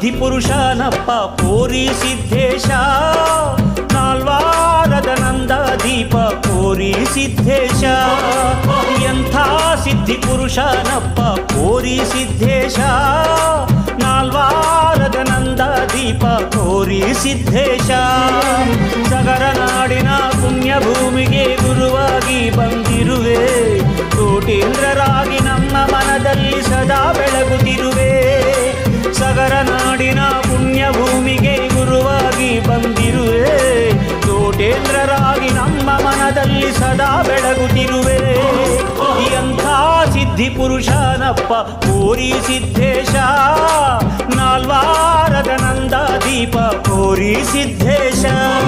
ಸಿದ್ಧಿ ಪುರುಷನಪ್ಪ ಕೋರಿ ಸಿದ್ದೇಶ ನಾಲ್ವಾರದ ನಂದ ದೀಪ ಕೋರಿ ಸಿದ್ದೇಶ ಎಂಥ ಸಿದ್ಧಿ ಪುರುಷನಪ್ಪ ಕೋರಿ ಸಿದ್ದೇಶ ನಾಲ್ವಾರದ ನಂದ ದೀಪ ಕೋರಿ ಸಿದ್ದೇಶ ಸಗರ ನಾಡಿನ ಪುಣ್ಯ ಭೂಮಿಗೆ ಗುರುವಾಗಿ ಬಂದಿರುವೆ ಕೋಟೀಂದ್ರರಾಗಿ ನಮ್ಮ ಮನದಲ್ಲಿ ಸದಾ ಬೆಳಗುತ್ತಿರುವೆ ಸಗರ ನಾಡಿನ ಪುಣ್ಯ ಭೂಮಿಗೆ ಗುರುವಾಗಿ ಬಂದಿರುವೆ ಕೋಟೇಂದ್ರರಾಗಿ ನಮ್ಮ ಮನದಲ್ಲಿ ಸದಾ ಬೆಳಗುತ್ತಿರುವೆ ಎಂಥ ಸಿದ್ಧಿ ಪುರುಷನಪ್ಪ ಕೋರಿ ಸಿದ್ದೇಶ ನಾಲ್ವಾರದ ನಂದ ದೀಪ ಕೋರಿ Siddesha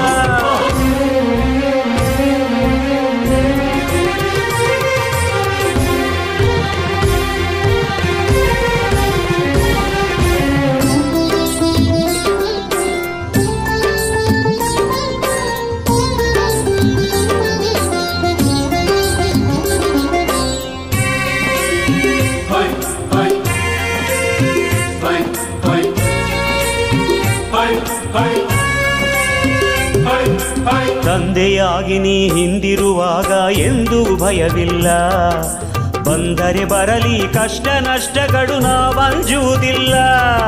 Hai, hai. Hai, hai. Hai, hai. Hai, hai. ತಂದೆಯಾಗಿ ನೀ ಹಿಂದಿರುವಾಗ ಎಂದೂ ಭಯವಿಲ್ಲ ಬಂದರೆ ಬರಲಿ ಕಷ್ಟ ನಷ್ಟಗಳು ನಾವಂಜುವುದಿಲ್ಲ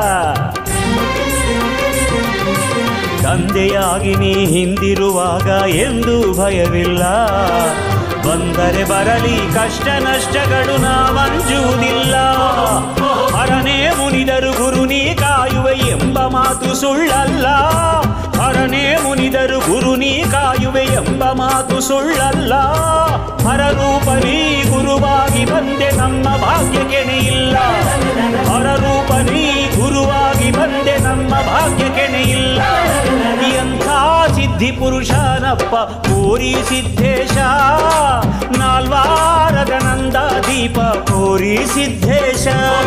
ತಂದೆಯಾಗಿ ನೀ ಹಿಂದಿರುವಾಗ ಎಂದೂ ಭಯವಿಲ್ಲ ಬಂದರೆ ಬರಲಿ ಕಷ್ಟ ನಷ್ಟಗಳು ನಾವಂಜುವುದಿಲ್ಲ ಹರನೇ ಮುನಿದರು ಗುರು ನೀ ಕಾಯುವೆ ಎಂಬ ಮಾತು ಸುಳ್ಳಲ್ಲ ಹರನೇ ಮುನಿದರು ಗುರು ನೀ ಕಾಯುವೆ ಎಂಬ ಮಾತು ಸುಳ್ಳಲ್ಲ ಹರರೂಪನೇ ಗುರುವಾಗಿ ಬಂದೆ ನಮ್ಮ ಭಾಗ್ಯಗೆನೆ ಇಲ್ಲ ಹರರೂಪನೇ ಗುರುವಾಗಿ ಬಂದೆ ನಮ್ಮ ಭಾಗ್ಯಗೆನೆ ಇಲ್ಲ ಎಂಥ ಸಿದ್ಧಿ ಪುರುಷನಪ್ಪ ಕೋರಿ ಸಿದ್ದೇಶ ನಾಲ್ವಾರದ ನಂದ ದೀಪ ಕೋರಿ Siddesha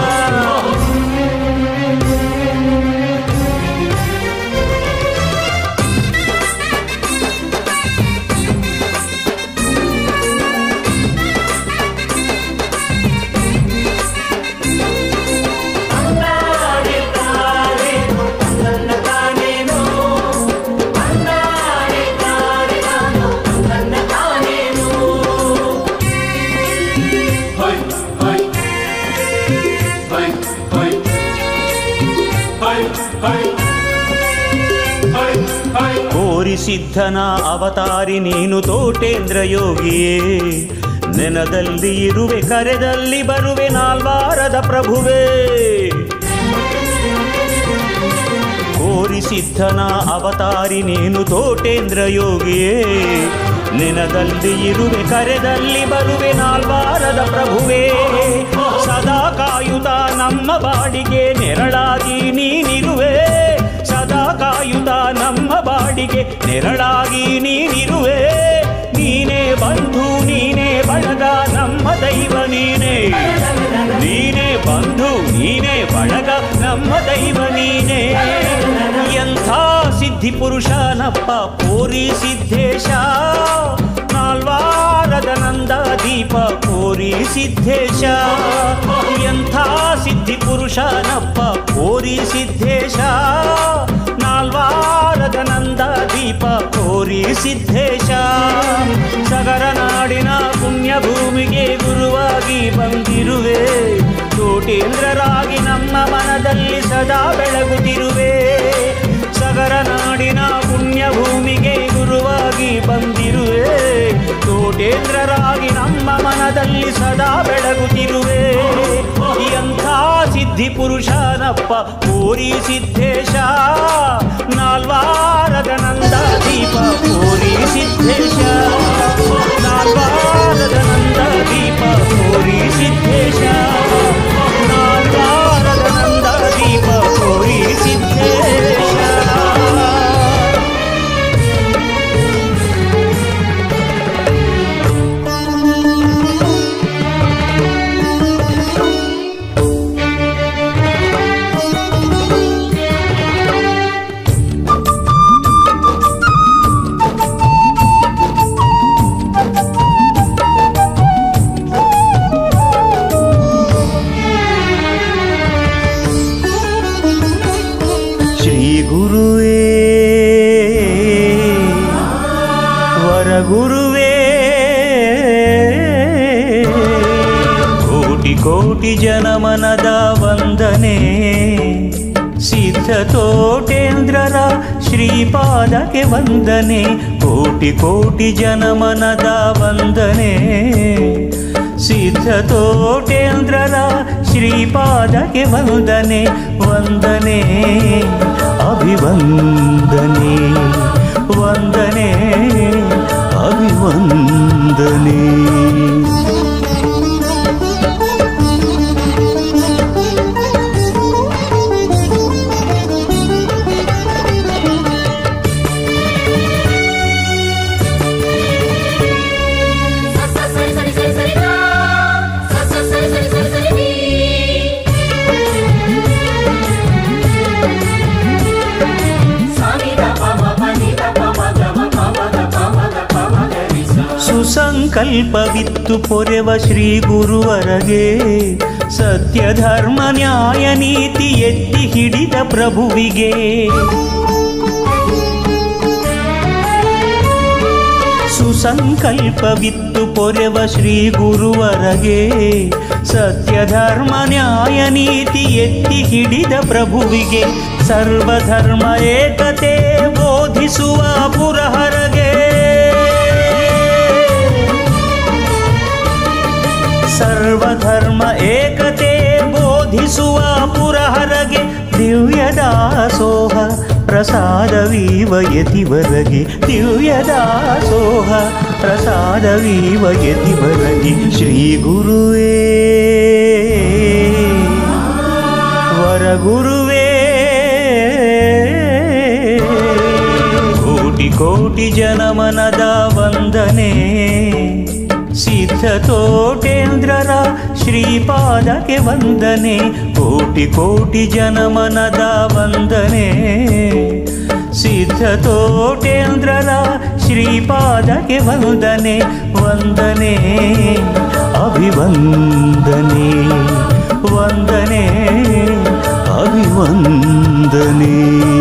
Hai, hai. Hai, hai. Hai, hai. Hai, hai. ಕೋರಿ ಸಿದ್ಧನ ಅವತಾರಿ ನೀನು ತೋಟೇಂದ್ರ ಯೋಗಿಯೇ ನೆನದಲ್ಲಿ ಇರುವೆ ಕರೆದಲ್ಲಿ ಬರುವೆ ನಾಲ್ವಾರದ ಪ್ರಭುವೇ ಕೋರಿ ಸಿದ್ಧನ ಅವತಾರಿ ನೀನು ತೋಟೇಂದ್ರ ಯೋಗಿಯೇ ನೆನದಲ್ಲಿ ಇರುವೆ ಕರೆದಲ್ಲಿ ಬರುವೆ ನಾಲ್ವಾರದ ಪ್ರಭುವೇ ಸದಾ ಕಾಯುತ ನಮ್ಮ ಬಾಡಿಗೆ ನೆರಳಾಗಿ ನೀನಿರುವೆ ಸದಾ ಕಾಯುತ ನಮ್ಮ ಬಾಡಿಗೆ ನೆರಳಾಗಿ ನೀನಿರುವೆ ನೀನೇ ಬಂಧು ನೀನೇ ಬಳಗ ನಮ್ಮ ದೈವ ನೀನೇ ನೀನೇ ಬಂಧು ನೀನೇ ಬಳಗ ನಮ್ಮ ದೈವ ನೀನೇ ಎಂಥ ಸಿದ್ಧಿ ಪುರುಷನಪ್ಪ ಕೋರಿ ಸಿದ್ದೇಶ ನಾಲ್ವಾರದ ನಂದ ದೀಪ ಕೋರಿ ಸಿದ್ದೇಶ ಎಂಥ ಸಿದ್ಧಿ ಪುರುಷನಪ್ಪ ಕೋರಿ ಸಿದ್ದೇಶ ನಾಲ್ವಾರದ ನಂದ ದೀಪ ಕೋರಿ ಸಿದ್ದೇಶ ಸಗರ ನಾಡಿನ ಪುಣ್ಯ ಭೂಮಿಗೆ ಗುರುವಾಗಿ ಬಂದಿರುವೆ ಕೋಟೀಂದ್ರರಾಗಿ ನಮ್ಮ ಮನದಲ್ಲಿ ಸದಾ ಬೆಳಗುತ್ತಿರುವೆ ಸಗರ ನಾಡಿನ ಪುಣ್ಯ ಭೂಮಿಗೆ ಗುರುವಾಗಿ ಬಂದಿರುವೆ ಕೋಟೇಂದ್ರರಾಗಿ ನಮ್ಮ ಮನದಲ್ಲಿ ಸದಾ ಬೆಳಗುತ್ತಿರುವೆ ಎಂಥ ಸಿದ್ಧಿ ಪುರುಷನಪ್ಪ ಕೋರಿ ಸಿದ್ದೇಶ ನಾಲ್ವಾರದ ನಂದ ದೀಪ ಕೋರಿ ಸಿದ್ದೇಶ ನಾಲ್ವಾರದ ನಂದ ದೀಪ ಕೋರಿ ಸಿದ್ದೇಶ ನಾಲ್ವಾರದ ನಂದ ದೀಪ ಕೋರಿ ಸಿದ್ದೇಶ Thank ಕೋಟಿ ಜನಮನದ ವಂದನೆ ಸಿದ್ಧ ತೋಟೇಂದ್ರರ ಶ್ರೀಪಾದಕ್ಕೆ ವಂದನೆ ಕೋಟಿ ಕೋಟಿ ಜನಮನದ ವಂದನೆ ಸಿದ್ಧ ತೋಟೇಂದ್ರರ ಶ್ರೀಪಾದಕ್ಕೆ ವಂದನೆ ವಂದನೆ ಅಭಿವಂದನೆ ವಂದನೆ ಅಭಿವಂದನೆ ಸರಿ ಸರಿ ಸರಿ ಸರಿ ಗಾ ಸರಿ ಸರಿ ಸರಿ ಸರಿ ಸರಿ ನೀ ಸಾನಿ ದ ಪ ಮ ಪ ನಿ ದ ಪ ಮ ಗ ಮ ಪ ಮ ದ ಪ ಮ ದ ಪ ಮ ಗ ರಿ ಸ ಸುಸಂಕಲ್ಪವಿತ್ತು ಪೊರೆವ ಶ್ರೀ ಗುರುವರಗೆ ಸತ್ಯ ಧರ್ಮ ನ್ಯಾಯ ನೀತಿ ಎತ್ತಿ ಹಿಡಿದ ಪ್ರಭುವಿಗೆ ಸುಸಂಕಲ್ಪವಿತ್ತು ಪೊರೆವ ಶ್ರೀ ಗುರುವರಗೆ ಸತ್ಯ ಧರ್ಮ ನ್ಯಾಯ ನೀತಿ ಎತ್ತಿ ಹಿಡಿದ ಪ್ರಭುವಿಗೆ ಸರ್ವಧರ್ಮ ಏಕತೆ ಬೋಧಿಸುವ ಪುರಹರಗೆ ಸರ್ವಧರ್ಮ ಏಕತೆ ಬೋಧಿಸುವ ಪುರಹರಗೆ ದಿವ್ಯ ದಾಸೋಹ ಪ್ರಸಾದವೀವ ಯತಿವರಗೆ ದಿವ್ಯ ದಾಸೋಹ ಪ್ರಸಾದವೀವ ಯತಿವರಗೆ ಶ್ರೀ ಗುರುವೇ ವರಗುರುವೇ ಕೋಟಿ ಕೋಟಿ ಜನಮನದ ವಂದನೆ ಸಿದ್ಧ ತೋಟೇಂದ್ರರ ಶ್ರೀಪಾದಕ್ಕೆ ವಂದನೆ ಕೋಟಿ ಕೋಟಿ ಜನಮನದ ವಂದನೆ ಸಿದ್ಧ ತೋಟೇಂದ್ರರ ಶ್ರೀಪಾದಕ್ಕೆ ವಂದನೆ ವಂದನೆ ಅಭಿವಂದನೆ ವಂದನೆ ಅಭಿವಂದನೆ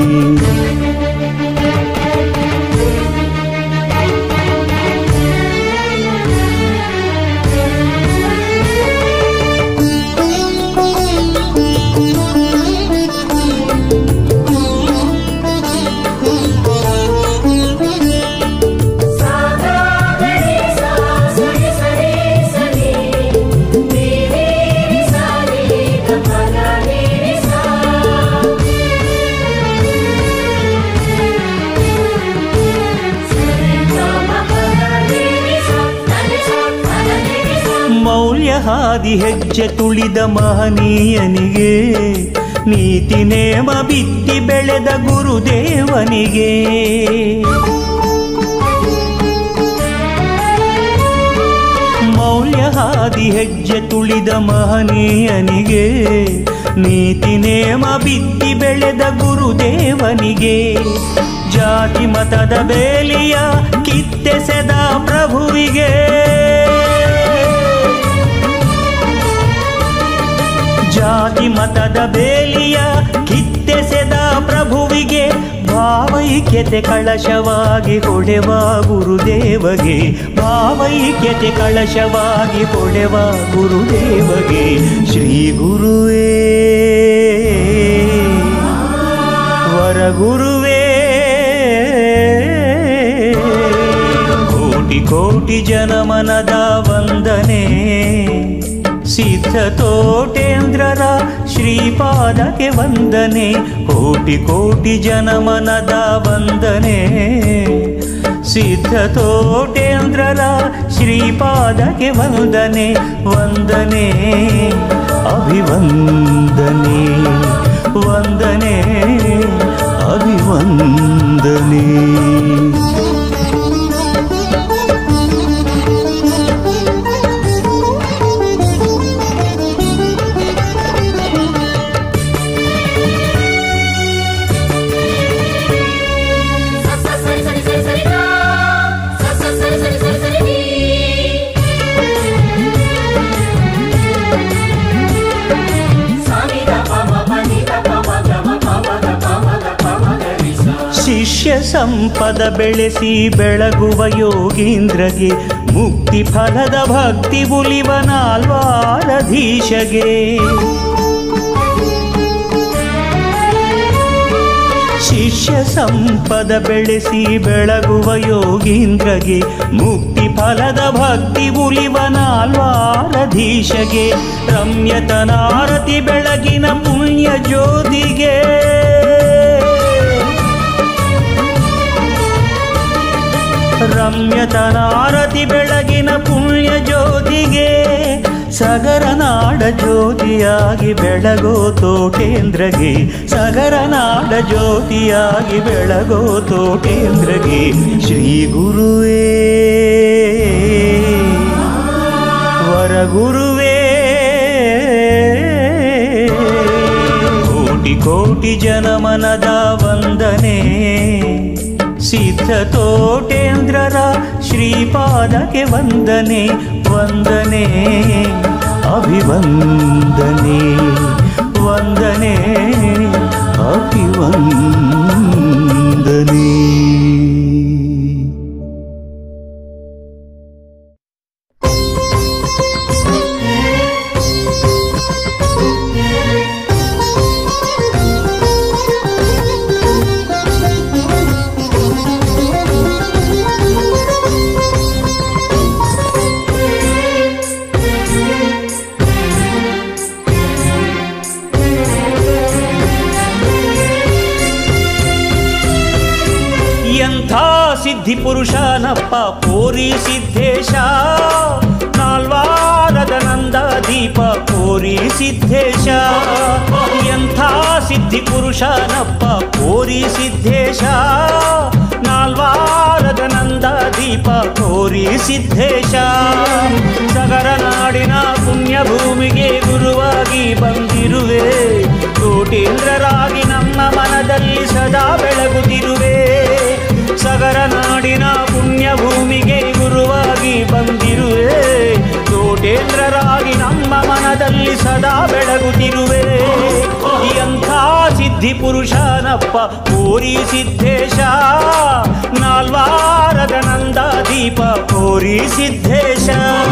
ಸಾ ಗ ಗ ರಿ ಸ ಸರಿ ಸರಿ ಸರಿ ನೀ ರಿ ರಿ ಸ ರಿ ಗ ಪ ಗ ರಿ ರಿ ಸ ಸರಿ ಗ ಮ ಪ ಗ ರಿ ರಿ ಸ ಗ ರಿ ಸ ಗ ರಿ ರಿ ಸ ಮೌಲ್ಯ ಹಾದಿ ಹೆಜ್ಜೆ ತುಳಿದ ಮಹನೀಯನಿಗೆ ನೀತಿ ನೇಮ ಬಿತ್ತಿ ಬೆಳೆದ ಗುರುದೇವನಿಗೆ ಮೌಲ್ಯ ಹಾದಿ ಹೆಜ್ಜೆ ತುಳಿದ ಮಹನೀಯನಿಗೆ ನೀತಿ ನೇಮ ಬಿತ್ತಿ ಬೆಳೆದ ಗುರುದೇವನಿಗೆ ಜಾತಿ ಮತದ ಬೇಲಿಯ ಕಿತ್ತೆಸೆದ ಪ್ರಭುವಿಗೆ ಜಾತಿ ಮತದ ಬೇಲಿಯ ಕಿತ್ತೆಸೆದ ಪ್ರಭುವಿಗೆ ಭಾವೈಕ್ಯತೆ ಕಳಶವಾಗಿ ಹೊಡೆವ ಗುರುದೇವಗೆ ಭಾವೈಕ್ಯತೆ ಕಳಶವಾಗಿ ಹೊಡೆವ ಗುರುದೇವಗೆ ಶ್ರೀ ಗುರುವೇ ವರಗುರುವೇ ಕೋಟಿ ಕೋಟಿ ಜನಮನದ ವಂದನೆ ಸಿದ್ಧ ತೋಟೇಂದ್ರರ ಶ್ರೀಪಾದಕ್ಕೆ ವಂದನೆ ಕೋಟಿ ಕೋಟಿ ಜನಮನದ ವಂದನೆ ಸಿದ್ಧ ತೋಟೇಂದ್ರರ ಶ್ರೀಪಾದಕ್ಕೆ ವಂದನೆ ವಂದನೆ ಅಭಿವಂದನೆ ವಂದನೆ ಅಭಿವಂದನೆ ಸ ಸ ಸರಿ ಸರಿ ಸರಿ ಸರಿ ಗ ಸ ಸ ಸರಿ ಸರಿ ಸರಿ ಸರಿ ನೀ ಸಾನಿ ದ ಪ ಮ ಪ ನಿ ದ ಪ ಮ ಗ ಮ ಪ ಮ ದ ಪ ಮ ದ ಪ ಮ ಗ ರಿ ಸ ಶಿಷ್ಯ ಸಂಪದ ಬೆಳೆಸಿ ಬೆಳಗುವ ಯೋಗೀಂದ್ರಗೆ ಮುಕ್ತಿ ಫಲದ ಭಕ್ತಿ ಉಲಿವ ನಾಲ್ವಾರಧೀಶಗೆ ಶಿಷ್ಯ ಸಂಪದ ಬೆಳೆಸಿ ಬೆಳಗುವ ಯೋಗೀಂದ್ರಗೆ ಮುಕ್ತಿ ಫಲದ ಭಕ್ತಿ ಉಲಿವ ನಾಲ್ವಾರಧೀಶಗೆ ರಮ್ಯತನಾರತಿ ಬೆಳಗಿನ ಪುಣ್ಯ ಜ್ಯೋತಿಗೆ ರಮ್ಯತನಾರತಿ ಬೆಳಗಿನ ಪುಣ್ಯ ಜ್ಯೋತಿಗೆ ಸಗರ ನಾಡ ಜ್ಯೋತಿಯಾಗಿ ಬೆಳಗೋ ತೋಟೇಂದ್ರಗೆ ಸಗರ ನಾಡ ಜ್ಯೋತಿಯಾಗಿ ಬೆಳಗೋ ತೋಟೇಂದ್ರಗೆ ಶ್ರೀ ಗುರುವೇ ವರಗುರುವೇ ಕೋಟಿ ಕೋಟಿ ಜನಮನದ ವಂದನೆ ಸಿದ್ಧ ತೋಟೇಂದ್ರರ ಶ್ರೀಪಾದಕ್ಕೆ ವಂದನೆ ವಂದನೆ ಅಭಿವಂದನೆ ವಂದನೆ ಅಭಿವಂದನೆ ಎಂಥ ಸಿದ್ಧಿ ಪುರುಷನಪ್ಪ ಕೋರಿ ಸಿದ್ಧೇಶ ನಾಲ್ವಾರದ ನಂದ ದೀಪ ಕೋರಿ ಸಿದ್ಧೇಶ ಎಂಥ ಸಿದ್ಧಿ ಪುರುಷನಪ್ಪ ಕೋರಿ ಸಿದ್ಧೇಶ ನಾಲ್ವಾರದ ನಂದ ದೀಪ ಕೋರಿ ಸಿದ್ಧೇಶ ಸಗರ ನಾಡಿನ ಪುಣ್ಯ ಭೂಮಿಗೆ ಗುರುವಾಗಿ ಬಂದಿರುವೆ ಕೋಟೀಂದ್ರರಾಗಿ ನಮ್ಮ ಮನದಲ್ಲಿ ಸದಾ ಬೆಳಗುತ್ತಿರುವೆ ಸಗರ ನಾಡಿನ ಪುಣ್ಯ ಭೂಮಿಗೆ ಗುರುವಾಗಿ ಬಂದಿರುವೆ ಕೋಟೇಂದ್ರರಾಗಿ ನಮ್ಮ ಮನದಲ್ಲಿ ಸದಾ ಬೆಳಗುತ್ತಿರುವೆ ಎಂಥ ಸಿದ್ಧಿ ಪುರುಷನಪ್ಪ ಕೋರಿ ಸಿದ್ಧೇಶ ನಾಲ್ವಾರದ ನಂದ ದೀಪ ಕೋರಿ Siddhesha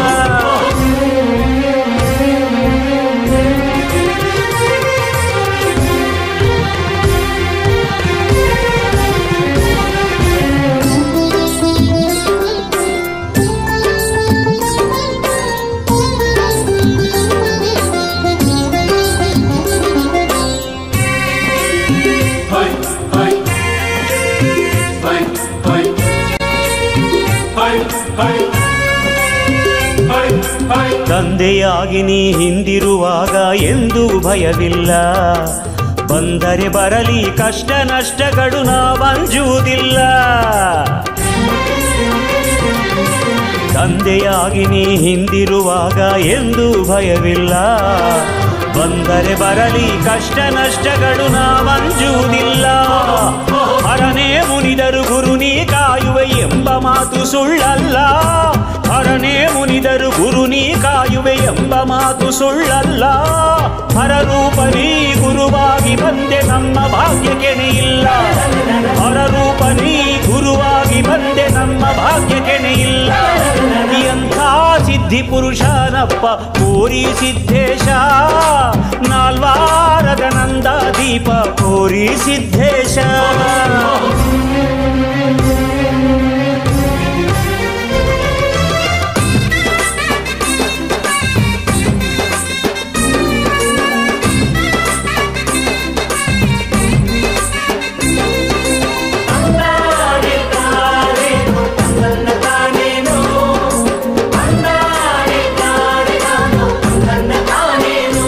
Hai, hai. Hai, hai. Hai, hai. Hai, hai. ತಂದೆಯಾಗಿ ನೀ ಹಿಂದಿರುವಾಗ ಎಂದೂ ಭಯವಿಲ್ಲ ಬಂದರೆ ಬರಲಿ ಕಷ್ಟ ನಷ್ಟಗಳು ನಾವಂಜುವುದಿಲ್ಲ ತಂದೆಯಾಗಿ ನೀ ಹಿಂದಿರುವಾಗ ಎಂದೂ ಭಯವಿಲ್ಲ ಬಂದರೆ ಬರಲಿ ಕಷ್ಟ ನಷ್ಟಗಳು ನಾವಂಜುವುದಿಲ್ಲ ಹರನೇ ಮುನಿದರು ಗುರು ನೀ ಕಾಯುವೆ ಎಂಬ ಮಾತು ಸುಳ್ಳಲ್ಲ ಹರನೇ ಮುನಿದರು ಗುರು ನೀ ಕಾಯುವೆ ಎಂಬ ಮಾತು ಸುಳ್ಳಲ್ಲ ಹರರೂಪ ನೀ ಗುರುವಾಗಿ ಬಂದೆ ನಮ್ಮ ಭಾಗ್ಯಕೆನೆ ಇಲ್ಲ ಹರರೂಪ ನೀ ಗುರುವಾಗಿ ಬಂದೆ ನಮ್ಮ ಭಾಗ್ಯಕೆನೆ ಇಲ್ಲ ಎಂಥ ಸಿದ್ಧಿ ಪುರುಷನಪ್ಪ ಕೋರಿ ಸಿದ್ಧೇಶ ನಾಲ್ವಾರದ ನಂದ ದೀಪ ಕೋರಿ ಸಿದ್ಧೇಶ ಅಂದಾನೆ ತಾನೇನು ನನ್ನ ತಾನೇನು ಅಂದಾನೆ ತಾನೆ ನಾನು ನನ್ನ ತಾನೇನು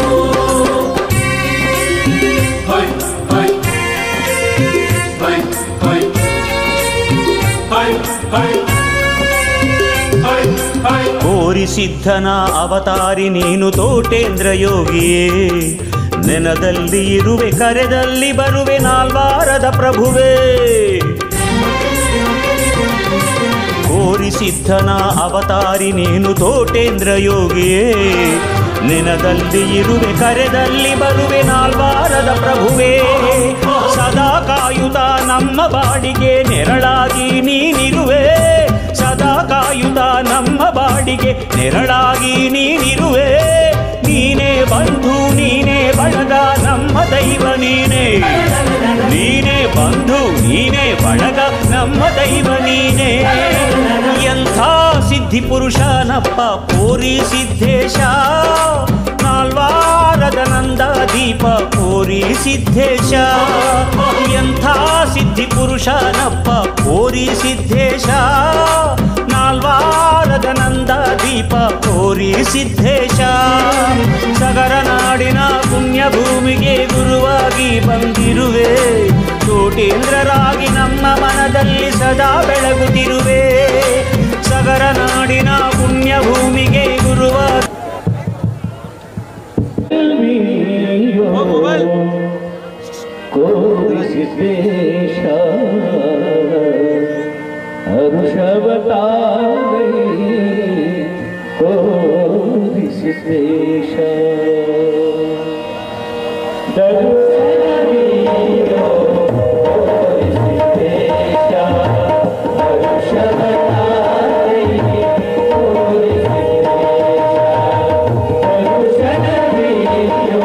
ಹೈ ಹೈ ಹೈ ಹೈ ಹೈ ಹೈ ಹೈ ಹೈ ಕೋರಿ ಸಿದ್ಧನ ಅವತಾರಿ ನೀನು ತೋಟೇಂದ್ರ ಯೋಗಿಯೇ ನೆನದಲ್ಲಿ ಇರುವೆ ಕರೆದಲ್ಲಿ ಬರುವೆ ನಾಲ್ವಾರದ ಪ್ರಭುವೇ ಕೋರಿ ಸಿದ್ಧನ ಅವತಾರಿ ನೀನು ತೋಟೇಂದ್ರ ಯೋಗಿಯೇ ನೆನದಲ್ಲಿ ಇರುವೆ ಕರೆದಲ್ಲಿ ಬರುವೆ ನಾಲ್ವಾರದ ಪ್ರಭುವೇ ಸದಾ ಕಾಯುತ್ತ ನಮ್ಮ ಬಾಡಿಗೆ ನೆರಳಾಗಿ ನೀನಿರುವೆ ಸದಾ ಸದಾ ಕಾಯುತ್ತ ನಮ್ಮ ಬಾಡಿಗೆ ನೆರಳಾಗಿ ನೀನಿರುವೆ ನೀನೇ ಬಂಧು ನೀನೇ ಬಳಗ ನಮ್ಮ ದೈವ ನೀನೇ ನೀನೇ ಬಂಧು ನೀನೇ ಬಳಗ ನಮ್ಮ ದೈವ ನೀನೇ ಎಂಥ ಸಿದ್ಧಿ ಪುರುಷನಪ್ಪ ಕೋರಿ ಸಿದ್ದೇಶ ನಾಲ್ವಾರದ ನಂದ ದೀಪ ಕೋರಿ ಸಿದ್ದೇಶ ಎಂಥ ಸಿದ್ಧಿ ಪುರುಷನಪ್ಪ ಕೋರಿ ಸಿದ್ದೇಶ ನಾಲ್ವಾರದ ನಂದ ದೀಪ ಕೋರಿ ಸಿದ್ದೇಶ ಸಗರ ನಾಡಿನ ಪುಣ್ಯ ಭೂಮಿಗೆ ಗುರುವಾಗಿ ಬಂದಿರುವೆ ಕೋಟೀಂದ್ರರಾಗಿ ನಮ್ಮ ಮನದಲ್ಲಿ ಸದಾ ಬೆಳಗುತ್ತಿರುವೆ ಸಗರ ನಾಡಿನ ಪುಣ್ಯ ಭೂಮಿಗೆ ಗುರುವಾಗಿ ಕೋರಿಸಿದ್ದೇಶ ಹರುಷವತಾರಿ ಕೋರಿಸಿದ್ದೇಶ ದರ್ಶನವೀಯೋ ಕೋರಿಸಿದ್ದೇಶ ಹರುಷವತಾರಿ ಕೋರಿಸಿದ್ದೇಶ ದರ್ಶನವೀಯೋ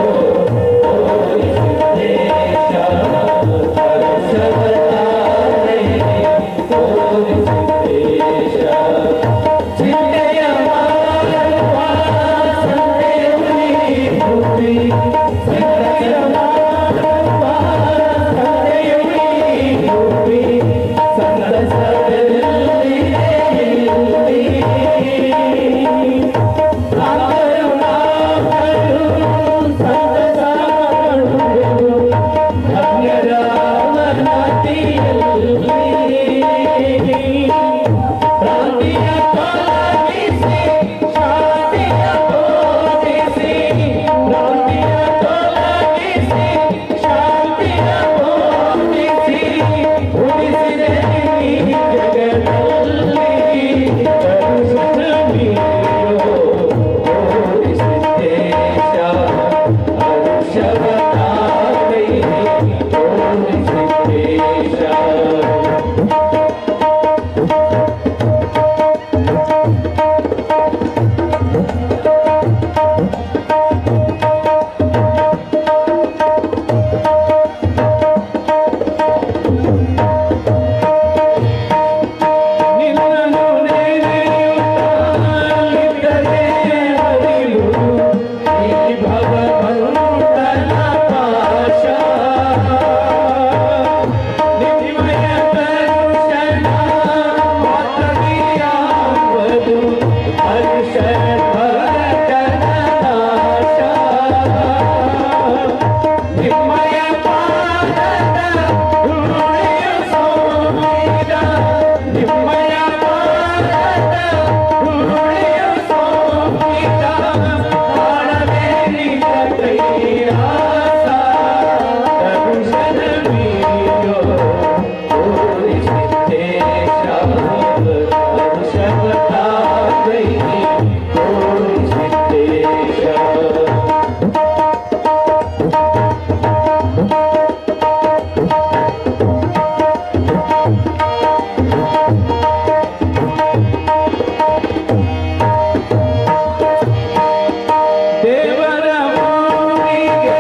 ದೇವರ ಭೂಮಿಗೆ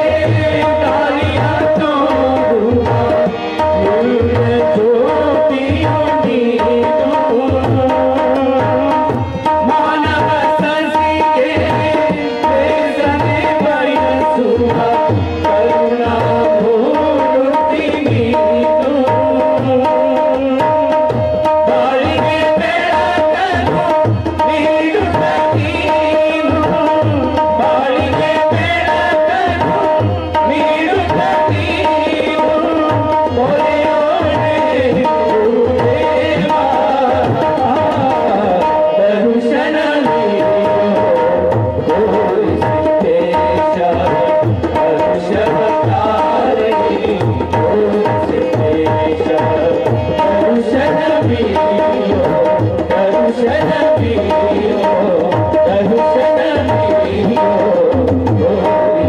ದಾರಿಯ ತೋರುವ ದಿವ್ಯ ಜ್ಯೋತಿಯು ನೀನು. ಮಾನವ ಸಸಿಗೆ ಬೇಸನೆ ಬಯಸುವ ಕರುಣಾಮೂರ್ತಿ ನೀನು. ಬಾಳಿಗೆ ಬೆಳಕನ್ನು ನೀಡುತ್ತ ನೀನು. ಬಾಳಿಗೆ ಬೆಳಕನ್ನು ನೀಡುತ್ತ ನೀನು. ಒಲೆಯೋಡೆ ಗುರುದೇವ. ದರ್ಶನ ನೀಡು. ಕೋರಿಸಿದ್ದೇಶ. ಹರ್ಷವತಾರೆ ಕೋರಿಸಿದ್ದೇಶ. ದರ್ಶನವೀಯೋ ದರ್ಶನವೀಯೋ ದರ್ಶನವೀಯೋ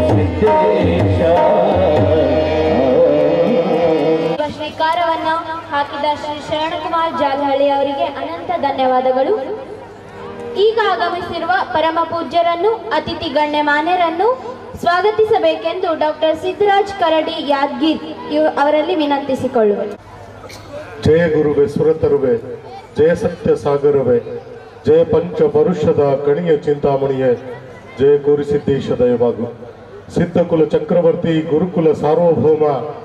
ಕೋರಿಸಿದ್ದೇಶ ಶ್ರೀಕಾರವನ್ನು ಹಾಕಿದ ಶ್ರೀ ಶರಣಕುಮಾರ್ ಜಾಲಹಳ್ಳಿ ಅವರಿಗೆ ಅನಂತ ಧನ್ಯವಾದಗಳು ಈಗ ಆಗಮಿಸಿರುವ ಪರಮ ಪೂಜ್ಯರನ್ನು ಅತಿಥಿ ಗಣ್ಯಮಾನ್ಯರನ್ನು ಸ್ವಾಗತಿಸಬೇಕೆಂದು ಡಾಕ್ಟರ್ ಸಿದ್ದರಾಜ್ ಕರಡಿ ಯಾದ್ಗೀರ್ ಇವ್- ಅವರಲ್ಲಿ ವಿನಂತಿಸಿಕೊಳ್ಳುವೆ ಜಯ ಗುರುವೆ ಸುರತರುವೆ ಜಯ ಸತ್ಯ ಸಾಗರವೇ ಜಯ ಪಂಚ ಪರುಷದ ಕಣಿಯ ಚಿಂತಾಮಣಿಯೇ ಜಯ ಕೋರಿಸಿದ್ದೇಶ ದಯವಾಗು ಸಿದ್ಧಕುಲ ಚಕ್ರವರ್ತಿ ಗುರುಕುಲ ಸಾರ್ವಭೌಮ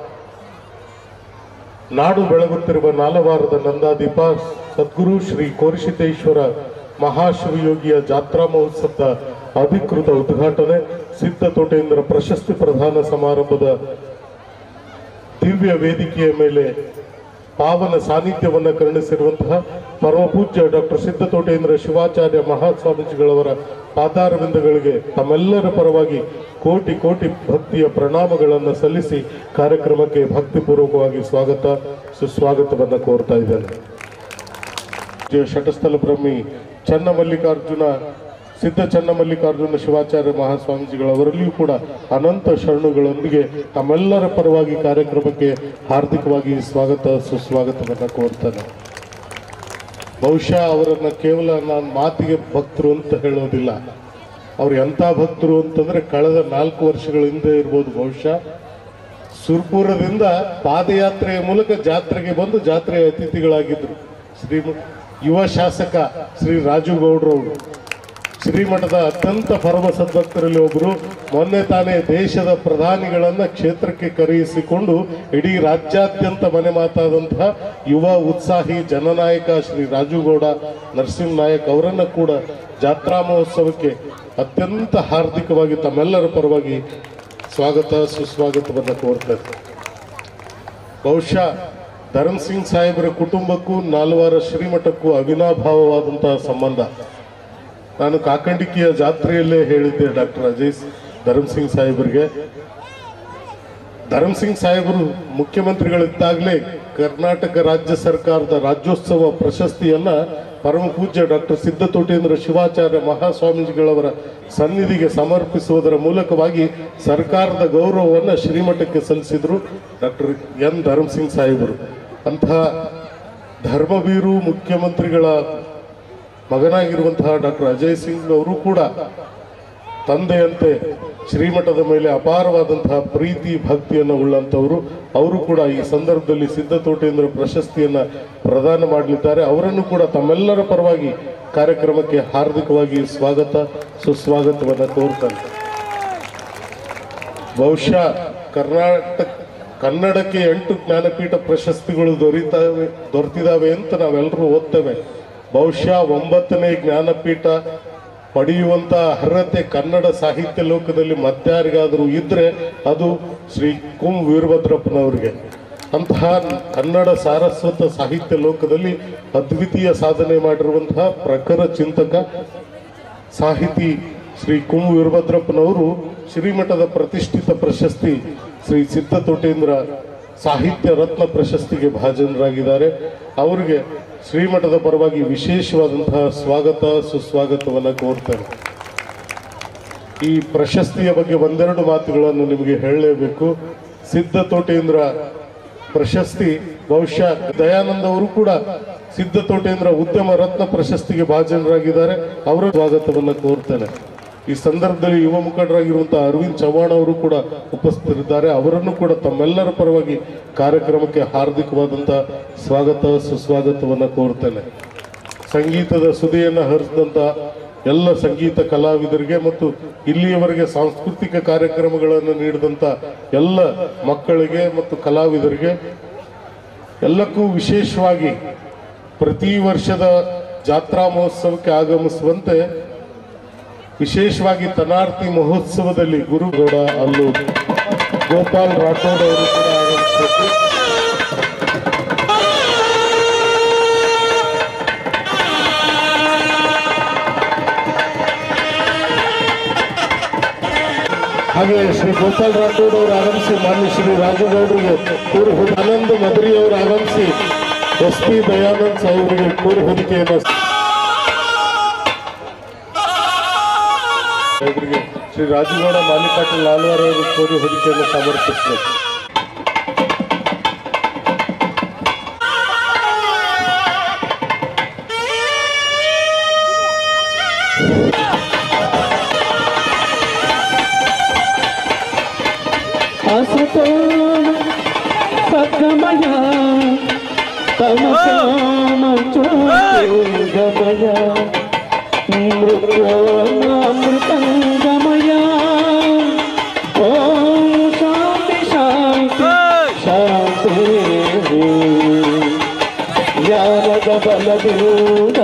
ನಾಡು ಬೆಳಗುತ್ತಿರುವ ನಾಲವಾರದ ನಂದಾದೀಪ ಸದ್ಗುರು ಶ್ರೀ ಕೋರಿಸಿದ್ದೇಶ್ವರ ಮಹಾಶಿವಯೋಗಿಯ ಜಾತ್ರಾ ಮಹೋತ್ಸವದ ಅಧಿಕೃತ ಉದ್ಘಾಟನೆ ಸಿದ್ಧತೋಟೇಂದ್ರ ಪ್ರಶಸ್ತಿ ಪ್ರದಾನ ಸಮಾರಂಭದ ದಿವ್ಯ ವೇದಿಕೆಯ ಮೇಲೆ ಪಾವನ ಸಾನ್ನಿಧ್ಯವನ್ನು ಕರುಣಿಸಿರುವಂತಹ ಪರಮಪೂಜ್ಯ ಡಾಕ್ಟರ್ ಸಿದ್ಧತೋಟೇಂದ್ರ ಶಿವಾಚಾರ್ಯ ಮಹಾಸ್ವಾಮೀಜಿಗಳವರ ಪಾದಾರವಿಂದಗಳಿಗೆ ತಮ್ಮೆಲ್ಲರ ಪರವಾಗಿ ಕೋಟಿ ಕೋಟಿ ಭಕ್ತಿಯ ಪ್ರಣಾಮಗಳನ್ನು ಸಲ್ಲಿಸಿ ಕಾರ್ಯಕ್ರಮಕ್ಕೆ ಭಕ್ತಿಪೂರ್ವಕವಾಗಿ ಸ್ವಾಗತ ಸುಸ್ವಾಗತವನ್ನು ಕೋರ್ತಾ ಇದ್ದೇನೆ ಪೂಜ್ಯ ಶಟಸ್ಥಲ ಬ್ರಹ್ಮಿ ಚನ್ನಮಲ್ಲಿಕಾರ್ಜುನ ಸಿದ್ಧ ಚನ್ನಮಲ್ಲಿಕಾರ್ಜುನ ಶಿವಾಚಾರ್ಯ ಮಹಾಸ್ವಾಮೀಜಿಗಳವರಲ್ಲಿಯೂ ಕೂಡ ಅನಂತ ಶರಣುಗಳೊಂದಿಗೆ ತಮ್ಮೆಲ್ಲರ ಪರವಾಗಿ ಕಾರ್ಯಕ್ರಮಕ್ಕೆ ಹಾರ್ದಿಕವಾಗಿ ಸ್ವಾಗತ ಸುಸ್ವಾಗತವನ್ನು ಕೋರ್ತಾನೆ ಬಹುಶಃ ಅವರನ್ನ ಕೇವಲ ನಾನು ಮಾತಿಗೆ ಭಕ್ತರು ಅಂತ ಹೇಳೋದಿಲ್ಲ ಅವ್ರು ಎಂಥ ಭಕ್ತರು ಅಂತಂದ್ರೆ ಕಳೆದ ನಾಲ್ಕು ವರ್ಷಗಳ ಹಿಂದೆ ಇರ್ಬೋದು ಬಹುಶಃ ಸುರ್ಪುರದಿಂದ ಪಾದಯಾತ್ರೆಯ ಮೂಲಕ ಜಾತ್ರೆಗೆ ಬಂದು ಜಾತ್ರೆಯ ಅತಿಥಿಗಳಾಗಿದ್ದರು ಶ್ರೀ ಯುವ ಶಾಸಕ ಶ್ರೀ ರಾಜು ಗೌಡ್ರವರು ಶ್ರೀಮಠದ ಅತ್ಯಂತ ಪರಮ ಸದ್ಭಕ್ತರಲ್ಲಿ ಒಬ್ಬರು ಮೊನ್ನೆ ತಾನೇ ದೇಶದ ಪ್ರಧಾನಿಗಳನ್ನ ಕ್ಷೇತ್ರಕ್ಕೆ ಕರೆಯಿಸಿಕೊಂಡು ಇಡೀ ರಾಜ್ಯಾದ್ಯಂತ ಮನೆ ಮಾತಾದಂತಹ ಯುವ ಉತ್ಸಾಹಿ ಜನನಾಯಕ ಶ್ರೀ ರಾಜುಗೌಡ ನರಸಿಂಹ ನಾಯಕ್ ಅವರನ್ನ ಕೂಡ ಜಾತ್ರಾ ಮಹೋತ್ಸವಕ್ಕೆ ಅತ್ಯಂತ ಹಾರ್ದಿಕವಾಗಿ ತಮ್ಮೆಲ್ಲರ ಪರವಾಗಿ ಸ್ವಾಗತ ಸುಸ್ವಾಗತವನ್ನು ಕೋರ್ತೇನೆ ಬಹುಶಃ ಧರ್ಮ್ ಸಿಂಗ್ ಸಾಹೇಬರ ಕುಟುಂಬಕ್ಕೂ ನಾಲ್ವಾರ ಶ್ರೀಮಠಕ್ಕೂ ಅವಿನಾಭಾವವಾದಂತಹ ಸಂಬಂಧ ನಾನು ಕಾಕಂಡಿಕೆಯ ಜಾತ್ರೆಯಲ್ಲೇ ಹೇಳಿದ್ದೆ ಡಾಕ್ಟರ್ ಅಜಯ್ ಧರ್ಮ್ ಸಿಂಗ್ ಸಾಹೇಬರಿಗೆ ಧರ್ಮ್ ಸಿಂಗ್ ಸಾಹೇಬರು ಮುಖ್ಯಮಂತ್ರಿಗಳಿದ್ದಾಗಲೇ ಕರ್ನಾಟಕ ರಾಜ್ಯ ಸರ್ಕಾರದ ರಾಜ್ಯೋತ್ಸವ ಪ್ರಶಸ್ತಿಯನ್ನ ಪರಮ ಪೂಜ್ಯ ಡಾಕ್ಟರ್ ಸಿದ್ಧತೋಟೇಂದ್ರ ಶಿವಾಚಾರ್ಯ ಮಹಾಸ್ವಾಮೀಜಿಗಳವರ ಸನ್ನಿಧಿಗೆ ಸಮರ್ಪಿಸುವುದರ ಮೂಲಕವಾಗಿ ಸರ್ಕಾರದ ಗೌರವವನ್ನು ಶ್ರೀಮಠಕ್ಕೆ ಸಲ್ಲಿಸಿದ್ರು ಡಾಕ್ಟರ್ ಎನ್ ಧರ್ಮ್ ಸಿಂಗ್ ಸಾಹೇಬರು ಅಂತಹ ಧರ್ಮವೀರು ಮುಖ್ಯಮಂತ್ರಿಗಳ ಮಗನಾಗಿರುವಂತಹ ಡಾಕ್ಟರ್ ಅಜಯ್ ಸಿಂಗ್ ಅವರು ಕೂಡ ತಂದೆಯಂತೆ ಶ್ರೀಮಠದ ಮೇಲೆ ಅಪಾರವಾದಂತಹ ಪ್ರೀತಿ ಭಕ್ತಿಯನ್ನು ಉಳ್ಳಂತವರು ಅವರು ಕೂಡ ಈ ಸಂದರ್ಭದಲ್ಲಿ ಸಿದ್ಧತೋಟೇಂದ್ರ ಪ್ರಶಸ್ತಿಯನ್ನ ಪ್ರದಾನ ಮಾಡಲಿದ್ದಾರೆ ಅವರನ್ನು ಕೂಡ ತಮ್ಮೆಲ್ಲರ ಪರವಾಗಿ ಕಾರ್ಯಕ್ರಮಕ್ಕೆ ಹಾರ್ದಿಕವಾಗಿ ಸ್ವಾಗತ ಸುಸ್ವಾಗತವನ್ನು ಕೋರ್ತಾರೆ ಬಹುಶಃ ಕರ್ನಾಟಕ ಕನ್ನಡಕ್ಕೆ ಎಂಟು ಜ್ಞಾನಪೀಠ ಪ್ರಶಸ್ತಿಗಳು ದೊರೀತಾವೆ ದೊರೆತಿದ್ದಾವೆ ಅಂತ ನಾವೆಲ್ಲರೂ ಓದ್ತೇವೆ ಬಹುಶಃ ಒಂಬತ್ತನೇ ಜ್ಞಾನಪೀಠ ಪಡೆಯುವಂತ ಅರ್ಹತೆ ಕನ್ನಡ ಸಾಹಿತ್ಯ ಲೋಕದಲ್ಲಿ ಮತ್ತಾರಿಗಾದರೂ ಇದ್ರೆ ಅದು ಶ್ರೀ ಕುಂ ವೀರಭದ್ರಪ್ಪನವರಿಗೆ ಅಂತಹ ಕನ್ನಡ ಸಾರಸ್ವತ ಸಾಹಿತ್ಯ ಲೋಕದಲ್ಲಿ ಅದ್ವಿತೀಯ ಸಾಧನೆ ಮಾಡಿರುವಂತಹ ಪ್ರಖರ ಚಿಂತಕ ಸಾಹಿತಿ ಶ್ರೀ ಕುಂ ವೀರಭದ್ರಪ್ಪನವರು ಶ್ರೀಮಠದ ಪ್ರತಿಷ್ಠಿತ ಪ್ರಶಸ್ತಿ ಶ್ರೀ ಸಿದ್ಧತೋಟೇಂದ್ರ ಸಾಹಿತ್ಯ ರತ್ನ ಪ್ರಶಸ್ತಿಗೆ ಭಾಜನರಾಗಿದ್ದಾರೆ ಅವರಿಗೆ ಶ್ರೀಮಠದ ಪರವಾಗಿ ವಿಶೇಷವಾದಂತಹ ಸ್ವಾಗತ ಸುಸ್ವಾಗತವನ್ನು ಕೋರ್ತೇನೆ ಈ ಪ್ರಶಸ್ತಿಯ ಬಗ್ಗೆ ಒಂದೆರಡು ಮಾತುಗಳನ್ನು ನಿಮಗೆ ಹೇಳಲೇಬೇಕು ಸಿದ್ಧತೋಟೇಂದ್ರ ಪ್ರಶಸ್ತಿ ಬಹುಶಃ ದಯಾನಂದ ಅವರು ಕೂಡ ಸಿದ್ಧತೋಟೇಂದ್ರ ಉದ್ಯಮ ರತ್ನ ಪ್ರಶಸ್ತಿಗೆ ಭಾಜನರಾಗಿದ್ದಾರೆ ಅವರ ಸ್ವಾಗತವನ್ನು ಕೋರ್ತೇನೆ ಈ ಸಂದರ್ಭದಲ್ಲಿ ಯುವ ಮುಖಂಡರಾಗಿರುವಂತಹ ಅರವಿಂದ್ ಚವ್ಹಾಣ್ ಅವರು ಕೂಡ ಉಪಸ್ಥಿತರಿದ್ದಾರೆ ಅವರನ್ನು ಕೂಡ ತಮ್ಮೆಲ್ಲರ ಪರವಾಗಿ ಕಾರ್ಯಕ್ರಮಕ್ಕೆ ಹಾರ್ದಿಕವಾದಂತಹ ಸ್ವಾಗತ ಸುಸ್ವಾಗತವನ್ನು ಕೋರ್ತೇನೆ ಸಂಗೀತದ ಸುದಿಯನ್ನು ಹರಿಸಿದಂತ ಎಲ್ಲ ಸಂಗೀತ ಕಲಾವಿದರಿಗೆ ಮತ್ತು ಇಲ್ಲಿಯವರೆಗೆ ಸಾಂಸ್ಕೃತಿಕ ಕಾರ್ಯಕ್ರಮಗಳನ್ನು ನೀಡಿದಂತ ಎಲ್ಲ ಮಕ್ಕಳಿಗೆ ಮತ್ತು ಕಲಾವಿದರಿಗೆ ಎಲ್ಲಕ್ಕೂ ವಿಶೇಷವಾಗಿ ಪ್ರತಿ ವರ್ಷದ ಜಾತ್ರಾ ಮಹೋತ್ಸವಕ್ಕೆ ಆಗಮಿಸುವಂತೆ ವಿಶೇಷವಾಗಿ ತನಾರ್ತಿ ಮಹೋತ್ಸವದಲ್ಲಿ ಗುರುಗೌಡ ಅಲ್ಲೂ ಗೋಪಾಲ್ ರಾಠೋಡ್ ಅವರು ಕೂಡ ಆಗಮಿಸಬೇಕು ಹಾಗೆ ಶ್ರೀ ಗೋಪಾಲ್ ರಾಠೋಡ್ ಅವರು ಆಗಮಿಸಿ ಮಾನ್ಯ ಶ್ರೀ ರಾಜುಗೌಡರಿಗೆ ಕೂರು ಹೊದಿ ಆನಂದ್ ಮದರಿ ಅವರು ಆಗಮಿಸಿ ಎಸ್ ಪಿ ದಯಾನಂದ್ ಸಾಹೇಬರಿಗೆ ಕೂರು ಹೊದಿಕೆಯನ್ನು ಸಾಹೇಬರಿಗೆ ಶ್ರೀ ರಾಜುಗೌಡ ಮಾಲಿಪಾಟೀಲ್ ಲಾಲ್ವಾರ್ ಅವರು ಕೋರಿ ಹೊದಿಕೆಯನ್ನು ಸಮರ್ಪಿಸಬೇಕು ಗಮಯ ತಮಸಾಮ ಗಮಯ ಮೃತ್ಯೋರ್ಮಾಮೃತಂಗಮಯ ಓಂ ಶಾಂತಿ ಶಾಂತಿ ಶಾಂತಿ ಜ್ಞಾನದ ಬಲದಿಂದ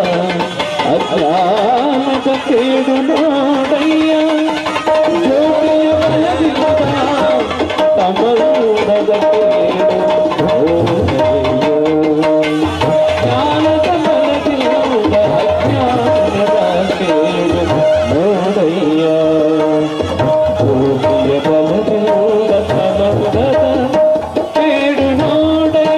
ಅಜ್ಞಾನದ ಕೇಡು ನೋಡಯ್ಯ ಜೋಡಿಯ ಬಲದಿಂದ ತಮರೂಢದ ಕೇಡು ನೋಡಯ್ಯ ಜ್ಞಾನದ ಬಲದಿಂದ ಅಜ್ಞಾನದ ಕೇಡು ನೋಡಯ್ಯ ಜೋಡಿಯ ಬಲದಿಂದ ತಮರೂಢದ ಕೇಡು ನೋಡಯ್ಯ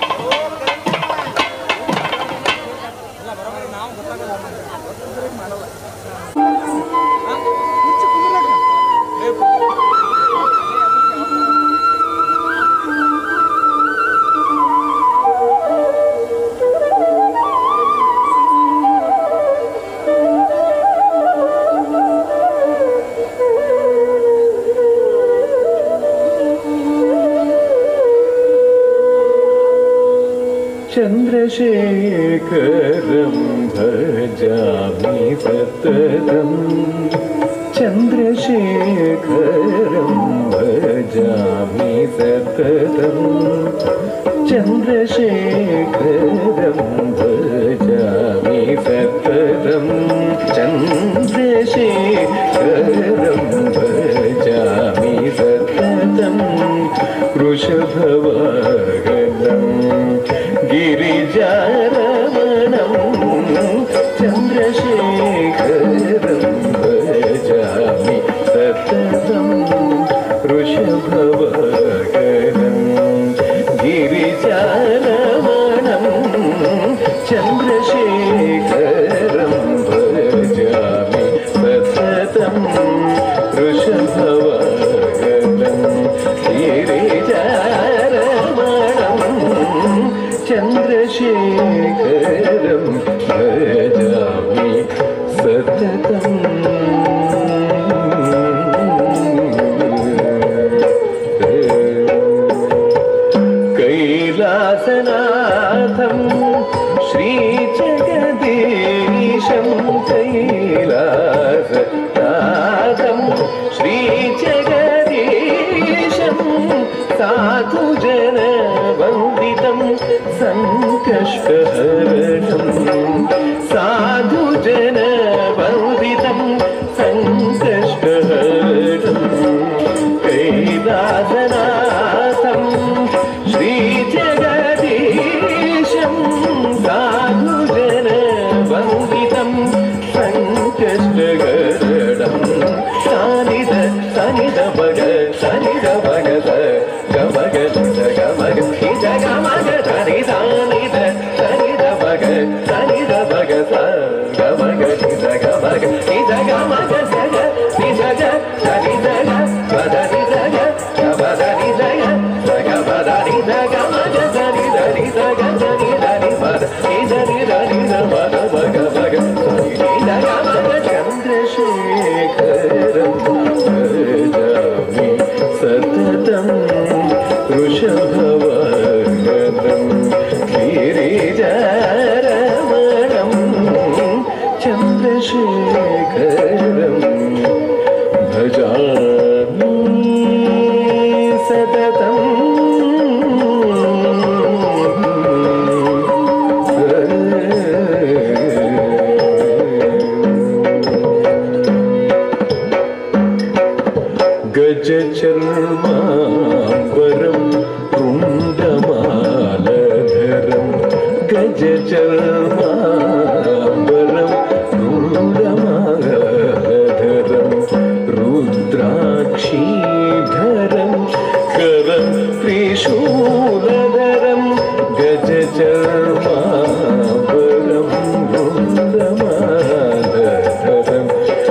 चन्द्रशेखरं भजामि सततं चन्द्रशेखरं भजामि सततं चन्द्रशेखरं भजामि सततं चन्द्रशेखरं भजामि सततं वृषभवाहनं गिरिजारमणं चन्द्रशेखरं भजामि सततं वृषभवाहनं गिरिजारमणं चन्द्रशेखरं भजामि सततं वृषभवाहनं गिरिजारमणं चन्द्रशेखरं भजामि सततम् कैलासनाथं श्रीजगदीशं कैलासनाथं श्रीजगदीशं साधुजनवन्दितं सङ्कष्टहरणं साधुजनवन्दितं सङ्कष्टहरणं कैलासनाथं श्रीजगदीशं साधुजनवन्दितं सङ्कष्टगरणं सानिद सनिद भग सनिद भगत गमग गमग निज गमग धनि सानिद सनिद भग सनिद भग स गमग निज गमग निज गमग सग निज ग धनि जग पद निज ग गमद निज ग सग पद निज गमग धनि धनि सग धनि धनि पद निज निज निज पद भग भग निज गमग चन्द्रशेखरं भजामि सततं वृषभवर्गदं गिरिजारमणं चन्द्रशेखरं भजामि सततम् गजचर्माम्बरं रुण्डमालधरं गजचर्माम्बरं रुण्डमालधरं रुद्राक्षीधरं करं त्रिशूलधरं गजचर्माम्बरं रुण्डमालधरं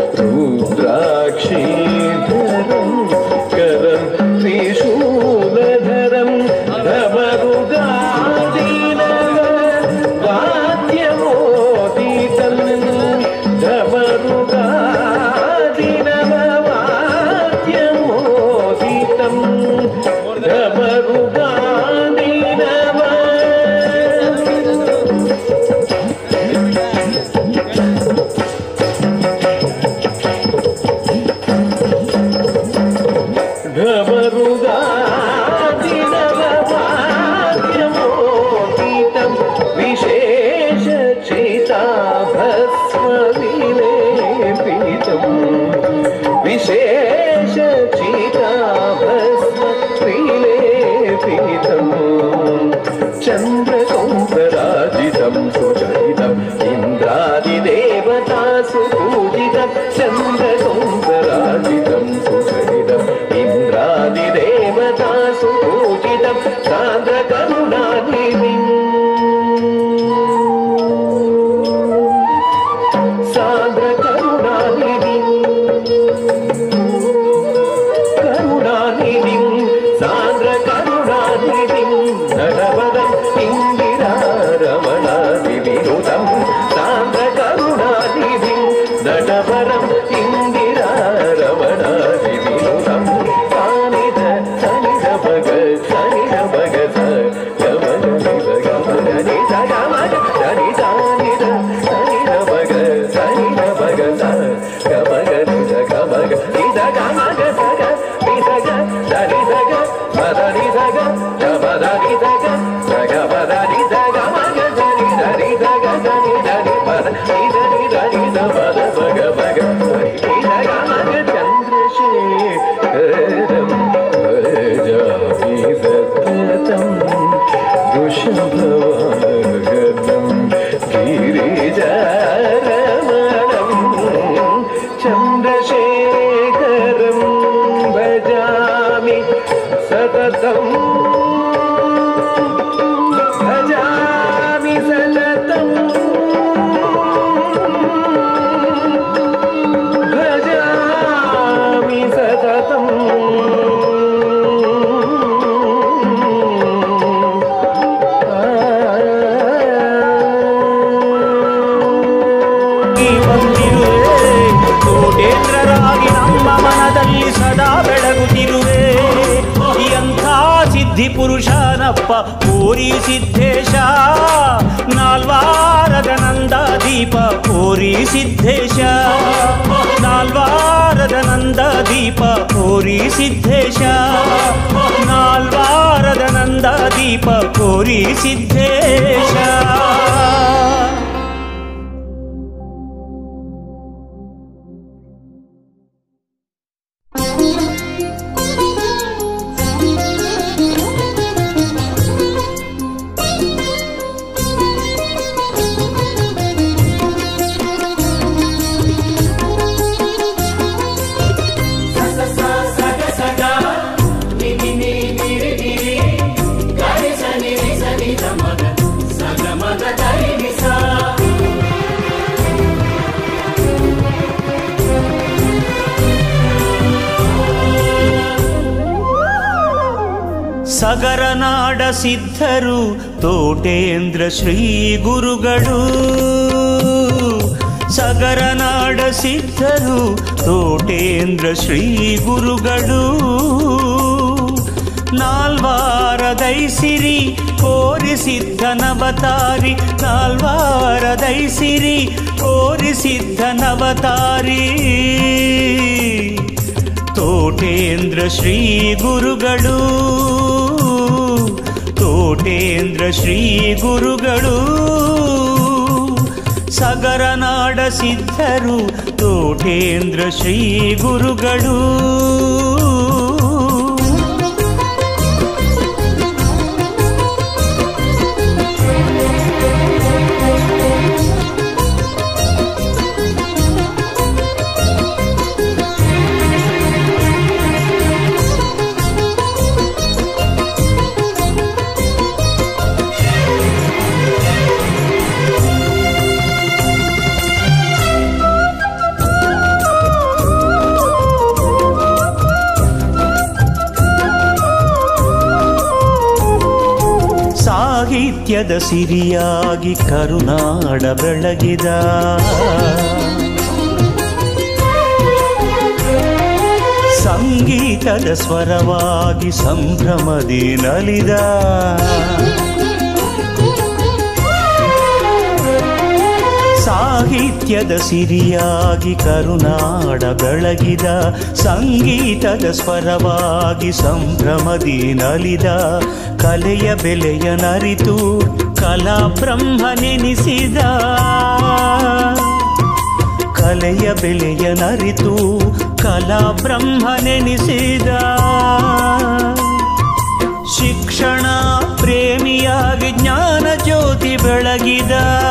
रुद्राक्षीधरं करं त्रिशूलधरं धमरुगादीनव वाद्यमोदितं धमरुगादीनव वाद्यमोदितं धमरुगादीनव चन्द्रकौन्तराजितं सुचरितम् इन्द्रादिदेवतासु पूजितं चन्द्रकौन्तराजितं सुचरितम् इन्द्रादिदेवतासु पूजितं सान्द्रकरुणानिधिम् सान्द्रकरुणानिधिम् करुणानिधिं सान्द्रकरुणानिधिं नटवदम् इन्दिरारमणादिविनुतं सान्द्रकरुणानिधिं नटवरम् इन्दिरारमणादिविनुतं सानिध सनिध भग सनिध भग स गमग निध गमग निध गमग सनि सानिध सनिध भग सनिध भग स गमग निध गमग निध गमग सग निध ग सनि सग मद निध ग गमद निध ग सग मद निध गमग सनि धनि सग सनि धनि पद निध निध निध पद भग भग निध गमग चन्द्रशेखरम् भजामि सततं वृषभवाहनं गिरिजारमणं चन्द्रशेखरं भजामि सततं भजामि सततं भजामि ಸತತಂ ಈ ಬಂದಿರುವೆ ಕೋಟೇಂದ್ರರಾಗಿ ನಮ್ಮ ಮನದಲ್ಲಿ ಸದಾ ಬೆಳಗುತ್ತಿರುವೆ ಎಂಥ ಸಿದ್ಧಿ ಪುರುಷನಪ್ಪ ಕೋರಿ ಸಿದ್ದೇಶ ನಾಲ್ವಾರದ ನಂದ ದೀಪ ಕೋರಿ ಸಿದ್ದೇಶ ನಾಲ್ವಾರದ ನಂದ ದೀಪ ಕೋರಿ ಸಿದ್ದೇಶ ನಾಲ್ವಾರದ ನಂದ ದೀಪ ಕೋರಿ ಸಿದ್ದೇಶ ಸಗರನಾಡ ಸಿದ್ಧರು ತೋಟೇಂದ್ರ ಶ್ರೀ ಗುರುಗಳು ಸಗರನಾಡ ಸಿದ್ಧರು ತೋಟೇಂದ್ರ ಶ್ರೀ ಗುರುಗಳು ನಾಲ್ವಾರದೈಸಿರಿ ಕೋರಿಸಿದ್ದನವತಾರಿ ನಾಲ್ವಾರದೈಸಿರಿ ಕೋರಿಸಿದ್ದನವತಾರಿ ತೋಟೇಂದ್ರ ಶ್ರೀ ಗುರುಗಳು ತೋಟೇಂದ್ರ ಶ್ರೀ ಗುರುಗಳು ಸಗರನಾಡ ಸಿದ್ಧರು ತೋಟೇಂದ್ರ ಶ್ರೀ ಗುರುಗಳು ಸಾಹಿತ್ಯದ ಸಿರಿಯಾಗಿ ಕರುನಾಡ ಬೆಳಗಿದ ಸಂಗೀತದ ಸ್ವರವಾಗಿ ಸಂಭ್ರಮದಿ ನಲಿದ ಸಾಹಿತ್ಯದ ಸಿರಿಯಾಗಿ ಕರುನಾಡ ಬೆಳಗಿದ ಸಂಗೀತದ ಸ್ವರವಾಗಿ ಸಂಭ್ರಮದಿ ನಲಿದ ಕಲೆಯ ಬೆಲೆಯ ನರಿತು ಕಲಾ ಬ್ರಹ್ಮ ನೆನಿಸಿದ ಕಲೆಯ ಬೆಲೆಯ ನರಿತು ಕಲಾ ಬ್ರಹ್ಮ ನೆನಿಸಿದ ಶಿಕ್ಷ ಶಿಕ್ಷಣ ಪ್ರೇಮಿಯಾಗಿ ಜ್ಞಾನ ಜ್ಯೋತಿ ಬೆಳಗಿದ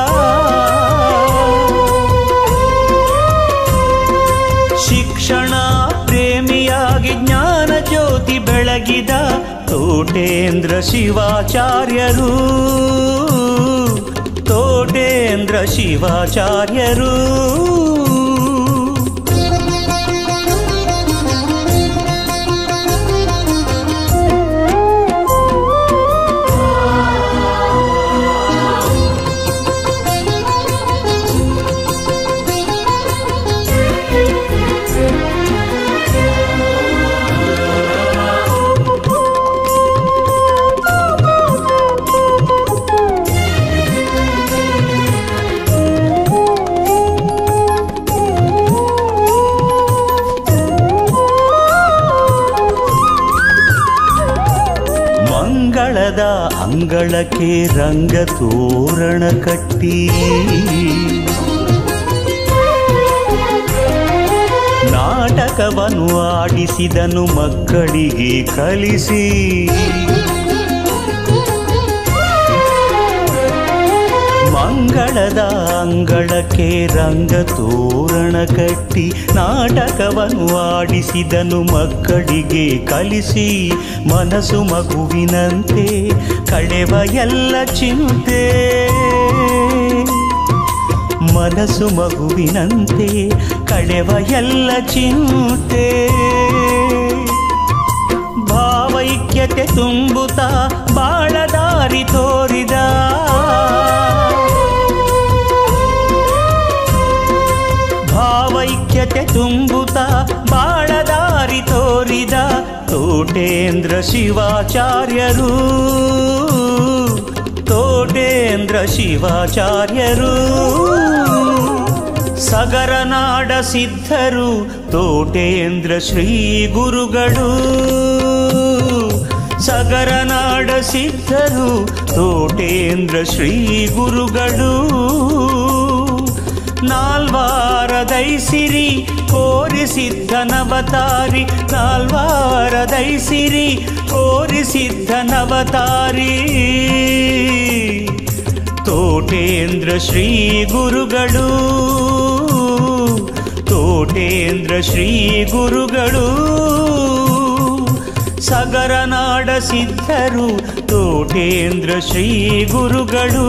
ಶಿಕ್ಷಣ ಪ್ರೇಮಿಯಾಗಿ ಜ್ಞಾನ ಜ್ಯೋತಿ ಬೆಳಗಿದ ತೋಟೇಂದ್ರ ಶಿವಾಚಾರ್ಯರು ತೋಟೇಂದ್ರ ಶಿವಾಚಾರ್ಯರು ಮಂಗಳದ ಅಂಗಳಕ್ಕೆ ರಂಗ ತೋರಣ ಕಟ್ಟಿ ನಾಟಕವನ್ನು ಆಡಿಸಿದನು ಮಕ್ಕಳಿಗೆ ಕಲಿಸಿ ಮಂಗಳದ ಅಂಗಳಕ್ಕೆ ರಂಗ ತೋರಣ ಕಟ್ಟಿ ನಾಟಕವನ್ನು ಆಡಿಸಿದನು ಮಕ್ಕಳಿಗೆ ಕಲಿಸಿ ಮನಸ್ಸು ಮಗುವಿನಂತೆ ಕಳೆವ ಎಲ್ಲ ಚಿಂತೆ ಮನಸ್ಸು ಮಗುವಿನಂತೆ ಕಳೆವ ಎಲ್ಲ ಚಿಂತೆ ಭಾವೈಕ್ಯತೆ ತುಂಬುತ್ತಾ ಬಾಳದಾರಿ ತೋರಿದ ಭಾವೈಕ್ಯತೆ ತುಂಬುತ್ತಾ ಬಾಳದಾರಿ ತೋರಿದ ತೋಟೇಂದ್ರ ಶಿವಾಚಾರ್ಯರು ತೋಟೇಂದ್ರ ಶಿವಾಚಾರ್ಯರು ಸಗರನಾಡ ಸಿದ್ಧರು ತೋಟೇಂದ್ರ ಶ್ರೀ ಗುರುಗಳು ಸಗರನಾಡ ಸಿದ್ಧರು ತೋಟೇಂದ್ರ ಶ್ರೀ ಗುರುಗಳು ನಾಲ್ವಾರದೈಸಿರಿ ಕೋರಿಸಿದ್ದನವತಾರಿ ನಾಲ್ವಾರದೈಸಿರಿ ಕೋರಿಸಿದ್ದನವತಾರಿ ತೋಟೇಂದ್ರ ಶ್ರೀ ಗುರುಗಳು ತೋಟೇಂದ್ರ ಶ್ರೀ ಗುರುಗಳು ಸಗರನಾಡ ಸಿದ್ಧರು ತೋಟೇಂದ್ರ ಶ್ರೀ ಗುರುಗಳು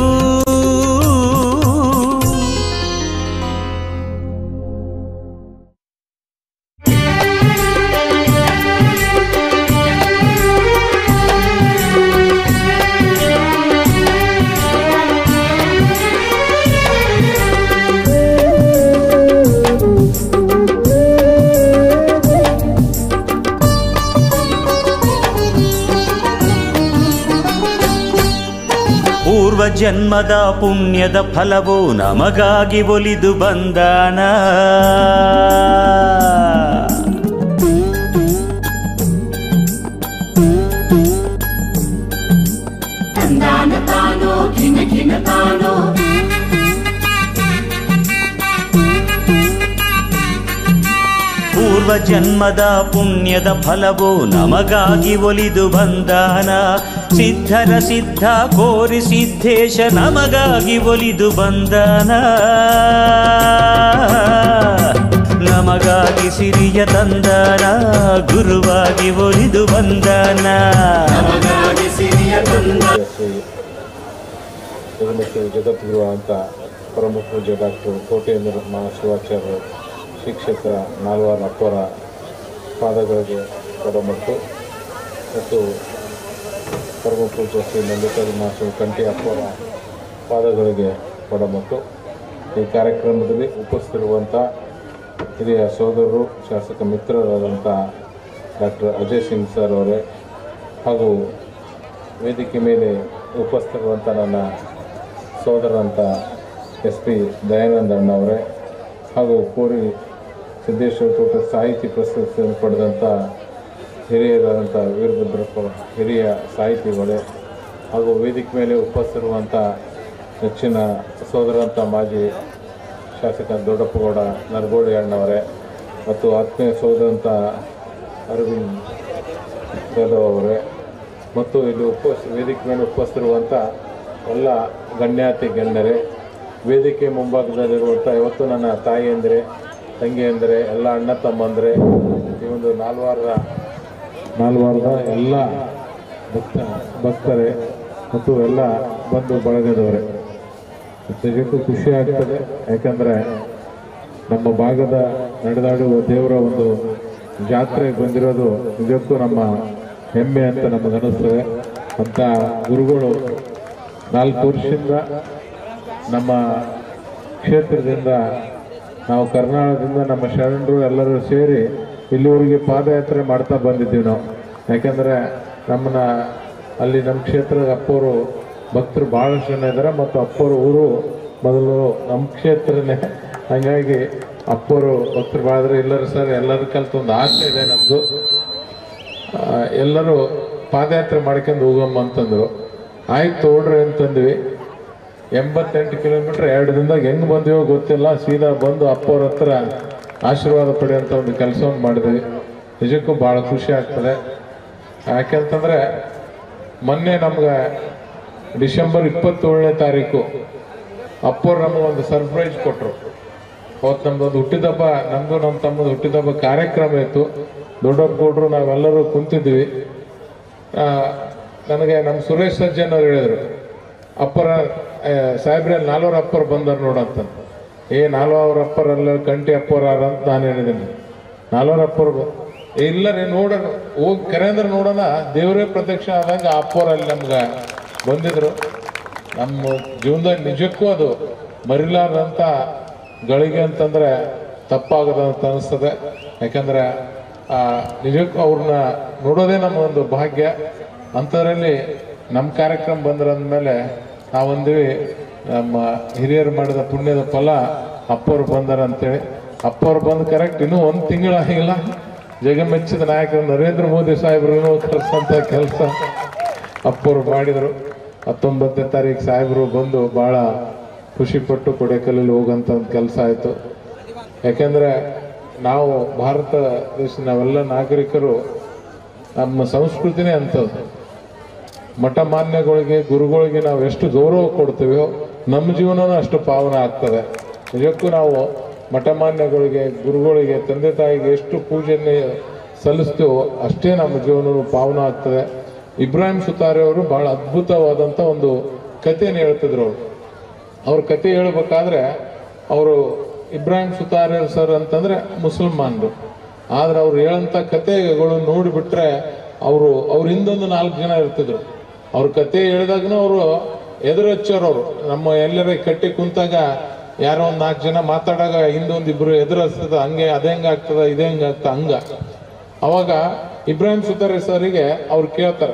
ಪೂರ್ವ ಜನ್ಮದ ಪುಣ್ಯದ ಫಲವು ನಮಗಾಗಿ ಒಲಿದು ಬಂದಾನ ತಂದಾನ ತಾನೋ ಘಿನ ಘಿನ ತಾನೋ ಪೂರ್ವ ಜನ್ಮದ ಪುಣ್ಯದ ಫಲವು ನಮಗಾಗಿ ಒಲಿದು ಬಂದಾನ ಸಿದ್ಧರ ಸಿದ್ಧ ಕೋರಿ ಸಿದ್ಧೇಶ ನಮಗಾಗಿ ಒಲಿದು ಬಂದಾನ ನಮಗಾಗಿ ಸಿರಿಯ ತಂದಾನ ಗುರುವಾಗಿ ಒಲಿದು ಬಂದಾನ ನಮಗಾಗಿ ಸಿರಿಯ ತಂದ ಶ್ರೀ ಜಗನ್ಮೂರ್ತಿ ಜಗದ್ಗುರು ಅಂತ ಪರಮ ಪೂಜ್ಯ ಡಾಕ್ಟರ್ ಕೋಟೇಂದ್ರ ಮಹಾಶಿವಾಚಾರ್ಯರು ಶಿಕ್ಷಕರ ನಾಲ್ವಾರ ಅಪ್ಪರ ಪಾದಗಳಿಗೆ ಕೊಡಮಟ್ಟು ಮತ್ತು ಪರಮ ಪೂಜ್ಯ ಶ್ರೀ ಮಲ್ಲಿಕಾರ್ಜುನ ಮಹಾಶಿವ ಕಂಠಿ ಅಪ್ಪರ ಪಾದಗಳಿಗೆ ಕೊಡಮಟ್ಟು ಈ ಕಾರ್ಯಕ್ರಮದಲ್ಲಿ ಉಪಸ್ಥಿತಿರುವಂಥ ಹಿರಿಯ ಸೋದರರು ಶಾಸಕ ಮಿತ್ರರಾದಂಥ ಡಾಕ್ಟರ್ ಅಜಯ್ ಸಿಂಗ್ ಸರ್ ಅವರೇ ಹಾಗೂ ವೇದಿಕೆ ಮೇಲೆ ಉಪಸ್ಥಿತಿರುವಂಥ ನನ್ನ ಸೋದರಂತ ಎಸ್ ಪಿ ದಯಾನಂದ ಅಣ್ಣವರೇ ಹಾಗೂ ಪೂರಿ ಸಿದ್ದೇಶ್ವರ ತೋಟ ಸಾಹಿತಿ ಪ್ರಶಸ್ತಿಯನ್ನು ಪಡೆದಂಥ ಹಿರಿಯರಾದಂಥ ವೀರಭದ್ರಪ್ಪ ಹಿರಿಯ ಸಾಹಿತಿಗಳೇ ಹಾಗೂ ವೇದಿಕೆ ಮೇಲೆ ಉಪಸ್ಥಿತಿರುವಂಥ ನೆಚ್ಚಿನ ಸೋದರಂತ ಮಾಜಿ ಶಾಸಕ ದೊಡ್ಡಪ್ಪಗೌಡ ನರಗೋಳಿ ಅಣ್ಣವರೇ ಮತ್ತು ಆತ್ಮೀಯ ಸೋದರಂತ ಅರವಿಂದ್ ಯಾದವ್ ಅವರೇ ಮತ್ತು ಇಲ್ಲಿ ಉಪಸ್ ವೇದಿಕೆ ಮೇಲೆ ಉಪಸ್ಥಿರುವಂಥ ಎಲ್ಲ ಗಣ್ಯಾತಿ ಗಣ್ಯರೇ ವೇದಿಕೆ ಮುಂಭಾಗದಲ್ಲಿರುವಂಥ ಇವತ್ತು ನನ್ನ ತಾಯಿ ಅಂದರೆ ತಂಗಿ ಅಂದರೆ ಎಲ್ಲ ಅಣ್ಣ ತಮ್ಮಂದರೆ ಈ ಒಂದು ನಾಲ್ವಾರ ನಾಲ್ವಾರದ ಎಲ್ಲ ಭಕ್ತ ಭಕ್ತರೇ ಮತ್ತು ಎಲ್ಲ ಬಂಧು ಬಳಗದವರೇ ನಿಜಕ್ಕೂ ಖುಷಿ ಆಗ್ತದೆ ಯಾಕಂದರೆ ನಮ್ಮ ಭಾಗದ ನಡೆದಾಡುವ ದೇವರ ಒಂದು ಜಾತ್ರೆ ಬಂದಿರೋದು ನಿಜಕ್ಕೂ ನಮ್ಮ ಹೆಮ್ಮೆ ಅಂತ ನಮಗನ್ನಿಸ್ತದೆ ಅಂತ ಗುರುಗಳು ನಾಲ್ಕು ವರ್ಷದಿಂದ ನಮ್ಮ ಕ್ಷೇತ್ರದಿಂದ ನಾವು ಕರ್ನಾಟಕದಿಂದ ನಮ್ಮ ಶರಣರು ಎಲ್ಲರೂ ಸೇರಿ ಇಲ್ಲಿವರೆಗೆ ಪಾದಯಾತ್ರೆ ಮಾಡ್ತಾ ಬಂದಿದ್ದೀವಿ ನಾವು ಯಾಕಂದರೆ ನಮ್ಮನ್ನ ಅಲ್ಲಿ ನಮ್ಮ ಕ್ಷೇತ್ರದ ಅಪ್ಪವರು ಭಕ್ತರು ಭಾಳಷ್ಟು ಜನ ಇದ್ದಾರೆ ಮತ್ತು ಅಪ್ಪರ ಊರು ಮೊದಲು ನಮ್ಮ ಕ್ಷೇತ್ರನೇ ಹಾಗಾಗಿ ಅಪ್ಪರು ಭಕ್ತರು ಭಾಳ ಎಲ್ಲರೂ ಸರ್ ಎಲ್ಲರ ಕಲ್ತು ಒಂದು ಆಸೆ ಇದೆ ನಮ್ಮದು ಎಲ್ಲರೂ ಪಾದಯಾತ್ರೆ ಮಾಡ್ಕೊಂಡು ಹೋಗಮ್ಮ ಅಂತಂದ್ರು ಆಯ್ತು ನೋಡ್ರಿ ಅಂತಂದ್ವಿ ಎಂಬತ್ತೆಂಟು ಕಿಲೋಮೀಟರ್ ಎರಡು ದಿನದಾಗ ಹೆಂಗ್ ಬಂದಿವೋ ಗೊತ್ತಿಲ್ಲ ಸೀದಾ ಬಂದು ಅಪ್ಪವ್ರ ಹತ್ರ ಆಶೀರ್ವಾದ ಪಡೆಯುವಂಥ ಒಂದು ಕೆಲಸವನ್ನು ಮಾಡಿದ್ವಿ ನಿಜಕ್ಕೂ ಭಾಳ ಖುಷಿ ಆಗ್ತದೆ ಯಾಕೆಂತಂದ್ರೆ ಮೊನ್ನೆ ನಮ್ಗೆ ಡಿಸೆಂಬರ್ ಇಪ್ಪತ್ತೇಳನೇ ತಾರೀಕು ಅಪ್ಪವ್ರು ನಮ್ಗೆ ಒಂದು ಸರ್ಪ್ರೈಸ್ ಕೊಟ್ಟರು ಅವತ್ತು ನಮ್ದೊಂದು ಹುಟ್ಟಿದಬ್ಬ ನಮ್ದು ನಮ್ಮ ತಮ್ಮದು ಹುಟ್ಟಿದಬ್ಬ ಕಾರ್ಯಕ್ರಮ ಇತ್ತು ದೊಡ್ಡಪ್ಪ ಗೌಡ್ರು ನಾವೆಲ್ಲರೂ ಕುಂತಿದ್ವಿ ಆ, ನನಗೆ ನಮ್ಮ ಸುರೇಶ್ ಸಜ್ಜನ್ ಅವ್ರು ಹೇಳಿದ್ರು ಅಪ್ಪರ ಆ, ಸಾಹೇಬ್ರೆ ನಾಲ್ವರ ಅಪ್ಪರು ಬಂದರು ನೋಡಂತ ಏ ನಾಲ್ವರ ಅಪ್ಪರಲ್ಲ ಕಂಟಿ ಅಪ್ಪರ ಅಂತ ನಾನು ಹೇಳಿದ್ದೀನಿ ನಾಲ್ವರ ಅಪ್ಪರು ಬ- ಏ, ಇಲ್ಲ ರೀ ನೋಡೋಣ ಹೋಗಿ ಕರೆಂದ್ರ ನೋಡೋಣ ದೇವರೇ ಪ್ರತ್ಯಕ್ಷ ಆದಂಗ ಆ ಅಪ್ಪರು ಅಲ್ಲಿ ನಮ್ಗೆ ಬಂದಿದ್ರು ನಮ್ಮ ಜೀವನದಲ್ಲಿ ನಿಜಕ್ಕೂ ಅದು ಮರಿಲಾರ್ದಂಥ ಗಳಿಗೆ ಅಂತಂದ್ರೆ ತಪ್ಪಾಗದ ಅಂತ ಅನಿಸ್ತದೆ ಯಾಕಂದ್ರೆ ಆ ನಿಜಕ್ಕೂ ಅವ್ರನ್ನ ನೋಡೋದೇ ನಮ್ಮ ಒಂದು ಭಾಗ್ಯ ಅಂಥದ್ರಲ್ಲಿ ನಮ್ಮ ಕಾರ್ಯಕ್ರಮ ಬಂದ್ರಂದ್ಮೇಲೆ ನಾವಂದಿವಿ ನಮ್ಮ ಹಿರಿಯರು ಮಾಡಿದ ಪುಣ್ಯದ ಫಲ ಅಪ್ಪವ್ರು ಬಂದಾರ ಅಂತೇಳಿ ಅಪ್ಪವ್ರು ಬಂದು ಕರೆಕ್ಟ್ ಇನ್ನೂ ಒಂದು ತಿಂಗಳಾಗಿಲ್ಲ ಜಗಮೆಚ್ಚಿದ ನಾಯಕರು ನರೇಂದ್ರ ಮೋದಿ ಸಾಹೇಬ್ರು ಕರೆಸಂತ ಕೆಲಸ ಅಪ್ಪವ್ರು ಮಾಡಿದರು ಹತ್ತೊಂಬತ್ತನೇ ತಾರೀಕು ಸಾಹೇಬರು ಬಂದು ಭಾಳ ಖುಷಿಪಟ್ಟು ಕೊಡೆಕಲ್ಲಲ್ಲಿ ಹೋಗಂತ ಒಂದು ಕೆಲಸ ಆಯಿತು ಯಾಕೆಂದರೆ ನಾವು ಭಾರತ ದೇಶ ನಾವೆಲ್ಲ ನಾಗರಿಕರು ನಮ್ಮ ಸಂಸ್ಕೃತಿನೇ ಅಂಥದ್ದು ಮಠ ಮಾನ್ಯಗಳಿಗೆ ಗುರುಗಳಿಗೆ ನಾವು ಎಷ್ಟು ಗೌರವ ಕೊಡ್ತೀವೋ ನಮ್ಮ ಜೀವನನೂ ಅಷ್ಟು ಪಾವನ ಆಗ್ತದೆ ನಿಜಕ್ಕೂ ನಾವು ಮಠ ಮಾನ್ಯಗಳಿಗೆ ಗುರುಗಳಿಗೆ ತಂದೆ ತಾಯಿಗೆ ಎಷ್ಟು ಪೂಜೆಯನ್ನು ಸಲ್ಲಿಸ್ತೀವೋ ಅಷ್ಟೇ ನಮ್ಮ ಜೀವನವು ಪಾವನ ಆಗ್ತದೆ ಇಬ್ರಾಹಿಂ ಸುತಾರಿ ಅವರು ಬಹಳ ಅದ್ಭುತವಾದಂಥ ಒಂದು ಕಥೆಯನ್ನು ಹೇಳ್ತಿದ್ರು ಅವರು ಅವ್ರ ಕತೆ ಹೇಳ್ಬೇಕಾದ್ರೆ ಅವರು ಇಬ್ರಾಹಿಂ ಸುತಾರ ಸರ್ ಅಂತಂದ್ರೆ ಮುಸಲ್ಮಾನರು ಆದ್ರೆ ಅವ್ರು ಹೇಳಂತ ಕತೆಗಳು ನೋಡಿಬಿಟ್ರೆ ಅವರು ಅವ್ರ ಹಿಂದೊಂದು ನಾಲ್ಕು ಜನ ಇರ್ತಿದ್ರು ಅವ್ರ ಕತೆ ಹೇಳಿದಾಗನು ಅವರು ಎದುರು ಹಚ್ಚೋರು ನಮ್ಮ ಎಲ್ಲರ ಕಟ್ಟಿ ಕುಂತಾಗ ಯಾರೋ ಒಂದ್ ನಾಲ್ಕು ಜನ ಮಾತಾಡಾಗ ಹಿಂದೊಂದು ಇಬ್ರು ಎದುರು ಹಚ್ತದ ಹಂಗೆ ಅದೇ ಹೆಂಗ ಆಗ್ತದ ಇದೇ ಹೆಂಗ ಆಗ್ತದ ಹಂಗ ಅವಾಗ ಇಬ್ರಾಹಿಂ ಸುತಾರಿ ಸರಿಗೆ ಅವ್ರು ಕೇಳ್ತಾರೆ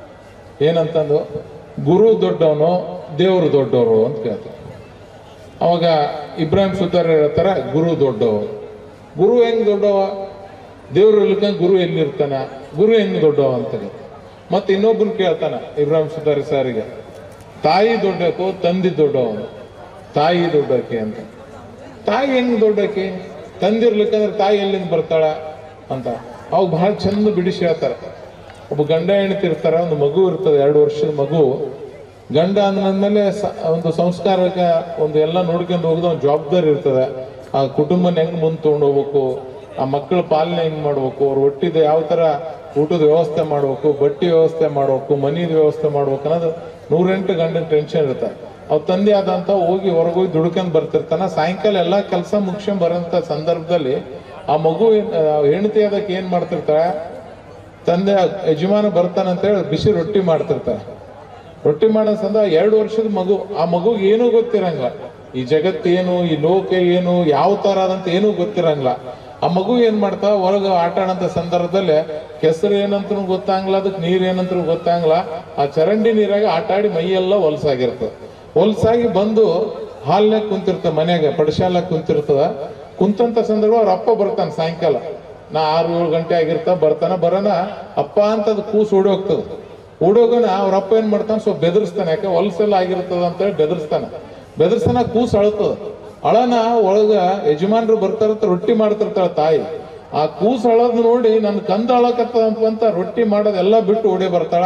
ಏನಂತಂದು ಗುರು ದೊಡ್ಡವನು ದೇವರು ದೊಡ್ಡವರು ಅಂತ ಕೇಳ್ತಾರೆ ಅವಾಗ ಇಬ್ರಾಹಿಂ ಸುತಾರ್ ಹೇಳ್ತಾರ ಗುರು ದೊಡ್ಡವ ಗುರು ಹೆಂಗ್ ದೊಡ್ಡವ ದೇವ್ರು ಇಲ್ಕ ಗುರು ಎಲ್ಲಿರ್ತಾನ ಗುರು ಹೆಂಗ್ ದೊಡ್ಡವ ಅಂತ ಮತ್ತೆ ಇನ್ನೊಬ್ಬನ್ ಕೇಳ್ತಾನ ಇಬ್ರಾಹಿಂ ಸುತಾರಿ ಸಾರಿಗೆ ತಾಯಿ ದೊಡ್ಡಕೋ ತಂದಿ ದೊಡ್ಡವನು ತಾಯಿ ದೊಡ್ಡಕ್ಕೆ ಅಂತ ತಾಯಿ ಹೆಂಗ್ ದೊಡ್ಡಕ್ಕೆ ತಂದಿರ್ಲಿಕ್ಕಂದ್ರೆ ತಾಯಿ ಎಲ್ಲಿಂದ ಬರ್ತಾಳ ಅಂತ ಅವಾಗ ಬಹಳ ಚಂದ ಬಿಡಿಸಿ ಹೇಳ್ತಾರೆ ಒಬ್ಬ ಗಂಡ ಹೆಂಡತಿ ಇರ್ತಾರ ಒಂದು ಮಗು ಇರ್ತದೆ ಎರಡು ವರ್ಷದ ಮಗು ಗಂಡ ಅಂದ್ಮೇಲೆ ಸ- ಒಂದು ಸಂಸ್ಕಾರಕ್ಕೆ ಒಂದು ಎಲ್ಲ ನೋಡ್ಕೊಂಡು ಹೋಗೋದು ಒಂದು ಜವಾಬ್ದಾರಿ ಇರ್ತದೆ ಆ ಕುಟುಂಬನ ಹೆಂಗ್ ಮುಂದೆ ತಗೊಂಡು ಹೋಗ್ಬೇಕು ಆ ಮಕ್ಕಳ ಪಾಲನೆ ಹೆಂಗ್ ಮಾಡ್ಬೇಕು ಅವ್ರು ಒಟ್ಟಿದ ಯಾವ ತರ ಊಟದ ವ್ಯವಸ್ಥೆ ಮಾಡ್ಬೇಕು ಬಟ್ಟಿ ವ್ಯವಸ್ಥೆ ಮಾಡ್ಬೇಕು ಮನಿದ ವ್ಯವಸ್ಥೆ ಮಾಡ್ಬೇಕು ಅನ್ನೋದು ನೂರೆಂಟು ಗಂಡನ ಟೆನ್ಷನ್ ಇರುತ್ತೆ ಅವ್ ತಂದೆ ಆದಂತ ಹೋಗಿ ಹೊರಗೋಗಿ ದುಡ್ಕೊಂಡ್ ಬರ್ತಿರ್ತಾನ ಸಾಯಂಕಾಲ ಎಲ್ಲಾ ಕೆಲಸ ಮುಗಿಸ್ಕೊಂಡ್ ಬರೋಂತ ಸಂದರ್ಭದಲ್ಲಿ ಆ ಮಗು ಏನ್- ಆ ಹೆಂಡತಿ ಅದಕ್ಕೆ ಏನ್ ಮಾಡ್ತಿರ್ತಾಳೆ ತಂದೆ ಯಜಮಾನ ಬರ್ತಾನಂತೇಳಿ ಬಿಸಿ ರೊಟ್ಟಿ ಮಾಡ್ತಿರ್ತಾರೆ ರೊಟ್ಟಿ ಮಾಡೋ ಸಂದ ಎರಡು ವರ್ಷದ ಮಗು ಆ ಮಗುಗೆ ಏನೂ ಗೊತ್ತಿರಂಗಿಲ್ಲ ಈ ಜಗತ್ತೇನು ಈ ಲೋಕ ಏನು ಯಾವ ತರ ಅದಂತ ಏನೂ ಗೊತ್ತಿರಂಗಿಲ್ಲ ಆ ಮಗು ಏನ್ ಮಾಡ್ತಾವ ಹೊರಗೆ ಆಟ ಆಡಂತ ಸಂದರ್ಭದಲ್ಲಿ ಕೆಸರು ಏನಂತನೂ ಗೊತ್ತಾಗಲ್ಲ ಅದಕ್ಕೆ ನೀರ್ ಏನಂತನೂ ಗೊತ್ತಾಗಲ್ಲ ಆ ಚರಂಡಿ ನೀರಾಗ ಆಟ ಆಡಿ ಮೈಯೆಲ್ಲ ಹೊಲಸಾಗಿರ್ತದೆ ಹೊಲಸಾಗಿ ಬಂದು ಹಾಲ್ನಾಗ ಕುಂತಿರ್ತದೆ ಮನ್ಯಾಗ ಪಡಶಾಲಾಗ ಕುಂತಿರ್ತದ ಕುಂತಂತ ಸಂದರ್ಭ ಅವ್ರ ಅಪ್ಪ ಬರ್ತಾನೆ ಸಾಯಂಕಾಲ ನಾ ಆರು ಏಳು ಗಂಟೆ ಆಗಿರ್ತ ಬರ್ತಾನ ಬರೋಣ ಅಪ್ಪ ಅಂತ ಅದು ಕೂಸು ಓಡಿ ಹೋಗ್ತದೆ ಓಡೋಗನ ಅವ್ರ ಅಪ್ಪ ಏನ್ ಮಾಡ್ತಾನೆ ಸ್ವಲ್ಪ ಬೆದರಿಸ್ತಾನೆ ಯಾಕೆ ಹೊಲಸೆಲ್ಲ ಆಗಿರ್ತದ ಅಂತೇಳಿ ಬೆದರಿಸ್ತಾನೆ ಬೆದರ್ಸನ ಕೂಸು ಅಳತದ ಅಳನ ಒಳಗ ಯಜಮಾನ್ರು ಬರ್ತಾರಂತ ರೊಟ್ಟಿ ಮಾಡ್ತಿರ್ತಾಳ ತಾಯಿ ಆ ಕೂಸು ಅಳದ್ ನೋಡಿ ನನ್ ಕಂದ ಅಳಕತ್ತದ ಅಂತ ರೊಟ್ಟಿ ಮಾಡೋದೆಲ್ಲ ಬಿಟ್ಟು ಓಡಿ ಬರ್ತಾಳ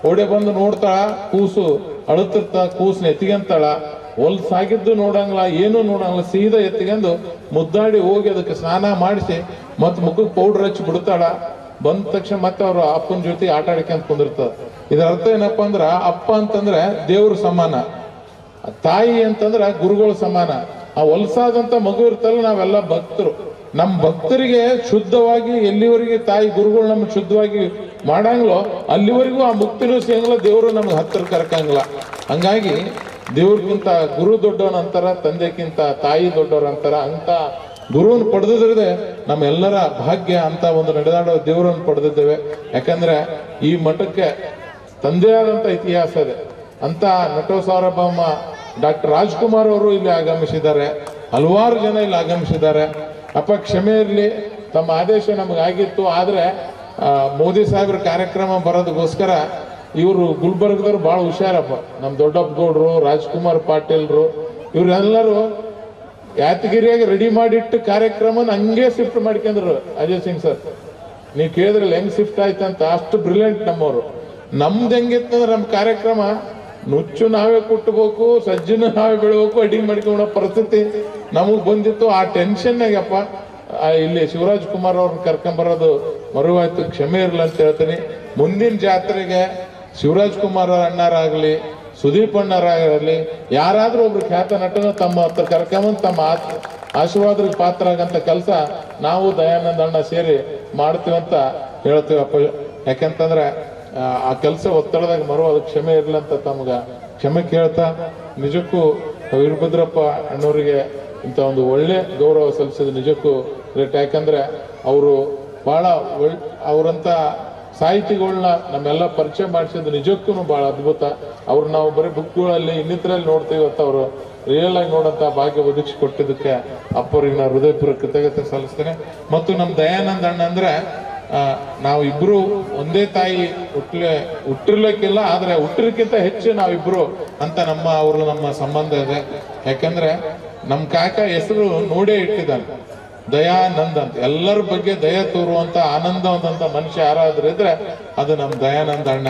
ಓಡೆ ಬಂದು ನೋಡ್ತಾಳ ಕೂಸು ಅಳುತ್ತಿರ್ತ ಕೂಸ್ನ ಎತ್ತಿಗೆಂತಾಳ ಹೊಲ್ಸಾಗಿದ್ದು ನೋಡಂಗಿಲ್ಲ ಏನೂ ನೋಡಂಗಿಲ್ಲ ಸೀದಾ ಎತ್ತಿಗೆಂದು ಮುದ್ದಾಡಿ ಹೋಗಿ ಅದಕ್ಕೆ ಸ್ನಾನ ಮಾಡಿಸಿ ಮತ್ ಮುಖಕ್ಕೆ ಪೌಡರ್ ಹಚ್ಚಿ ಬಿಡ್ತಾಳ ಬಂದ ತಕ್ಷಣ ಮತ್ತೆ ಅವ್ರ ಅಪ್ಪನ ಜೊತೆ ಆಟ ಆಡ್ಕೊಂತ ಕುಂದಿರ್ತದ ಇದರ ಅರ್ಥ ಏನಪ್ಪಾ ಅಂದ್ರ ಅಪ್ಪ ಅಂತಂದ್ರೆ ದೇವ್ರ ಸಮಾನ ತಾಯಿ ಅಂತಂದ್ರ ಗುರುಗಳು ಸಮಾನ ಆ ಹೊಲ್ಸಾದಂತ ಮಗು ಇರ್ತಲ್ಲ ನಾವೆಲ್ಲ ಭಕ್ತರು ನಮ್ಮ ಭಕ್ತರಿಗೆ ಶುದ್ಧವಾಗಿ ಎಲ್ಲಿವರೆಗೆ ತಾಯಿ ಗುರುಗಳು ನಮ್ಗೆ ಶುದ್ಧವಾಗಿ ಮಾಡಂಗಿಲ್ಲೋ ಅಲ್ಲಿವರೆಗೂ ಆ ಮುಕ್ತಿನೂ ಸಿಗಂಗಿಲ್ಲ ದೇವರು ನಮ್ಗೆ ಹತ್ತಿರ ಕರ್ಕಂಗಿಲ್ಲ ಹಂಗಾಗಿ ದೇವ್ರಿಗಿಂತ ಗುರು ದೊಡ್ಡವನಂತಾರ ತಂದೆಗಿಂತ ತಾಯಿ ದೊಡ್ಡವರಂತಾರ ಅಂತ ಗುರುವನ್ನು ಪಡೆದಿದ್ರೆ ನಮ್ಮೆಲ್ಲರ ಭಾಗ್ಯ ಅಂತ ಒಂದು ನಡೆದಾಡೋ ದೇವರನ್ನು ಪಡೆದಿದ್ದೇವೆ ಯಾಕಂದ್ರೆ ಈ ಮಠಕ್ಕೆ ತಂದೆ ಆದಂತ ಇತಿಹಾಸ ಇದೆ ಅಂತ ನಟೋ ಸಾರ್ವಭೌಮ ಡಾಕ್ಟರ್ ರಾಜ್ಕುಮಾರ್ ಅವರು ಇಲ್ಲಿ ಆಗಮಿಸಿದ್ದಾರೆ ಹಲವಾರು ಜನ ಇಲ್ಲಿ ಆಗಮಿಸಿದ್ದಾರೆ ಅಪ್ಪ ಕ್ಷಮೆ ಇರಲಿ ತಮ್ಮ ಆದೇಶ ನಮಗಾಗಿತ್ತು ಆದ್ರೆ ಆ, ಮೋದಿ ಸಾಹೇಬ್ರ ಕಾರ್ಯಕ್ರಮ ಬರೋದಕ್ಕೋಸ್ಕರ ಇವರು ಗುಲ್ಬರ್ಗದವ್ರು ಬಹಳ ಹುಷಾರಪ್ಪ ನಮ್ಮ ದೊಡ್ಡಪ್ಪ ಗೌಡ್ರು ರಾಜ್ಕುಮಾರ್ ಪಾಟೀಲ್ರು ಇವರೆಲ್ಲರೂ ಯಾತಗಿರಿಯಾಗಿ ರೆಡಿ ಮಾಡಿಟ್ಟು ಕಾರ್ಯಕ್ರಮನ ಹಂಗೆ ಶಿಫ್ಟ್ ಮಾಡ್ಕೊಂಡ್ರು ಅಜಯ್ ಸಿಂಗ್ ಸರ್ ನೀವು ಕೇಳಿದ್ರಲ್ಲ ಹೆಂಗ್ ಶಿಫ್ಟ್ ಆಯ್ತಂತ ಅಷ್ಟು ಬ್ರಿಲಿಯಂಟ್ ನಮ್ಮವರು ನಮ್ದು ಹೆಂಗಿತ್ತಂದ್ರೆ ನಮ್ಮ ಕಾರ್ಯಕ್ರಮ ನುಚ್ಚು ನಾವೇ ಕುಟ್ಟಬೇಕು ಸಜ್ಜನ ನಾವೇ ಬೆಳಬೇಕು ಅಡಿಗೆ ಮಾಡ್ಕೊಂಡೋ ಪರಿಸ್ಥಿತಿ ನಮಗ್ ಬಂದಿತ್ತು ಆ ಟೆನ್ಷನ್ನಾಗಪ್ಪ ಆ ಇಲ್ಲಿ ಶಿವರಾಜ್ ಕುಮಾರ್ ಅವ್ರನ್ನ ಕರ್ಕೊಂಬರೋದು ಮರುವಾಯ್ತು ಕ್ಷಮೆ ಇರಲ್ಲ ಅಂತ ಹೇಳ್ತೀನಿ ಮುಂದಿನ ಜಾತ್ರೆಗೆ ಶಿವರಾಜ್ ಕುಮಾರ್ ಅಣ್ಣಾರಾಗ್ಲಿ ಸುದೀಪ್ ಅಣ್ಣರಾಗಲಿ ಯಾರಾದ್ರೂ ಒಬ್ರು ಖ್ಯಾತ ನಟನ ತಮ್ಮ ಹತ್ರ ಕರ್ಕೊಂಬಂದು ತಮ್ಮ ಆತ್- ಆಶೀರ್ವಾದಕ್ಕೆ ಪಾತ್ರ ಆಗಂತ ಕೆಲಸ ನಾವು ದಯಾನಂದ ಅಣ್ಣ ಸೇರಿ ಮಾಡ್ತೀವಂತ ಹೇಳ್ತೀವಪ್ಪ ಯಾಕಂತಂದ್ರೆ ಆ, ಆ ಕೆಲಸ ಒತ್ತಡದಾಗ ಮರು ಅದಕ್ಕೆ ಕ್ಷಮೆ ಇರ್ಲಿ ಅಂತ ತಮ್ಗ ಕ್ಷಮೆ ಕೇಳ್ತಾ ನಿಜಕ್ಕೂ ವೀರಭದ್ರಪ್ಪ ಅಣ್ಣವರಿಗೆ ಇಂಥ ಒಂದು ಒಳ್ಳೆ ಗೌರವ ಸಲ್ಲಿಸಿದ ನಿಜಕ್ಕೂ ಗ್ರೇಟ್ ಯಾಕಂದ್ರೆ ಅವರು ಬಹಳ ಒಳ್ ಅವರಂತ ಸಾಹಿತಿಗಳನ್ನ ನಮ್ಮೆಲ್ಲ ಪರಿಚಯ ಮಾಡಿಸಿದ್ದು ನಿಜಕ್ಕೂ ಬಹಳ ಅದ್ಭುತ ಅವ್ರು ನಾವು ಬರೀ ಬುಕ್ಗಳಲ್ಲಿ ಇನ್ನಿತರಲ್ಲಿ ನೋಡ್ತೀವಿ ಇವತ್ತು ಅವರು ರಿಯಲ್ ಆಗಿ ನೋಡಂತ ಭಾಗ್ಯ ಒದಗಿಸಿ ಕೊಟ್ಟಿದ್ದಕ್ಕೆ ಅಪ್ಪರಿಗೆ ನಾನು ಹೃದಯಪೂರ್ವಕ ಕೃತಜ್ಞತೆ ಸಲ್ಲಿಸ್ತೇನೆ ಮತ್ತು ನಮ್ಮ ದಯಾನಂದ ಅಣ್ಣ ಅಂದ್ರೆ ಆ, ನಾವು ಇಬ್ರು ಒಂದೇ ತಾಯಿ ಹುಟ್ಲೆ ಹುಟ್ಟಿರ್ಲಿಕ್ಕಿಲ್ಲ ಆದ್ರೆ ಹುಟ್ಟಿರ್ಕಿಂತ ಹೆಚ್ಚು ನಾವಿಬ್ರು ಅಂತ ನಮ್ಮ ಅವರು ನಮ್ಮ ಸಂಬಂಧ ಇದೆ ಯಾಕಂದ್ರೆ ನಮ್ ಕಾಕ ಹೆಸರು ನೋಡೇ ಇಟ್ಟಿದ್ದಾನೆ ದಯಾನಂದ್ ಅಂತ ಎಲ್ಲರ ಬಗ್ಗೆ ದಯ ತೋರುವಂತ ಆನಂದವಂತ ಮನುಷ್ಯ ಯಾರಾದ್ರೂ ಇದ್ರೆ ಅದು ನಮ್ ದಯಾನಂದ ಅಣ್ಣ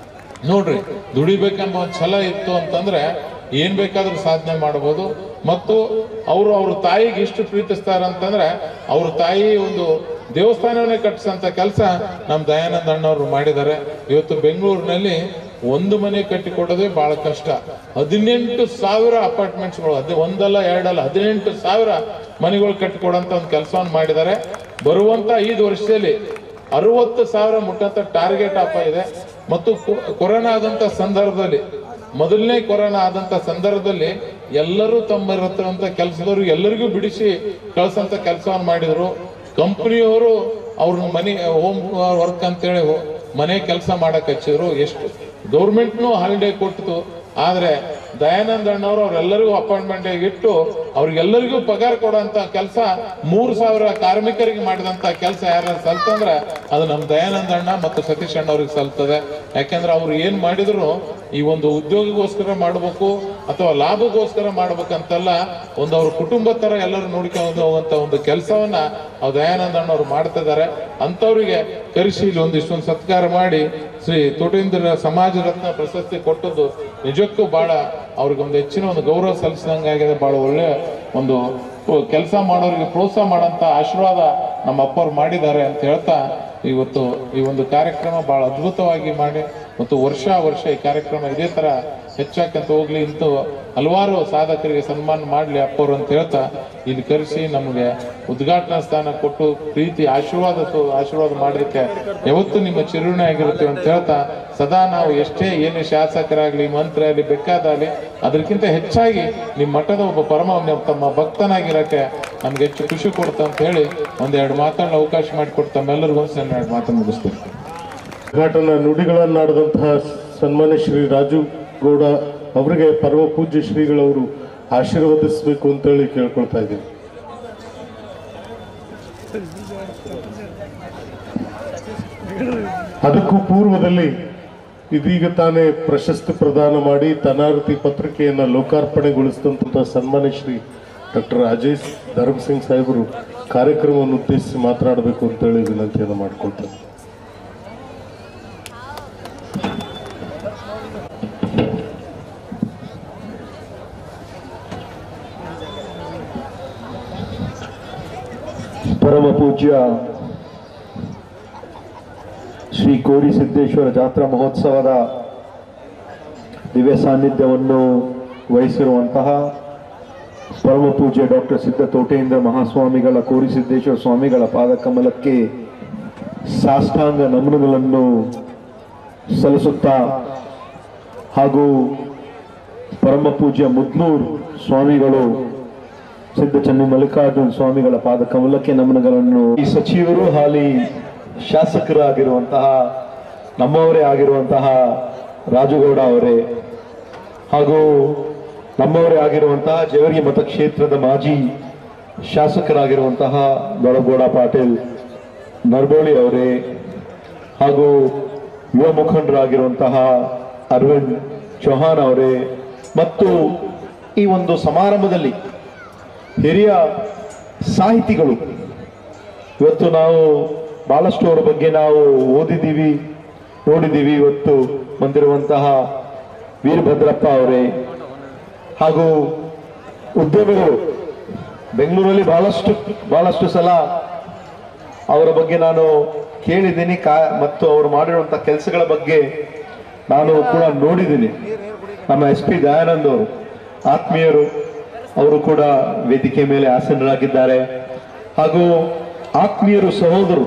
ನೋಡ್ರಿ ದುಡಿಬೇಕೆಂಬ ಒಂದು ಛಲ ಇತ್ತು ಅಂತಂದ್ರೆ ಏನ್ ಬೇಕಾದ್ರೂ ಸಾಧನೆ ಮಾಡಬಹುದು ಮತ್ತು ಅವರು ಅವ್ರ ತಾಯಿಗೆ ಇಷ್ಟು ಪ್ರೀತಿಸ್ತಾರ ಅಂತಂದ್ರೆ ಅವ್ರ ತಾಯಿ ಒಂದು ದೇವಸ್ಥಾನವನ್ನೇ ಕಟ್ಟಿಸಂತ ಕೆಲಸ ನಮ್ ದಯಾನಂದ ಅಣ್ಣವ್ರು ಮಾಡಿದ್ದಾರೆ ಇವತ್ತು ಬೆಂಗಳೂರಿನಲ್ಲಿ ಒಂದು ಮನೆ ಕಟ್ಟಿ ಕೊಡೋದೇ ಬಹಳ ಕಷ್ಟ ಹದಿನೆಂಟು ಸಾವಿರ ಅಪಾರ್ಟ್ಮೆಂಟ್ಸ್ಗಳು ಅದೇ ಒಂದಲ್ಲ ಎರಡಲ್ಲ ಹದಿನೆಂಟು ಸಾವಿರ ಮನೆಗಳು ಕಟ್ಟಿಕೊಡಂತ ಒಂದು ಕೆಲಸವನ್ನು ಮಾಡಿದ್ದಾರೆ ಬರುವಂತ ಐದು ವರ್ಷದಲ್ಲಿ ಅರವತ್ತು ಸಾವಿರ ಮುಟ್ಟಂತ ಟಾರ್ಗೆಟ್ ಅಪ್ಪ ಇದೆ ಮತ್ತು ಕೊ- ಕೊರೋನಾ ಆದಂತ ಸಂದರ್ಭದಲ್ಲಿ ಮೊದಲನೇ ಕೊರೋನಾ ಆದಂತ ಸಂದರ್ಭದಲ್ಲಿ ಎಲ್ಲರೂ ತಮ್ಮ ಇರತ್ತಂತ ಕೆಲಸದವ್ರಿಗೆ ಎಲ್ಲರಿಗೂ ಬಿಡಿಸಿ ಕಳ್ಸಂತ ಕೆಲಸವನ್ನು ಮಾಡಿದ್ರು ಕಂಪನಿಯವರು ಅವ್ರ ಮನೆ ಹೋಮ್ ವರ್ಕ್ ಅಂತೇಳಿ ಹೋ- ಮನೆ ಕೆಲಸ ಮಾಡಕ್ ಹಚ್ಚಿದ್ರು ಎಷ್ಟು ಗೌರ್ಮೆಂಟ್ನು ಹಾಲಿಡೇ ಕೊಟ್ಟಿತು ಆದ್ರೆ ದಯಾನಂದ ಅಣ್ಣವರು ಅವ್ರೆಲ್ಲರಿಗೂ ಅಪಾಯಿಂಟ್ಮೆಂಟ್ ಇಟ್ಟು ಅವ್ರಿಗೆಲ್ಲರಿಗೂ ಪಗಾರ ಕೊಡುವಂತ ಕೆಲಸ ಮೂರ್ ಸಾವಿರ ಕಾರ್ಮಿಕರಿಗೆ ಮಾಡಿದಂತ ಕೆಲಸ ಯಾರು ಸಲ್ತಂದ್ರೆ ಅದು ನಮ್ ದಯಾನಂದ ಅಣ್ಣ ಮತ್ತು ಸತೀಶ್ ಅಣ್ಣ ಅವ್ರಿಗೆ ಸಲ್ತದೆ ಯಾಕಂದ್ರೆ ಅವ್ರು ಏನ್ ಮಾಡಿದ್ರು ಈ ಒಂದು ಉದ್ಯೋಗಿಗೋಸ್ಕರ ಮಾಡ್ಬೇಕು ಅಥವಾ ಲಾಭಗೋಸ್ಕರ ಮಾಡ್ಬೇಕಂತಲ್ಲ ಒಂದು ಅವ್ರ ಕುಟುಂಬ ತರ ಎಲ್ಲರೂ ನೋಡ್ಕೊಂಡು ಹೋಗುವಂತ ಒಂದು ಕೆಲಸವನ್ನ ಅವ್ರು ದಯಾನಂದ ಅಣ್ಣವ್ರು ಮಾಡ್ತಿದ್ದಾರೆ ಅಂತವ್ರಿಗೆ ಕರೆಸಿ ಇಲ್ಲಿ ಒಂದಿಷ್ಟೊಂದು ಸತ್ಕಾರ ಮಾಡಿ ಶ್ರೀ ತೋಟೇಂದ್ರ ಸಮಾಜ ರತ್ನ ಪ್ರಶಸ್ತಿ ಕೊಟ್ಟದ್ದು ನಿಜಕ್ಕೂ ಬಹಳ ಅವ್ರಿಗೆ ಒಂದು ಹೆಚ್ಚಿನ ಒಂದು ಗೌರವ ಸಲ್ಲಿಸಿದಂಗಾಗಿದೆ ಬಹಳ ಒಳ್ಳೆ ಒಂದು ಕೆಲಸ ಮಾಡೋರಿಗೆ ಪ್ರೋತ್ಸಾಹ ಮಾಡೋಂಥ ಆಶೀರ್ವಾದ ನಮ್ಮ ಅಪ್ಪವ್ರು ಮಾಡಿದ್ದಾರೆ ಅಂತ ಹೇಳ್ತಾ ಇವತ್ತು ಈ ಒಂದು ಕಾರ್ಯಕ್ರಮ ಬಹಳ ಅದ್ಭುತವಾಗಿ ಮಾಡಿ ಮತ್ತು ವರ್ಷ ವರ್ಷ ಈ ಕಾರ್ಯಕ್ರಮ ಇದೇ ತರ ಹೆಚ್ಚಾಕಂತ ಹೋಗ್ಲಿ ಇಂತ ಹಲವಾರು ಸಾಧಕರಿಗೆ ಸನ್ಮಾನ ಮಾಡ್ಲಿ ಅಪ್ಪವ್ರು ಅಂತ ಹೇಳ್ತಾ ಇಲ್ಲಿ ಕರೆಸಿ ನಮಗೆ ಉದ್ಘಾಟನಾ ಸ್ಥಾನ ಕೊಟ್ಟು ಪ್ರೀತಿ ಆಶೀರ್ವಾದ ತೋ- ಆಶೀರ್ವಾದ ಮಾಡೋದಕ್ಕೆ ಯಾವತ್ತೂ ನಿಮ್ಮ ಚಿರುಣೆ ಆಗಿರುತ್ತೇವೆ ಅಂತ ಹೇಳ್ತಾ ಸದಾ ನಾವು ಎಷ್ಟೇ ಏನೇ ಶಾಸಕರಾಗ್ಲಿ ಮಂತ್ರಿ ಆಗಲಿ ಬೇಕಾದಾಗಲಿ ಅದಕ್ಕಿಂತ ಹೆಚ್ಚಾಗಿ ನಿಮ್ಮ ಮಠದ ಒಬ್ಬ ಪರಮ ನಿಮ್ಮ ತಮ್ಮ ಭಕ್ತನಾಗಿರಕ್ಕೆ ನಮ್ಗೆ ಹೆಚ್ಚು ಖುಷಿ ಕೊಡ್ತಾ ಅಂತ ಹೇಳಿ ಒಂದೆರಡು ಮಾತಾಡಲು ಅವಕಾಶ ಮಾಡಿಕೊಟ್ಟು ತಮ್ಮೆಲ್ಲರಿಗೂ ಒಂದು ಸಣ್ಣ ಎರಡು ಮಾತನ್ನು ಮುಗಿಸ್ತೀನಿ ಉದ್ಘಾಟನಾ ನುಡಿಗಳನ್ನಾಡಿದಂತಹ ಸನ್ಮಾನ್ಯ ಶ್ರೀ ರಾಜು ಗೌಡ ಅವರಿಗೆ ಪರಮ ಪೂಜ್ಯ ಶ್ರೀಗಳವರು ಆಶೀರ್ವದಿಸಬೇಕು ಅಂತೇಳಿ ಕೇಳ್ಕೊಳ್ತಾ ಇದ್ದೀನಿ ಅದಕ್ಕೂ ಪೂರ್ವದಲ್ಲಿ ಇದೀಗ ತಾನೇ ಪ್ರಶಸ್ತಿ ಪ್ರದಾನ ಮಾಡಿ ತನಾರತಿ ಪತ್ರಿಕೆಯನ್ನು ಲೋಕಾರ್ಪಣೆಗೊಳಿಸಿದಂಥ ಸನ್ಮಾನ್ಯ ಶ್ರೀ ಡಾಕ್ಟರ್ ಅಜಯ್ ಧರ್ಮ್ ಸಿಂಗ್ ಸಾಹೇಬರು ಕಾರ್ಯಕ್ರಮವನ್ನು ಉದ್ದೇಶಿಸಿ ಮಾತನಾಡಬೇಕು ಅಂತೇಳಿ ವಿನಂತಿಯನ್ನು ಮಾಡ್ಕೊಳ್ತೇನೆ ಪರಮ ಪೂಜ್ಯ ಶ್ರೀ ಕೋಡಿ ಸಿದ್ದೇಶ್ವರ ಜಾತ್ರಾ ಮಹೋತ್ಸವದ ದಿವ್ಯ ಸಾನ್ನಿಧ್ಯವನ್ನು ವಹಿಸಿರುವಂತಹ ಪರಮ ಪೂಜ್ಯ ಡಾಕ್ಟರ್ ಸಿದ್ಧ ತೋಟೇಂದ್ರ ಮಹಾಸ್ವಾಮಿಗಳ ಕೋರಿ ಸಿದ್ದೇಶ್ವರ ಸ್ವಾಮಿಗಳ ಪಾದಕಮಲಕ್ಕೆ ಸಾಷ್ಟಾಂಗ ನಮನಗಳನ್ನು ಸಲ್ಲಿಸುತ್ತಾ ಹಾಗೂ ಪರಮ ಪೂಜ್ಯ ಮುದ್ನೂರ್ ಸ್ವಾಮಿಗಳು ಸಿದ್ಧ ಚನ್ನ ಮಲ್ಲಿಕಾರ್ಜುನ ಸ್ವಾಮಿಗಳ ಪಾದ ಕಮಲಕ್ಕೆ ನಮನಗಳನ್ನು ಈ ಸಚಿವರು ಹಾಲಿ ಶಾಸಕರಾಗಿರುವಂತಹ ನಮ್ಮವರೇ ಆಗಿರುವಂತಹ ರಾಜುಗೌಡ ಅವರೇ ಹಾಗೂ ನಮ್ಮವರೇ ಆಗಿರುವಂತಹ ಜೇವರ್ಗಿ ಮತಕ್ಷೇತ್ರದ ಮಾಜಿ ಶಾಸಕರಾಗಿರುವಂತಹ ದೊಡಗೌಡ ಪಾಟೀಲ್ ನರ್ಬೋಳಿ ಅವರೇ ಹಾಗೂ ಯುವ ಮುಖಂಡರಾಗಿರುವಂತಹ ಅರವಿಂದ್ ಚೌಹಾನ್ ಅವರೇ ಮತ್ತು ಈ ಒಂದು ಸಮಾರಂಭದಲ್ಲಿ ಹಿರಿಯ ಸಾಹಿತಿಗಳು ಇವತ್ತು ನಾವು ಬಹಳಷ್ಟು ಅವರ ಬಗ್ಗೆ ನಾವು ಓದಿದ್ದೀವಿ ನೋಡಿದ್ದೀವಿ ಇವತ್ತು ಬಂದಿರುವಂತಹ ವೀರಭದ್ರಪ್ಪ ಅವರೇ ಹಾಗೂ ಉದ್ಯಮಿಗಳು ಬೆಂಗಳೂರಲ್ಲಿ ಬಹಳಷ್ಟು ಬಹಳಷ್ಟು ಸಲ ಅವರ ಬಗ್ಗೆ ನಾನು ಕೇಳಿದ್ದೀನಿ ಕಾ ಮತ್ತು ಅವರು ಮಾಡಿರುವಂಥ ಕೆಲಸಗಳ ಬಗ್ಗೆ ನಾನು ಕೂಡ ನೋಡಿದ್ದೀನಿ ನಮ್ಮ ಎಸ್ ಪಿ ದಯಾನಂದ್ ಅವರು ಆತ್ಮೀಯರು ಅವರು ಕೂಡ ವೇದಿಕೆ ಮೇಲೆ ಆಸೀನರಾಗಿದ್ದಾರೆ ಹಾಗೂ ಆತ್ಮೀಯರು ಸಹೋದರು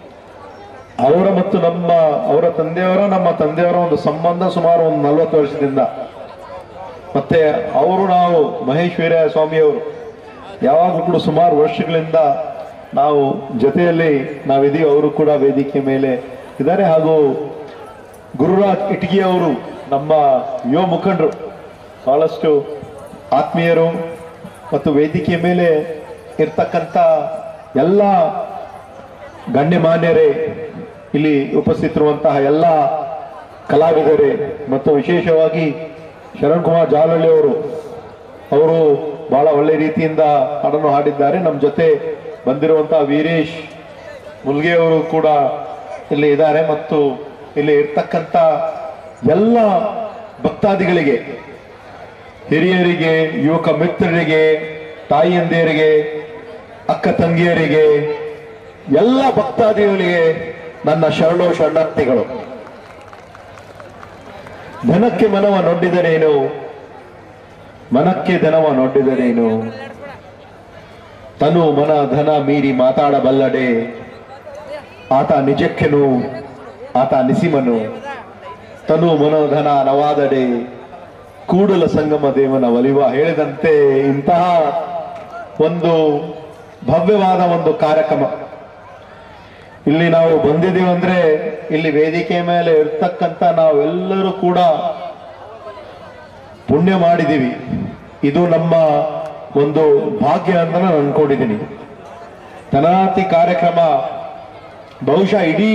ಅವರ ಮತ್ತು ನಮ್ಮ ಅವರ ತಂದೆಯವರ ನಮ್ಮ ತಂದೆಯವರ ಒಂದು ಸಂಬಂಧ ಸುಮಾರು ಒಂದು ನಲವತ್ತು ವರ್ಷದಿಂದ ಮತ್ತೆ ಅವರು ನಾವು ಮಹೇಶ್ ವೀರಯ್ಯ ಸ್ವಾಮಿಯವರು ಯಾವಾಗಲೂ ಕೂಡ ಸುಮಾರು ವರ್ಷಗಳಿಂದ ನಾವು ಜೊತೆಯಲ್ಲಿ ನಾವಿದೀವಿ ಅವರು ಕೂಡ ವೇದಿಕೆ ಮೇಲೆ ಇದ್ದಾರೆ ಹಾಗೂ ಗುರುರಾಜ್ ಇಟ್ಗಿ ಅವರು ನಮ್ಮ ಯುವ ಮುಖಂಡರು ಬಹಳಷ್ಟು ಆತ್ಮೀಯರು ಮತ್ತು ವೇದಿಕೆ ಮೇಲೆ ಇರ್ತಕ್ಕಂಥ ಎಲ್ಲ ಗಣ್ಯಮಾನ್ಯರೇ ಇಲ್ಲಿ ಉಪಸ್ಥಿತರುವಂತಹ ಎಲ್ಲ ಕಲಾವಿದರೇ ಮತ್ತು ವಿಶೇಷವಾಗಿ ಶರಣ್ ಕುಮಾರ್ ಜಾಲಹಳ್ಳಿ ಅವರು ಅವರು ಬಹಳ ಒಳ್ಳೆ ರೀತಿಯಿಂದ ಹಾಡನ್ನು ಹಾಡಿದ್ದಾರೆ ನಮ್ಮ ಜೊತೆ ಬಂದಿರುವಂತಹ ವೀರೇಶ್ ಮುಲ್ಗೆ ಅವರು ಕೂಡ ಇಲ್ಲಿ ಇದ್ದಾರೆ ಮತ್ತು ಇಲ್ಲಿ ಇರ್ತಕ್ಕಂಥ ಎಲ್ಲ ಭಕ್ತಾದಿಗಳಿಗೆ ಹಿರಿಯರಿಗೆ ಯುವಕ ಮಿತ್ರರಿಗೆ ತಾಯಿಯಂದಿಯರಿಗೆ ಅಕ್ಕ ತಂಗಿಯರಿಗೆ ಎಲ್ಲ ಭಕ್ತಾದಿಗಳಿಗೆ ನನ್ನ ಶರಣು ಶರಣಾರ್ಥಿಗಳು ಧನಕ್ಕೆ ಮನವ ನೊಡ್ಡಿದರೇನು ಮನಕ್ಕೆ ಧನವ ನೊಡ್ಡಿದರೇನು ತನು ಮನ ಧನ ಮೀರಿ ಮಾತಾಡಬಲ್ಲಡೆ ಆತ ನಿಜಕ್ಕೆನು ಆತ ನಿಸಿಮನು ತನು ಮನೋಧನ ನವಾದಡೆ ಕೂಡಲ ಸಂಗಮ ದೇವನ ಒಲಿವ ಹೇಳಿದಂತೆ ಇಂತಹ ಒಂದು ಭವ್ಯವಾದ ಒಂದು ಕಾರ್ಯಕ್ರಮ ಇಲ್ಲಿ ನಾವು ಬಂದಿದ್ದೀವಿ ಅಂದ್ರೆ ಇಲ್ಲಿ ವೇದಿಕೆ ಮೇಲೆ ಇರ್ತಕ್ಕಂಥ ನಾವೆಲ್ಲರೂ ಕೂಡ ಪುಣ್ಯ ಮಾಡಿದ್ದೀವಿ ಇದು ನಮ್ಮ ಒಂದು ಭಾಗ್ಯ ಅಂತ ನಾನು ಅನ್ಕೊಂಡಿದ್ದೀನಿ ತನಾತಿ ಕಾರ್ಯಕ್ರಮ ಬಹುಶಃ ಇಡೀ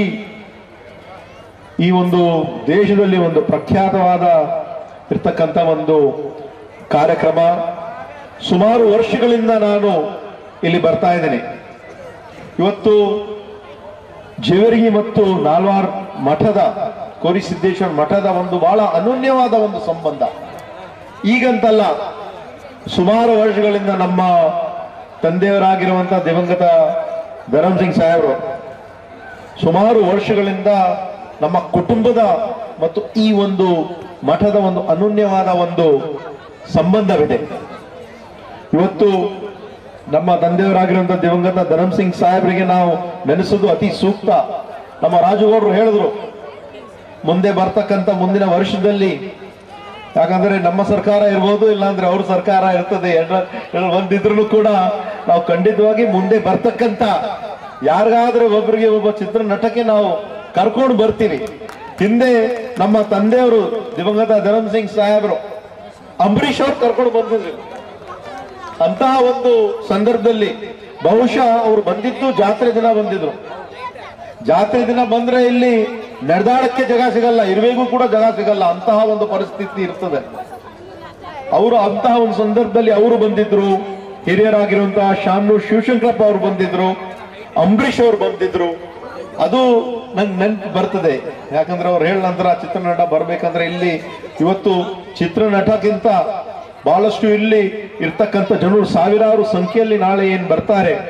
ಈ ಒಂದು ದೇಶದಲ್ಲಿ ಒಂದು ಪ್ರಖ್ಯಾತವಾದ ಇರ್ತಕ್ಕಂಥ ಒಂದು ಕಾರ್ಯಕ್ರಮ ಸುಮಾರು ವರ್ಷಗಳಿಂದ ನಾನು ಇಲ್ಲಿ ಬರ್ತಾ ಇದ್ದೇನೆ ಇವತ್ತು ಜೇವರ್ಗಿ ಮತ್ತು ನಾಲ್ವಾರ್ ಮಠದ ಕೋರಿಸಿದ್ದೇಶ್ವರ ಮಠದ ಒಂದು ಬಹಳ ಅನನ್ಯವಾದ ಒಂದು ಸಂಬಂಧ ಈಗಂತಲ್ಲ ಸುಮಾರು ವರ್ಷಗಳಿಂದ ನಮ್ಮ ತಂದೆಯವರಾಗಿರುವಂತಹ ದಿವಂಗತ ಧರಮ್ ಸಿಂಗ್ ಸಾಹೇಬರು ಸುಮಾರು ವರ್ಷಗಳಿಂದ ನಮ್ಮ ಕುಟುಂಬದ ಮತ್ತು ಈ ಒಂದು ಮಠದ ಒಂದು ಅನನ್ಯವಾದ ಒಂದು ಸಂಬಂಧವಿದೆ ಇವತ್ತು ನಮ್ಮ ತಂದೆಯವರಾಗಿರುವಂತಹ ದಿವಂಗತ ಧರಮ್ ಸಿಂಗ್ ಸಾಹೇಬರಿಗೆ ನಾವು ನೆನೆಸೋದು ಅತಿ ಸೂಕ್ತ ನಮ್ಮ ರಾಜುಗೌಡರು ಹೇಳಿದ್ರು ಮುಂದೆ ಬರ್ತಕ್ಕಂಥ ಮುಂದಿನ ವರ್ಷದಲ್ಲಿ ಯಾಕಂದ್ರೆ ನಮ್ಮ ಸರ್ಕಾರ ಇರ್ಬೋದು ಇಲ್ಲಾಂದ್ರೆ ಅವ್ರ ಸರ್ಕಾರ ಇರ್ತದೆ ಎರಡ ಒಂದಿದ್ರು ಕೂಡ ನಾವು ಖಂಡಿತವಾಗಿ ಮುಂದೆ ಬರ್ತಕ್ಕಂತ ಯಾರಿಗಾದ್ರೆ ಒಬ್ಬರಿಗೆ ಒಬ್ಬ ಚಿತ್ರ ನಟಕ್ಕೆ ನಾವು ಕರ್ಕೊಂಡು ಬರ್ತೀವಿ ಹಿಂದೆ ನಮ್ಮ ತಂದೆಯವರು ದಿವಂಗತ ಧರಮ್ ಸಿಂಗ್ ಸಾಹೇಬರು ಅಂಬರೀಷ್ ಅವ್ರು ಕರ್ಕೊಂಡು ಬಂದಿದ್ರು ಅಂತಹ ಒಂದು ಸಂದರ್ಭದಲ್ಲಿ ಬಹುಶಃ ಅವ್ರು ಬಂದಿದ್ದು ಜಾತ್ರೆ ದಿನ ಬಂದಿದ್ರು ಜಾತ್ರೆ ದಿನ ಬಂದ್ರೆ ಇಲ್ಲಿ ನಡೆದಾಡಕ್ಕೆ ಜಾಗ ಸಿಗಲ್ಲ ಇರುವೆಗೂ ಕೂಡ ಜಾಗ ಸಿಗಲ್ಲ ಅಂತಹ ಒಂದು ಪರಿಸ್ಥಿತಿ ಇರ್ತದೆ ಅವರು ಅಂತಹ ಒಂದು ಸಂದರ್ಭದಲ್ಲಿ ಅವರು ಬಂದಿದ್ರು ಹಿರಿಯರಾಗಿರುವಂತಹ ಶಾಮನೂರ್ ಶಿವಶಂಕರಪ್ಪ ಅವರು ಬಂದಿದ್ರು ಅಂಬರೀಷ್ ಅವರು ಬಂದಿದ್ರು ಅದು ನಂಗೆ ನೆನ್ಪು ಬರ್ತದೆ ಯಾಕಂದ್ರೆ ಅವ್ರು ಹೇಳ ನಂತರ ಚಿತ್ರನಟ ಬರ್ಬೇಕಂದ್ರೆ ಇಲ್ಲಿ ಇವತ್ತು ಚಿತ್ರನಟಕ್ಕಿಂತ ಬಹಳಷ್ಟು ಇಲ್ಲಿ ಇರ್ತಕ್ಕಂಥ ಜನರು ಸಾವಿರಾರು ಸಂಖ್ಯೆಯಲ್ಲಿ ನಾಳೆ ಏನ್ ಬರ್ತಾರೆ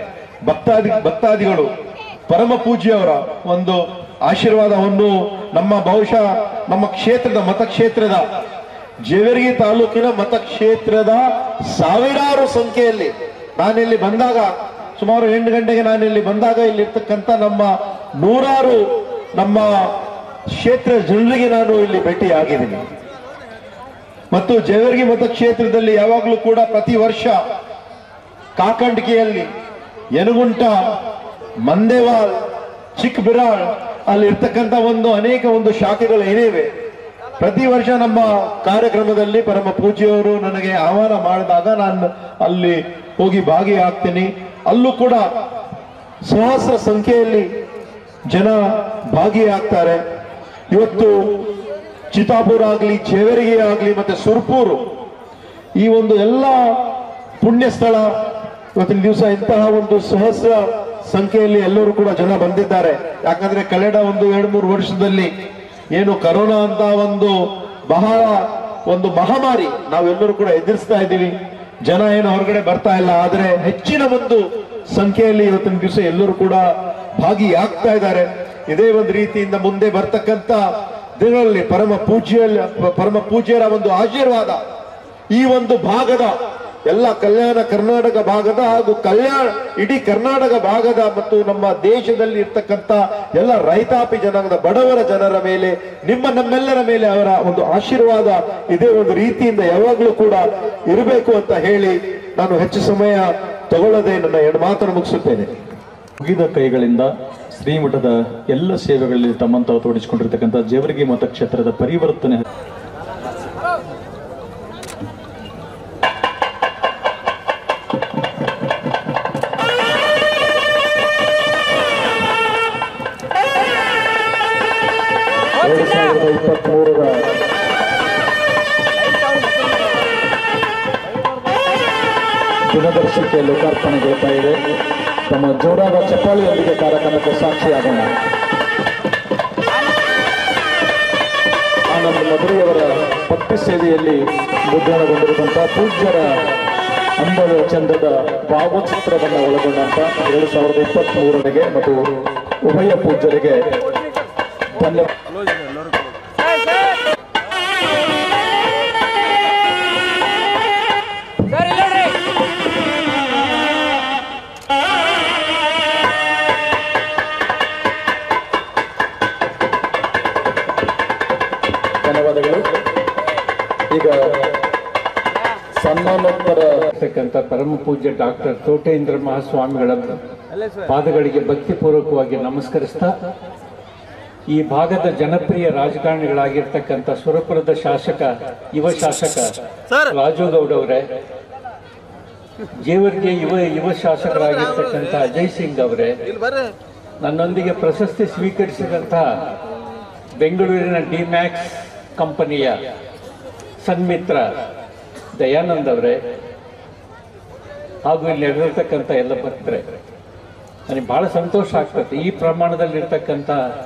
ಭಕ್ತಾದಿ ಭಕ್ತಾದಿಗಳು ಪರಮ ಪೂಜ್ಯವರ ಒಂದು ಆಶೀರ್ವಾದವನ್ನು ನಮ್ಮ ಬಹುಶಃ ನಮ್ಮ ಕ್ಷೇತ್ರದ ಮತಕ್ಷೇತ್ರದ ಜೇವರ್ಗಿ ತಾಲೂಕಿನ ಮತಕ್ಷೇತ್ರದ ಸಾವಿರಾರು ಸಂಖ್ಯೆಯಲ್ಲಿ ನಾನಿಲ್ಲಿ ಬಂದಾಗ ಸುಮಾರು ಎಂಟು ಗಂಟೆಗೆ ನಾನಿಲ್ಲಿ ಬಂದಾಗ ಇಲ್ಲಿರ್ತಕ್ಕಂಥ ನಮ್ಮ ನೂರಾರು ನಮ್ಮ ಕ್ಷೇತ್ರ ಜನರಿಗೆ ನಾನು ಇಲ್ಲಿ ಭೇಟಿಯಾಗಿದ್ದೀನಿ ಮತ್ತು ಜೇವರ್ಗಿ ಮತಕ್ಷೇತ್ರದಲ್ಲಿ ಯಾವಾಗಲೂ ಕೂಡ ಪ್ರತಿ ವರ್ಷ ಕಾಕಂಡಿಕೆಯಲ್ಲಿ ಯನಗುಂಟ ಮಂದೇವಾಲ್ ಚಿಕ್ಕಬಿರಾಳ್ ಅಲ್ಲಿ ಇರ್ತಕ್ಕಂಥ ಒಂದು ಅನೇಕ ಒಂದು ಶಾಖೆಗಳು ಏನಿವೆ ಪ್ರತಿ ವರ್ಷ ನಮ್ಮ ಕಾರ್ಯಕ್ರಮದಲ್ಲಿ ಪರಮ ಪೂಜ್ಯವರು ನನಗೆ ಆಹ್ವಾನ ಮಾಡಿದಾಗ ನಾನು ಅಲ್ಲಿ ಹೋಗಿ ಭಾಗಿಯಾಗ್ತೀನಿ ಅಲ್ಲೂ ಕೂಡ ಸಹಸ್ರ ಸಂಖ್ಯೆಯಲ್ಲಿ ಜನ ಭಾಗಿಯಾಗ್ತಾರೆ ಇವತ್ತು ಚಿತಾಪುರ ಆಗಲಿ ಜೇವರಿಗೆ ಆಗಲಿ ಮತ್ತೆ ಸುರ್ಪೂರು ಈ ಒಂದು ಎಲ್ಲ ಪುಣ್ಯ ಸ್ಥಳ ಇವತ್ತಿನ ದಿವಸ ಇಂತಹ ಒಂದು ಸಹಸ್ರ ಸಂಖ್ಯೆಯಲ್ಲಿ ಎಲ್ಲರೂ ಕೂಡ ಜನ ಬಂದಿದ್ದಾರೆ ಯಾಕಂದ್ರೆ ಕಳೆದ ಒಂದು ಎರಡು ಮೂರು ವರ್ಷದಲ್ಲಿ ಏನು ಕರೋನಾ ಅಂತ ಒಂದು ಬಹಳ ಒಂದು ಮಹಾಮಾರಿ ನಾವೆಲ್ಲರೂ ಕೂಡ ಎದುರಿಸ್ತಾ ಇದ್ದೀವಿ ಜನ ಏನು ಹೊರಗಡೆ ಬರ್ತಾ ಇಲ್ಲ ಆದ್ರೆ ಹೆಚ್ಚಿನ ಒಂದು ಸಂಖ್ಯೆಯಲ್ಲಿ ಇವತ್ತಿನ ದಿವಸ ಎಲ್ಲರೂ ಕೂಡ ಭಾಗಿಯಾಗ್ತಾ ಇದ್ದಾರೆ ಇದೇ ಒಂದು ರೀತಿಯಿಂದ ಮುಂದೆ ಬರ್ತಕ್ಕಂತ ದಿನಗಳಲ್ಲಿ ಪರಮ ಪೂಜ್ಯ ಪರಮ ಪೂಜ್ಯರ ಒಂದು ಆಶೀರ್ವಾದ ಈ ಒಂದು ಭಾಗದ ಎಲ್ಲ ಕಲ್ಯಾಣ ಕರ್ನಾಟಕ ಭಾಗದ ಹಾಗೂ ಕಲ್ಯಾಣ ಇಡೀ ಕರ್ನಾಟಕ ಭಾಗದ ಮತ್ತು ನಮ್ಮ ದೇಶದಲ್ಲಿ ಇರ್ತಕ್ಕಂಥ ಎಲ್ಲ ರೈತಾಪಿ ಜನಾಂಗದ ಬಡವರ ಜನರ ಮೇಲೆ ನಿಮ್ಮ ನಮ್ಮೆಲ್ಲರ ಮೇಲೆ ಅವರ ಒಂದು ಆಶೀರ್ವಾದ ಇದೇ ಒಂದು ರೀತಿಯಿಂದ ಯಾವಾಗಲೂ ಕೂಡ ಇರಬೇಕು ಅಂತ ಹೇಳಿ ನಾನು ಹೆಚ್ಚು ಸಮಯ ತಗೊಳ್ಳದೆ ನನ್ನ ಎರಡು ಮಾತನ್ನು ಮುಗಿಸುತ್ತೇನೆ ಮುಗಿದ ಕೈಗಳಿಂದ ಶ್ರೀಮಠದ ಎಲ್ಲ ಸೇವೆಗಳಲ್ಲಿ ತಮ್ಮಂತಾವು ತೋಡಿಸಿಕೊಂಡಿರ್ತಕ್ಕಂಥ ಜೇವರ್ಗಿ ಮತಕ್ಷೇತ್ರದ ಪರಿವರ್ತನೆ ಎರಡು ಸಾವಿರದ ಇಪ್ಪತ್ಮೂರರ ದಿನದರ್ಶಿಕೆ ಲೋಕಾರ್ಪಣೆಗೊಳ್ತಾ ಇದೆ ತಮ್ಮ ಜೋರಾದ ಚಪ್ಪಾಳಿಯೊಂದಿಗೆ ಕಾರ್ಯಕ್ರಮಕ್ಕೆ ಸಾಕ್ಷಿಯಾಗೋಣ ಆನಂದ್ ಮಧುರೆಯವರ ಭಕ್ತಿ ಸೇವೆಯಲ್ಲಿ ಮುದ್ರಣಗೊಂಡಿರುವಂತಹ ಪೂಜ್ಯರ ಅಂದದ ಚಂದದ ಭಾವಚಿತ್ರವನ್ನು ಒಳಗೊಂಡಂತ ಎರಡು ಸಾವಿರದ ಇಪ್ಪತ್ತ್ ಮೂರರಿಗೆ ಮತ್ತು ಉಭಯ ಪೂಜ್ಯರಿಗೆ ಧನ್ಯವಾದ ಧನ್ಯವಾದಗಳು ಈಗ ಸನ್ಮಾನೋತ್ತರ ಇರ್ತಕ್ಕಂಥ ಪರಮ ಪೂಜ್ಯ ಡಾಕ್ಟರ್ ತೋಟೇಂದ್ರ ಮಹಾಸ್ವಾಮಿಗಳ ಪಾದಗಳಿಗೆ ಭಕ್ತಿಪೂರ್ವಕವಾಗಿ ನಮಸ್ಕರಿಸ್ತಾ ಈ ಭಾಗದ ಜನಪ್ರಿಯ ರಾಜಕಾರಣಿಗಳಾಗಿರ್ತಕ್ಕಂಥ ಸುರಪುರದ ಶಾಸಕ ಯುವ ಶಾಸಕ ರಾಜು ಗೌಡ್ ಅವರೇ ಜೇವರ್ಗೆ ಯುವ ಯುವ ಶಾಸಕರಾಗಿರ್ತಕ್ಕಂಥ ಅಜಯ್ ಸಿಂಗ್ ಅವರೇ ನನ್ನೊಂದಿಗೆ ಪ್ರಶಸ್ತಿ ಸ್ವೀಕರಿಸಿದಂಥ ಬೆಂಗಳೂರಿನ ಡಿಮ್ಯಾಕ್ಸ್ ಕಂಪನಿಯ ಸನ್ಮಿತ್ರ ದಯಾನಂದ್ ಅವರೇ ಹಾಗೂ ಇಲ್ಲಿ ನಡೆದಿರ್ತಕ್ಕಂಥ ಎಲ್ಲ ಭಕ್ತರೆ ನನಗೆ ಬಹಳ ಸಂತೋಷ ಆಗ್ತದೆ ಈ ಪ್ರಮಾಣದಲ್ಲಿರ್ತಕ್ಕಂಥ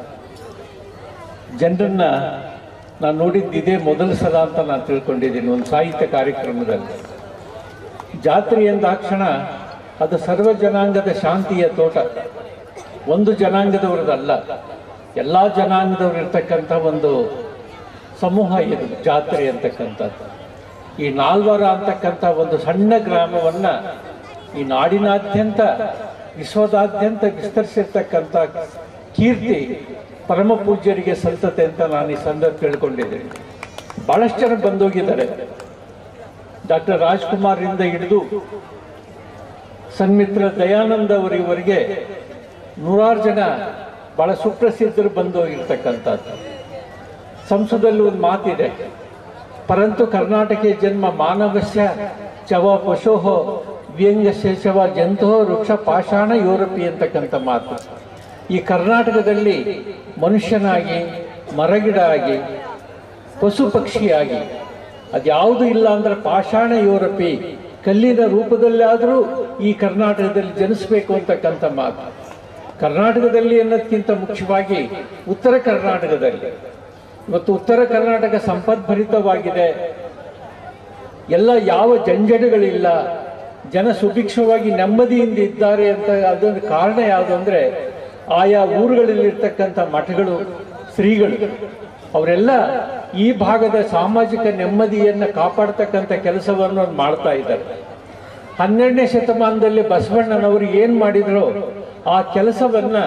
ಜನರನ್ನ ನಾನು ನೋಡಿದ್ದು ಇದೇ ಮೊದಲ ಸಲ ಅಂತ ನಾನು ತಿಳ್ಕೊಂಡಿದ್ದೀನಿ ಒಂದು ಸಾಹಿತ್ಯ ಕಾರ್ಯಕ್ರಮದಲ್ಲಿ ಜಾತ್ರೆ ಎಂದಾಕ್ಷಣ ಅದು ಸರ್ವ ಜನಾಂಗದ ಶಾಂತಿಯ ತೋಟ ಒಂದು ಜನಾಂಗದವರದಲ್ಲ ಎಲ್ಲ ಜನಾಂಗದವರು ಇರ್ತಕ್ಕಂಥ ಒಂದು ಸಮೂಹ ಇದು ಜಾತ್ರೆ ಅಂತಕ್ಕಂಥದ್ದು ಈ ನಾಲ್ವರ ಅಂತಕ್ಕಂಥ ಒಂದು ಸಣ್ಣ ಗ್ರಾಮವನ್ನ ಈ ನಾಡಿನಾದ್ಯಂತ ವಿಶ್ವದಾದ್ಯಂತ ವಿಸ್ತರಿಸಿರ್ತಕ್ಕಂಥ ಕೀರ್ತಿ ಪರಮ ಪೂಜ್ಯರಿಗೆ ಸಲ್ತತೆ ಅಂತ ನಾನು ಈ ಸಂದರ್ಭ ತಿಳ್ಕೊಂಡಿದ್ದೀನಿ ಬಹಳಷ್ಟು ಜನ ಬಂದೋಗಿದ್ದಾರೆ ಡಾಕ್ಟರ್ ರಾಜ್ಕುಮಾರಿಂದ ಹಿಡಿದು ಸನ್ಮಿತ್ರ ದಯಾನಂದ ಅವರಿವರೆಗೆ ನೂರಾರು ಜನ ಬಹಳ ಸುಪ್ರಸಿದ್ಧರು ಬಂದೋಗಿರ್ತಕ್ಕಂಥದ್ದು ಸಂಸದಲ್ಲಿ ಒಂದು ಮಾತಿದೆ ಪರಂತು ಕರ್ನಾಟಕ ಜನ್ಮ ಮಾನವಸ್ಯ ಚವ ಪಶೋಹ ವ್ಯಂಗ್ಯ ಶೇಷವ ಜಂತೋ ವೃಕ್ಷ ಪಾಷಾಣ ಯುರೋಪಿ ಅಂತಕ್ಕಂಥ ಮಾತು ಈ ಕರ್ನಾಟಕದಲ್ಲಿ ಮನುಷ್ಯನಾಗಿ ಮರಗಿಡ ಆಗಿ ಪಶು ಪಕ್ಷಿಯಾಗಿ ಅದ್ಯಾವುದು ಇಲ್ಲ ಅಂದ್ರೆ ಪಾಷಾಣ ಯುರೋಪಿ ಕಲ್ಲಿನ ರೂಪದಲ್ಲಾದರೂ ಈ ಕರ್ನಾಟಕದಲ್ಲಿ ಜನಿಸಬೇಕು ಅಂತಕ್ಕಂಥ ಮಾತು ಕರ್ನಾಟಕದಲ್ಲಿ ಅನ್ನೋದಕ್ಕಿಂತ ಮುಖ್ಯವಾಗಿ ಉತ್ತರ ಕರ್ನಾಟಕದಲ್ಲಿ ಇವತ್ತು ಉತ್ತರ ಕರ್ನಾಟಕ ಸಂಪದ್ಭರಿತವಾಗಿದೆ ಎಲ್ಲ ಯಾವ ಜಂಜಡಗಳಿಲ್ಲ ಜನ ಸುಭಿಕ್ಷವಾಗಿ ನೆಮ್ಮದಿಯಿಂದ ಇದ್ದಾರೆ ಅಂತ ಅದೊಂದು ಕಾರಣ ಯಾವುದು ಅಂದರೆ ಆಯಾ ಊರುಗಳಲ್ಲಿರ್ತಕ್ಕಂಥ ಮಠಗಳು ಶ್ರೀಗಳು ಅವರೆಲ್ಲ ಈ ಭಾಗದ ಸಾಮಾಜಿಕ ನೆಮ್ಮದಿಯನ್ನು ಕಾಪಾಡ್ತಕ್ಕಂಥ ಕೆಲಸವನ್ನು ಅವ್ರು ಮಾಡ್ತಾ ಇದ್ದಾರೆ ಹನ್ನೆರಡನೇ ಶತಮಾನದಲ್ಲಿ ಬಸವಣ್ಣನವರು ಏನು ಮಾಡಿದ್ರು ಆ ಕೆಲಸವನ್ನ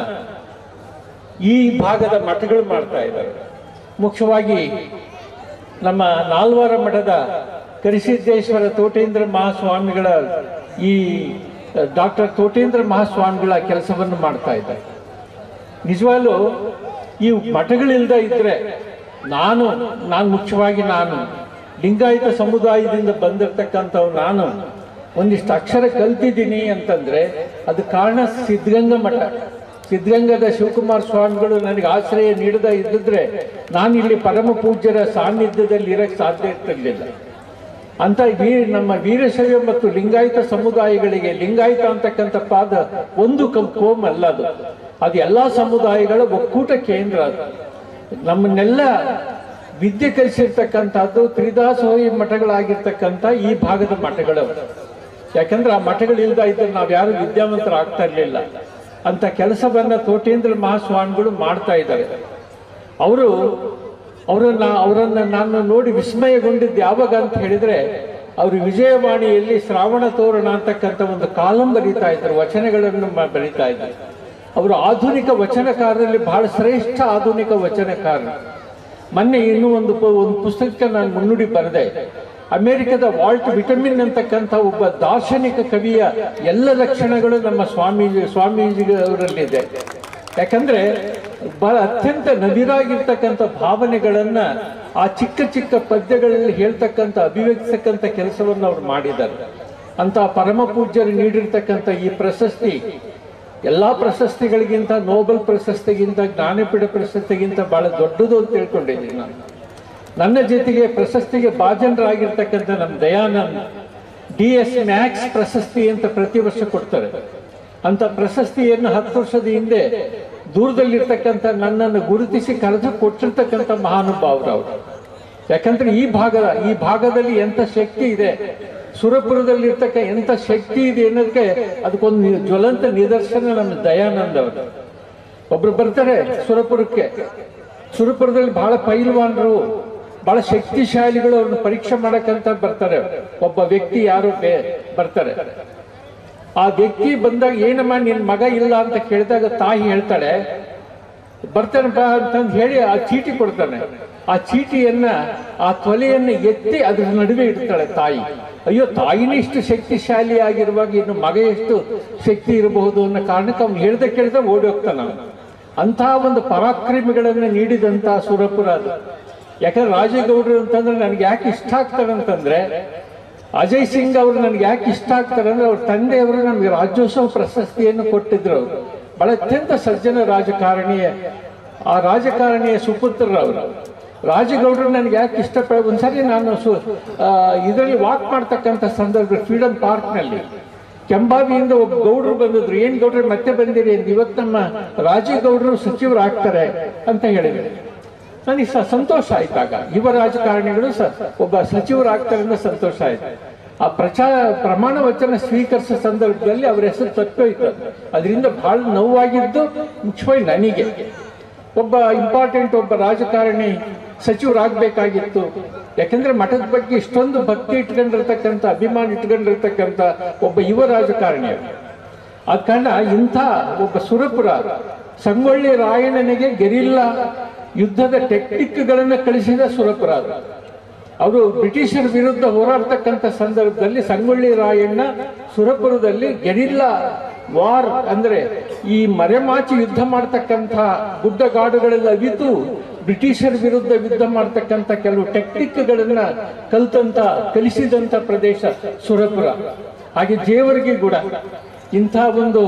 ಈ ಭಾಗದ ಮಠಗಳು ಮಾಡ್ತಾ ಇದ್ದಾರೆ ಮುಖ್ಯವಾಗಿ ನಮ್ಮ ನಾಲ್ವಾರ ಮಠದ ಕರಿಸಿದ್ದೇಶ್ವರ ತೋಟೇಂದ್ರ ಮಹಾಸ್ವಾಮಿಗಳ ಈ ಡಾಕ್ಟರ್ ತೋಟೇಂದ್ರ ಮಹಾಸ್ವಾಮಿಗಳ ಕೆಲಸವನ್ನು ಮಾಡ್ತಾ ಇದ್ದಾರೆ ನಿಜವಾಗ್ಲೂ ಈ ಮಠಗಳಿಲ್ದ ಇದ್ರೆ ನಾನು ನಾನು ಮುಖ್ಯವಾಗಿ ನಾನು ಲಿಂಗಾಯತ ಸಮುದಾಯದಿಂದ ಬಂದಿರತಕ್ಕಂಥವು ನಾನು ಒಂದಿಷ್ಟು ಅಕ್ಷರ ಕಲ್ತಿದ್ದೀನಿ ಅಂತಂದ್ರೆ ಅದು ಕಾರಣ ಸಿದ್ಧಗಂಗಾ ಮಠ ಸಿದ್ಧಗಂಗದ ಶಿವಕುಮಾರ ಸ್ವಾಮಿಗಳು ನನಗೆ ಆಶ್ರಯ ನೀಡದ ಇದ್ದಿದ್ರೆ ನಾನು ಇಲ್ಲಿ ಪರಮ ಪೂಜ್ಯರ ಸಾನ್ನಿಧ್ಯದಲ್ಲಿ ಇರಕ್ಕೆ ಸಾಧ್ಯ ಇರ್ತಿರ್ಲಿಲ್ಲ ಅಂತ ವೀ ನಮ್ಮ ವೀರಶೈವ ಮತ್ತು ಲಿಂಗಾಯತ ಸಮುದಾಯಗಳಿಗೆ ಲಿಂಗಾಯತ ಅಂತಕ್ಕಂಥ ಪಾದ ಒಂದು ಕ- ಕೋಮ್ ಅಲ್ಲ ಅದು ಅದು ಎಲ್ಲಾ ಸಮುದಾಯಗಳ ಒಕ್ಕೂಟ ಕೇಂದ್ರ ಅದು ನಮ್ಮನ್ನೆಲ್ಲ ವಿದ್ಯೆ ಕಲಿಸಿರ್ತಕ್ಕಂಥದ್ದು ತ್ರಿದಾಸೋಹಿ ಮಠಗಳಾಗಿರ್ತಕ್ಕಂಥ ಈ ಭಾಗದ ಮಠಗಳು ಯಾಕಂದ್ರೆ ಆ ಮಠಗಳಿಲ್ದ ಇದ್ರೆ ನಾವು ಯಾರು ವಿದ್ಯಾವಂತರಾಗ್ತಾ ಇರಲಿಲ್ಲ ಅಂತ ಕೆಲಸವನ್ನ ತೋಟೇಂದ್ರ ಮಹಾಸ್ವಾಮಿಗಳು ಮಾಡ್ತಾ ಇದ್ದಾರೆ ಅವರು ಅವರನ್ನ ಅವರನ್ನ ನಾನು ನೋಡಿ ವಿಸ್ಮಯಗೊಂಡಿದ್ದು ಯಾವಾಗ ಅಂತ ಹೇಳಿದ್ರೆ ಅವರು ವಿಜಯವಾಣಿಯಲ್ಲಿ ಶ್ರಾವಣ ತೋರಣ ಅಂತಕ್ಕಂಥ ಒಂದು ಕಾಲಂ ಬರೀತಾ ಇದ್ರು ವಚನಗಳನ್ನು ಮ- ಬರೀತಾ ಇದ್ರು ಅವರು ಆಧುನಿಕ ವಚನಕಾರರಲ್ಲಿ ಬಹಳ ಶ್ರೇಷ್ಠ ಆಧುನಿಕ ವಚನಕಾರ ಮೊನ್ನೆ ಇನ್ನೂ ಒಂದು ಪ- ಒಂದು ಪುಸ್ತಕಕ್ಕೆ ನಾನು ಮುನ್ನುಡಿ ಬರೆದೆ ಅಮೆರಿಕದ ವಾಲ್ಟ್ ವಿಟಮಿನ್ ಅಂತಕ್ಕಂಥ ಒಬ್ಬ ದಾರ್ಶನಿಕ ಕವಿಯ ಎಲ್ಲ ಲಕ್ಷಣಗಳು ನಮ್ಮ ಸ್ವಾಮೀಜಿ ಸ್ವಾಮೀಜಿ ಅವರಲ್ಲಿದೆ ಯಾಕಂದ್ರೆ ಬಹಳ ಅತ್ಯಂತ ನವಿರಾಗಿರ್ತಕ್ಕಂಥ ಭಾವನೆಗಳನ್ನ ಆ ಚಿಕ್ಕ ಚಿಕ್ಕ ಪದ್ಯಗಳಲ್ಲಿ ಹೇಳ್ತಕ್ಕಂಥ ಅಭಿವ್ಯಕ್ತಕ್ಕಂಥ ಕೆಲಸವನ್ನು ಅವ್ರು ಮಾಡಿದ್ದಾರೆ ಅಂತ ಪರಮ ಪೂಜ್ಯರು ನೀಡಿರ್ತಕ್ಕಂಥ ಈ ಪ್ರಶಸ್ತಿ ಎಲ್ಲಾ ಪ್ರಶಸ್ತಿಗಳಿಗಿಂತ ನೋಬೆಲ್ ಪ್ರಶಸ್ತಿಗಿಂತ ಜ್ಞಾನಪೀಠ ಪ್ರಶಸ್ತಿಗಿಂತ ಬಹಳ ದೊಡ್ಡದು ಅಂತ ತಿಳ್ಕೊಂಡಿದ್ದೀನಿ ನಾನು ನನ್ನ ಜೊತೆಗೆ ಪ್ರಶಸ್ತಿಗೆ ಭಾಜನರಾಗಿರ್ತಕ್ಕಂಥ ನಮ್ಮ ದಯಾನಂದ್ ಡಿ ಎಸ್ ಮ್ಯಾಕ್ಸ್ ಪ್ರಶಸ್ತಿ ಅಂತ ಪ್ರತಿ ವರ್ಷ ಕೊಡ್ತಾರೆ ಅಂತ ಪ್ರಶಸ್ತಿಯನ್ನು ಹತ್ತು ವರ್ಷದ ಹಿಂದೆ ದೂರದಲ್ಲಿರ್ತಕ್ಕಂಥ ನನ್ನನ್ನು ಗುರುತಿಸಿ ಕರೆದು ಕೊಟ್ಟಿರ್ತಕ್ಕಂಥ ಮಹಾನುಭಾವರು ಅವರು ಯಾಕಂದ್ರೆ ಈ ಭಾಗದ ಈ ಭಾಗದಲ್ಲಿ ಎಂತ ಶಕ್ತಿ ಇದೆ ಸುರಪುರದಲ್ಲಿರ್ತಕ್ಕ ಎಂತ ಶಕ್ತಿ ಇದೆ ಅನ್ನೋದಕ್ಕೆ ಅದಕ್ಕೊಂದು ನಿ- ಜ್ವಲಂತ ನಿದರ್ಶನ ನಮ್ಮ ದಯಾನಂದ್ ಅವರು ಒಬ್ರು ಬರ್ತಾರೆ ಸುರಪುರಕ್ಕೆ ಸುರಪುರದಲ್ಲಿ ಬಹಳ ಪೈಲ್ವಾನರು ಬಹಳ ಶಕ್ತಿಶಾಲಿಗಳು ಅವ್ರನ್ನ ಪರೀಕ್ಷೆ ಮಾಡಕ್ಕಂತ ಬರ್ತಾರೆ ಒಬ್ಬ ವ್ಯಕ್ತಿ ಯಾರು ಬೇ- ಬರ್ತಾರೆ ಆ ವ್ಯಕ್ತಿ ಬಂದಾಗ ಏನಮ್ಮ ನಿನ್ ಮಗ ಇಲ್ಲ ಅಂತ ಕೇಳಿದಾಗ ತಾಯಿ ಹೇಳ್ತಾಳೆ ಬರ್ತಾನೆ ಬಾ ಅಂತಂದು ಹೇಳಿ ಆ ಚೀಟಿ ಕೊಡ್ತಾನೆ ಆ ಚೀಟಿಯನ್ನ ಆ ತೊಲೆಯನ್ನು ಎತ್ತಿ ಅದ್ರ ನಡುವೆ ಇಡ್ತಾಳೆ ತಾಯಿ ಅಯ್ಯೋ ತಾಯಿನೇ ಇಷ್ಟು ಶಕ್ತಿಶಾಲಿ ಆಗಿರುವಾಗ ಇನ್ನು ಮಗ ಎಷ್ಟು ಶಕ್ತಿ ಇರಬಹುದು ಅನ್ನೋ ಕಾರಣಕ್ಕೆ ಅವ್ನು ಹೇಳ್ದೆ ಕೇಳ್ದೆ ಓಡಿ ಹೋಗ್ತಾನ ಅವ್ನು. ಅಂತಹ ಒಂದು ಪರಾಕ್ರಮಿಗಳನ್ನ ನೀಡಿದಂತ ಸುರಪುರ ಅದು ಯಾಕಂದ್ರೆ ರಾಜೇಗೌಡರು ಅಂತಂದ್ರೆ ನನಗೆ ಯಾಕೆ ಇಷ್ಟ ಆಗ್ತಾರೆ ಅಂತಂದ್ರೆ ಅಜಯ್ ಸಿಂಗ್ ಅವರು ನನಗೆ ಯಾಕೆ ಇಷ್ಟ ಆಗ್ತಾರೆ ಅಂದ್ರೆ ಅವ್ರ ತಂದೆಯವರು ನಮಗೆ ರಾಜ್ಯೋತ್ಸವ ಪ್ರಶಸ್ತಿಯನ್ನು ಕೊಟ್ಟಿದ್ರು ಅವರು ಬಹಳ ಅತ್ಯಂತ ಸಜ್ಜನ ರಾಜಕಾರಣಿಯ ಆ ರಾಜಕಾರಣಿಯ ಸುಪುತ್ರರವರು ರಾಜಗೌಡರು ನನಗೆ ಯಾಕೆ ಇಷ್ಟಪಡ ಒಂದ್ಸರಿ ನಾನು ಸು ಇದರಲ್ಲಿ ವಾಕ್ ಮಾಡ್ತಕ್ಕಂಥ ಸಂದರ್ಭ ಫ್ರೀಡಮ್ ಪಾರ್ಕ್ನಲ್ಲಿ ಕೆಂಬಾವಿಯಿಂದ ಒಬ್ಬ ಗೌಡರು ಬಂದಿದ್ರು ಏನ್ ಗೌಡ್ರೆ ಮತ್ತೆ ಬಂದಿರಿ ಅಂತ ಇವತ್ತು ನಮ್ಮ ರಾಜೇಗೌಡರು ಸಚಿವರು ಆಗ್ತಾರೆ ಅಂತ ಹೇಳಿದ್ರು ನನಗೆ ಸ ಸಂತೋಷ ಆಯ್ತಾಗ ಯುವ ರಾಜಕಾರಣಿಗಳು ಸ ಒಬ್ಬ ಸಚಿವರಾಗ್ತಾರೆ ಅನ್ನೋ ಸಂತೋಷ ಆಯ್ತು ಆ ಪ್ರಚಾರ ಪ್ರಮಾಣ ವಚನ ಸ್ವೀಕರಿಸೋ ಸಂದರ್ಭದಲ್ಲಿ ಅವರ ಹೆಸರು ತಪ್ಪೋಯ್ತು ಅದರಿಂದ ಬಹಳ ನೋವಾಗಿದ್ದು ಮುಖ್ಯವಾಗಿ ನನಗೆ ಒಬ್ಬ ಇಂಪಾರ್ಟೆಂಟ್ ಒಬ್ಬ ರಾಜಕಾರಣಿ ಸಚಿವರಾಗಬೇಕಾಗಿತ್ತು ಯಾಕಂದ್ರೆ ಮಠದ ಬಗ್ಗೆ ಇಷ್ಟೊಂದು ಭಕ್ತಿ ಇಟ್ಕೊಂಡಿರ್ತಕ್ಕಂಥ ಅಭಿಮಾನ ಇಟ್ಕೊಂಡಿರ್ತಕ್ಕಂಥ ಒಬ್ಬ ಯುವ ರಾಜಕಾರಣಿ ಅವರು. ಆದ ಕಾರಣ ಇಂಥ ಒಬ್ಬ ಸುರಪುರ ಸಂಗೊಳ್ಳಿ ರಾಯಣ್ಣನಿಗೆ ಗೆರಿಲ್ಲ ಯುದ್ಧದ ಟೆಕ್ನಿಕ್ಗಳನ್ನು ಕಳಿಸಿದ ಸುರಪುರ ಅದು ಅವರು ಬ್ರಿಟಿಷರ ವಿರುದ್ಧ ಹೋರಾಡ್ತಕ್ಕಂಥ ಸಂದರ್ಭದಲ್ಲಿ ಸಂಗೊಳ್ಳಿ ರಾಯಣ್ಣ ಸುರಪುರದಲ್ಲಿ ಗೆರಿಲ್ಲಾ ವಾರ್ ಅಂದ್ರೆ ಈ ಮರೆಮಾಚಿ ಯುದ್ಧ ಮಾಡ್ತಕ್ಕಂಥ ಗುಡ್ಡಗಾಡುಗಳೆಲ್ಲ ಅವಿತು ಬ್ರಿಟಿಷರ ವಿರುದ್ಧ ಯುದ್ಧ ಮಾಡ್ತಕ್ಕಂಥ ಕೆಲವು ಟೆಕ್ನಿಕ್ಗಳನ್ನ ಕಲ್ತಂತ ಕಲಿಸಿದಂತ ಪ್ರದೇಶ ಸುರಪುರ ಹಾಗೆ ಜೇವರ್ಗಿ ಕೂಡ ಇಂಥ ಒಂದು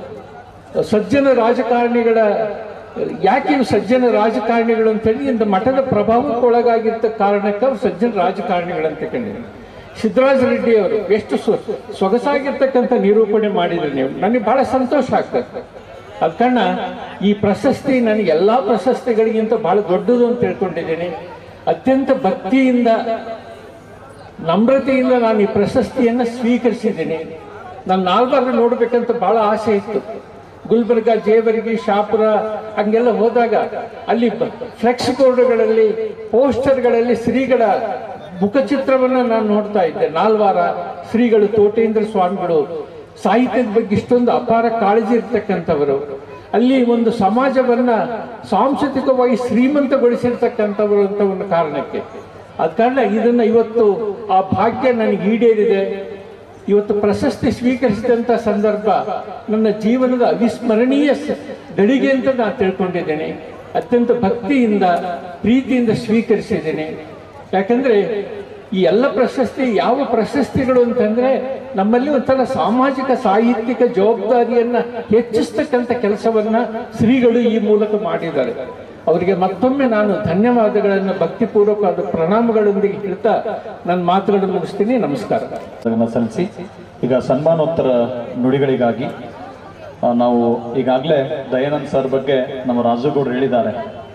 ಸಜ್ಜನ ರಾಜಕಾರಣಿಗಳ ಯಾಕೆ ಇವು ಸಜ್ಜನ ರಾಜಕಾರಣಿಗಳು ಅಂತ ಹೇಳಿ ಇಂದ ಮಠದ ಪ್ರಭಾವಕ್ಕೆ ಒಳಗಾಗಿರ್ತ ಕಾರಣಕ್ಕೆ ಅವ್ರು ಸಜ್ಜನ ರಾಜಕಾರಣಿಗಳಂತ ಕಂಡಿದ್ರು ಸಿದ್ದರಾಜ ರೆಡ್ಡಿ ಅವರು ಎಷ್ಟು ಸೊ- ಸೊಗಸಾಗಿರ್ತಕ್ಕಂಥ ನಿರೂಪಣೆ ಮಾಡಿದ್ರು ನೀವು ನನಗೆ ಬಹಳ ಸಂತೋಷ ಆಗ್ತದೆ ಅದ ಕಾರಣ ಈ ಪ್ರಶಸ್ತಿ ನನಗೆ ಎಲ್ಲಾ ಪ್ರಶಸ್ತಿಗಳಿಗಿಂತ ಬಹಳ ದೊಡ್ಡದು ಅಂತ ತಿಳ್ಕೊಂಡಿದ್ದೀನಿ ಅತ್ಯಂತ ಭಕ್ತಿಯಿಂದ ನಮ್ರತೆಯಿಂದ ನಾನು ಈ ಪ್ರಶಸ್ತಿಯನ್ನು ಸ್ವೀಕರಿಸಿದ್ದೀನಿ ನಾನು ನಾಲ್ವರು ನೋಡ್ಬೇಕಂತ ಬಹಳ ಆಸೆ ಇತ್ತು ಗುಲ್ಬರ್ಗ ಜೇವರ್ಗಿ ಶಾಪುರ ಹಂಗೆಲ್ಲ ಹೋದಾಗ ಅಲ್ಲಿ ಫ್ಲೆಕ್ಸ್ ಬೋರ್ಡ್ಗಳಲ್ಲಿ ಪೋಸ್ಟರ್ಗಳಲ್ಲಿ ಶ್ರೀಗಳ ಮುಖಚಿತ್ರವನ್ನು ನಾನು ನೋಡ್ತಾ ಇದ್ದೆ ನಾಲ್ವಾರ ಶ್ರೀಗಳು ತೋಟೇಂದ್ರ ಸ್ವಾಮಿಗಳು ಸಾಹಿತ್ಯದ ಬಗ್ಗೆ ಇಷ್ಟೊಂದು ಅಪಾರ ಕಾಳಜಿ ಇರ್ತಕ್ಕಂಥವರು ಅಲ್ಲಿ ಒಂದು ಸಮಾಜವನ್ನ ಸಾಂಸ್ಕೃತಿಕವಾಗಿ ಶ್ರೀಮಂತಗೊಳಿಸಿರ್ತಕ್ಕಂಥವರು ಅಂತ ಒಂದು ಕಾರಣಕ್ಕೆ ಅದ ಕಾರಣ ಇದನ್ನ ಇವತ್ತು ಆ ಭಾಗ್ಯ ನನಗೆ ಈಡೇರಿದೆ ಇವತ್ತು ಪ್ರಶಸ್ತಿ ಸ್ವೀಕರಿಸಿದಂಥ ಸಂದರ್ಭ ನನ್ನ ಜೀವನದ ಅವಿಸ್ಮರಣೀಯ ಸ- ಗಳಿಗೆ ಅಂತ ನಾನು ತಿಳ್ಕೊಂಡಿದ್ದೇನೆ ಅತ್ಯಂತ ಭಕ್ತಿಯಿಂದ ಪ್ರೀತಿಯಿಂದ ಸ್ವೀಕರಿಸಿದ್ದೇನೆ ಯಾಕಂದ್ರೆ ಈ ಎಲ್ಲ ಪ್ರಶಸ್ತಿ ಯಾವ ಪ್ರಶಸ್ತಿಗಳು ಅಂತಂದ್ರೆ ನಮ್ಮಲ್ಲಿ ಒಂಥರ ಸಾಮಾಜಿಕ ಸಾಹಿತ್ಯಿಕ ಜವಾಬ್ದಾರಿಯನ್ನ ಹೆಚ್ಚಿಸ್ತಕ್ಕಂಥ ಕೆಲಸವನ್ನ ಶ್ರೀಗಳು ಈ ಮೂಲಕ ಮಾಡಿದ್ದಾರೆ ಅವರಿಗೆ ಮತ್ತೊಮ್ಮೆ ನಾನು ಧನ್ಯವಾದಗಳನ್ನು ಭಕ್ತಿಪೂರ್ವಕವಾದ ಪ್ರಣಾಮಗಳೊಂದಿಗೆ ಹೇಳ್ತಾ ನನ್ನ ಮಾತುಗಳನ್ನು ಮುಗಿಸ್ತೀನಿ ನಮಸ್ಕಾರ ಅದನ್ನ ಸಲ್ಲಿಸಿ ಈಗ ಸನ್ಮಾನೋತ್ತರ ನುಡಿಗಳಿಗಾಗಿ ಆ, ನಾವು ಈಗಾಗಲೇ ದಯಾನಂದ್ ಸರ್ ಬಗ್ಗೆ ನಮ್ಮ ರಾಜುಗೌಡರು ಹೇಳಿದ್ದಾರೆ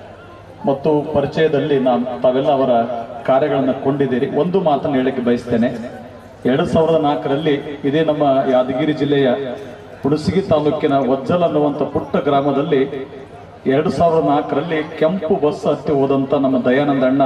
ಮತ್ತು ಪರಿಚಯದಲ್ಲಿ ನಾನು ತಾವೆಲ್ಲ ಅವರ ಕಾರ್ಯಗಳನ್ನು ಕೊಂಡಿದ್ದೀರಿ ಒಂದು ಮಾತನ್ನು ಹೇಳಕ್ಕೆ ಬಯಸ್ತೇನೆ ಎರಡು ಸಾವಿರದ ನಾಲ್ಕರಲ್ಲಿ ಇದೇ ನಮ್ಮ ಯಾದಗಿರಿ ಜಿಲ್ಲೆಯ ಹುಣಸಗಿ ತಾಲೂಕಿನ ವಜ್ಜಲ್ ಅನ್ನುವಂಥ ಪುಟ್ಟ ಗ್ರಾಮದಲ್ಲಿ ಎರಡು ಸಾವಿರದ ನಾಲ್ಕರಲ್ಲಿ ಕೆಂಪು ಬಸ್ ಹತ್ತಿ ಹೋದಂಥ ನಮ್ಮ ದಯಾನಂದ ಅಣ್ಣ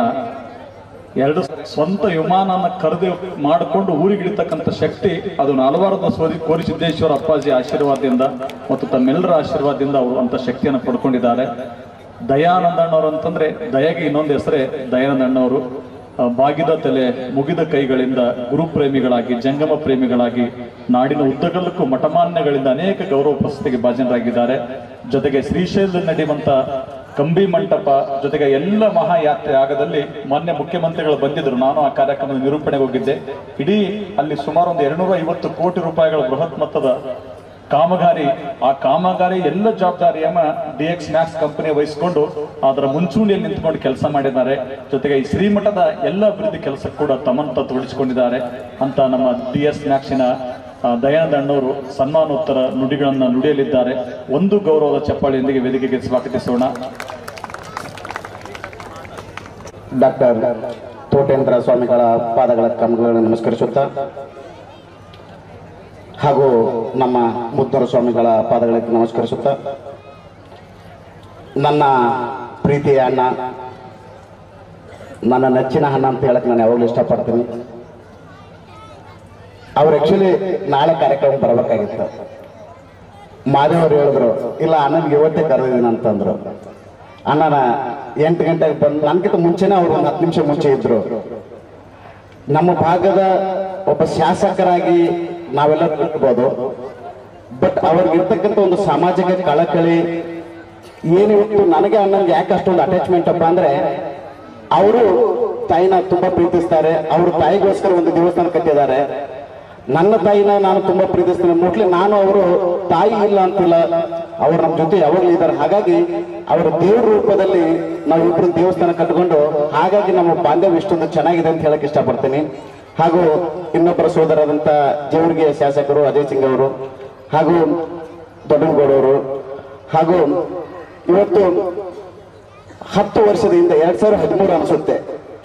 ಎರಡು ಸ್ವಂತ ವಿಮಾನನ ಖರೀದಿ ಮಾಡಿಕೊಂಡು ಊರಿಗಿಳಿತಕ್ಕಂಥ ಶಕ್ತಿ ಅದು ನಾಲ್ವಾರದ ಸೋದಿ ಕೋರಿಸಿದ್ದೇಶ್ವರ ಅಪ್ಪಾಜಿ ಆಶೀರ್ವಾದದಿಂದ ಮತ್ತು ತಮ್ಮೆಲ್ಲರ ಆಶೀರ್ವಾದದಿಂದ ಅವರು ಅಂತ ಶಕ್ತಿಯನ್ನು ಪಡ್ಕೊಂಡಿದ್ದಾರೆ ದಯಾನಂದ ಅಣ್ಣವರು ಅಂತಂದ್ರೆ ದಯಗೆ ಇನ್ನೊಂದು ಹೆಸರೇ ದಯಾನಂದ ಅಣ್ಣವರು ಆ, ಬಾಗಿದ ತಲೆ ಮುಗಿದ ಕೈಗಳಿಂದ ಗುರುಪ್ರೇಮಿಗಳಾಗಿ ಜಂಗಮ ಪ್ರೇಮಿಗಳಾಗಿ ನಾಡಿನ ಉದ್ದಗಲಕ್ಕೂ ಮಠಮಾನ್ಯಗಳಿಂದ ಅನೇಕ ಗೌರವ ಪ್ರಶಸ್ತಿಗೆ ಭಾಜನರಾಗಿದ್ದಾರೆ ಜೊತೆಗೆ ಶ್ರೀಶೈಲದಲ್ಲಿ ನಡೆಯುವಂತ ಕಂಬಿ ಮಂಟಪ ಜೊತೆಗೆ ಎಲ್ಲ ಮಹಾಯಾತ್ರೆ ಆಗದಲ್ಲಿ ಮೊನ್ನೆ ಮುಖ್ಯಮಂತ್ರಿಗಳು ಬಂದಿದ್ರು ನಾನು ಆ ಕಾರ್ಯಕ್ರಮದ ನಿರೂಪಣೆಗೆ ಹೋಗಿದ್ದೆ ಇಡೀ ಅಲ್ಲಿ ಸುಮಾರು ಒಂದು ಎರಡ್ನೂರ ಐವತ್ತು ಕೋಟಿ ರೂಪಾಯಿಗಳ ಬೃಹತ್ ಮೊತ್ತದ ಕಾಮಗಾರಿ ಆ ಕಾಮಗಾರಿ ಎಲ್ಲ ಜವಾಬ್ದಾರಿಯನ್ನ ಡಿ ಎಕ್ಸ್ ಮ್ಯಾಕ್ಸ್ ಕಂಪನಿ ವಹಿಸಿಕೊಂಡು ಅದರ ಮುಂಚೂಣಿಯಲ್ಲಿ ನಿಂತ್ಕೊಂಡು ಕೆಲಸ ಮಾಡಿದ್ದಾರೆ ಜೊತೆಗೆ ಈ ಶ್ರೀಮಠದ ಎಲ್ಲ ಅಭಿವೃದ್ಧಿ ಕೆಲಸ ಕೂಡ ತಮ್ಮಂತ ತೊಡಗಿಸಿಕೊಂಡಿದ್ದಾರೆ ಅಂತ ನಮ್ಮ ಡಿ ಎಸ್ ಮ್ಯಾಕ್ಸಿನ ಆ, ದಯಾನಂದ ಅಣ್ಣವರು ಸನ್ಮಾನೋತ್ತರ ನುಡಿಗಳನ್ನು ನುಡಿಯಲಿದ್ದಾರೆ ಒಂದು ಗೌರವದ ಚಪ್ಪಾಳಿಯೊಂದಿಗೆ ವೇದಿಕೆಗೆ ಸ್ವಾಗತಿಸೋಣ ಡಾಕ್ಟರ್ ತೋಟೇಂದ್ರ ಸ್ವಾಮಿಗಳ ಪಾದಗಳ ಕಮಗಳನ್ನು ನಮಸ್ಕರಿಸುತ್ತಾ ಹಾಗೂ ನಮ್ಮ ಮುದ್ದರ ಸ್ವಾಮಿಗಳ ಪಾದಗಳಿಗೆ ನಮಸ್ಕರಿಸುತ್ತಾ ನನ್ನ ಪ್ರೀತಿಯ ಅಣ್ಣ ನನ್ನ ನೆಚ್ಚಿನ ಅಣ್ಣ ಅಂತ ಹೇಳಕ್ ನಾನು ಯಾವಾಗಲೂ ಇಷ್ಟಪಡ್ತೀನಿ ಅವ್ರು ಆಕ್ಚುಲಿ ನಾಳೆ ಕಾರ್ಯಕ್ರಮ ಬರಬೇಕಾಗಿತ್ತು ಮಾದೇವರು ಹೇಳಿದ್ರು ಇಲ್ಲ ಅಣ್ಣನಿಗೆ ಇವತ್ತೇ ಕರೆದಿದ್ದೀನಿ ಅಂತಂದ್ರು ಅಣ್ಣನ ಎಂಟು ಗಂಟೆಗೆ ಬಂದು ನನ್ಗಿಂತ ಮುಂಚೆನೇ ಅವ್ರು ಒಂದು ಹತ್ತು ನಿಮಿಷ ಮುಂಚೆ ಇದ್ರು ನಮ್ಮ ಭಾಗದ ಒಬ್ಬ ಶಾಸಕರಾಗಿ ನಾವೆಲ್ಲ ತಿಳ್ಕೊಬೋದು ಬಟ್ ಅವ್ರಿಗಿರ್ತಕ್ಕಂಥ ಒಂದು ಸಾಮಾಜಿಕ ಕಳಕಳಿ ಏನಿವತ್ತು ನನಗೆ ಅಣ್ಣನಿಗೆ ಯಾಕೆ ಅಷ್ಟೊಂದು ಅಟ್ಯಾಚ್ಮೆಂಟ್ ಅಪ್ಪ ಅಂದ್ರೆ ಅವರು ತಾಯಿನ ತುಂಬಾ ಪ್ರೀತಿಸ್ತಾರೆ ಅವರು ತಾಯಿಗೋಸ್ಕರ ಒಂದು ದೇವಸ್ಥಾನ ಕಟ್ಟಿದ್ದಾರೆ ನನ್ನ ತಾಯಿನ ನಾನು ತುಂಬಾ ಪ್ರೀತಿಸ್ತೇನೆ ಮೋಸ್ಟ್ಲಿ ನಾನು ಅವರು ತಾಯಿ ಇಲ್ಲ ಅಂತಿಲ್ಲ ಅವ್ರು ನಮ್ಮ ಜೊತೆ ಯಾವಾಗಲೂ ಇದ್ದಾರೆ ಹಾಗಾಗಿ ಅವರ ದೇವ್ರ ರೂಪದಲ್ಲಿ ನಾವಿಬ್ರು ದೇವಸ್ಥಾನ ಕಟ್ಕೊಂಡು ಹಾಗಾಗಿ ನಮ್ಮ ಬಾಂಧವ್ಯ ಇಷ್ಟೊಂದು ಚೆನ್ನಾಗಿದೆ ಅಂತ ಹೇಳಕ್ ಇಷ್ಟಪಡ್ತೀನಿ ಹಾಗೂ ಇನ್ನೊಬ್ಬರ ಸೋದರರಾದಂತ ಜೇವರ್ಗಿಯ ಶಾಸಕರು ಅಜಯ್ ಸಿಂಗ್ ಅವರು ಹಾಗೂ ದೊಡ್ಡನಗೌಡವರು ಹಾಗೂ ಇವತ್ತು ಹತ್ತು ವರ್ಷದ ಹಿಂದೆ ಎರಡ್ ಸಾವಿರದ ಹದಿಮೂರು ಅನಿಸುತ್ತೆ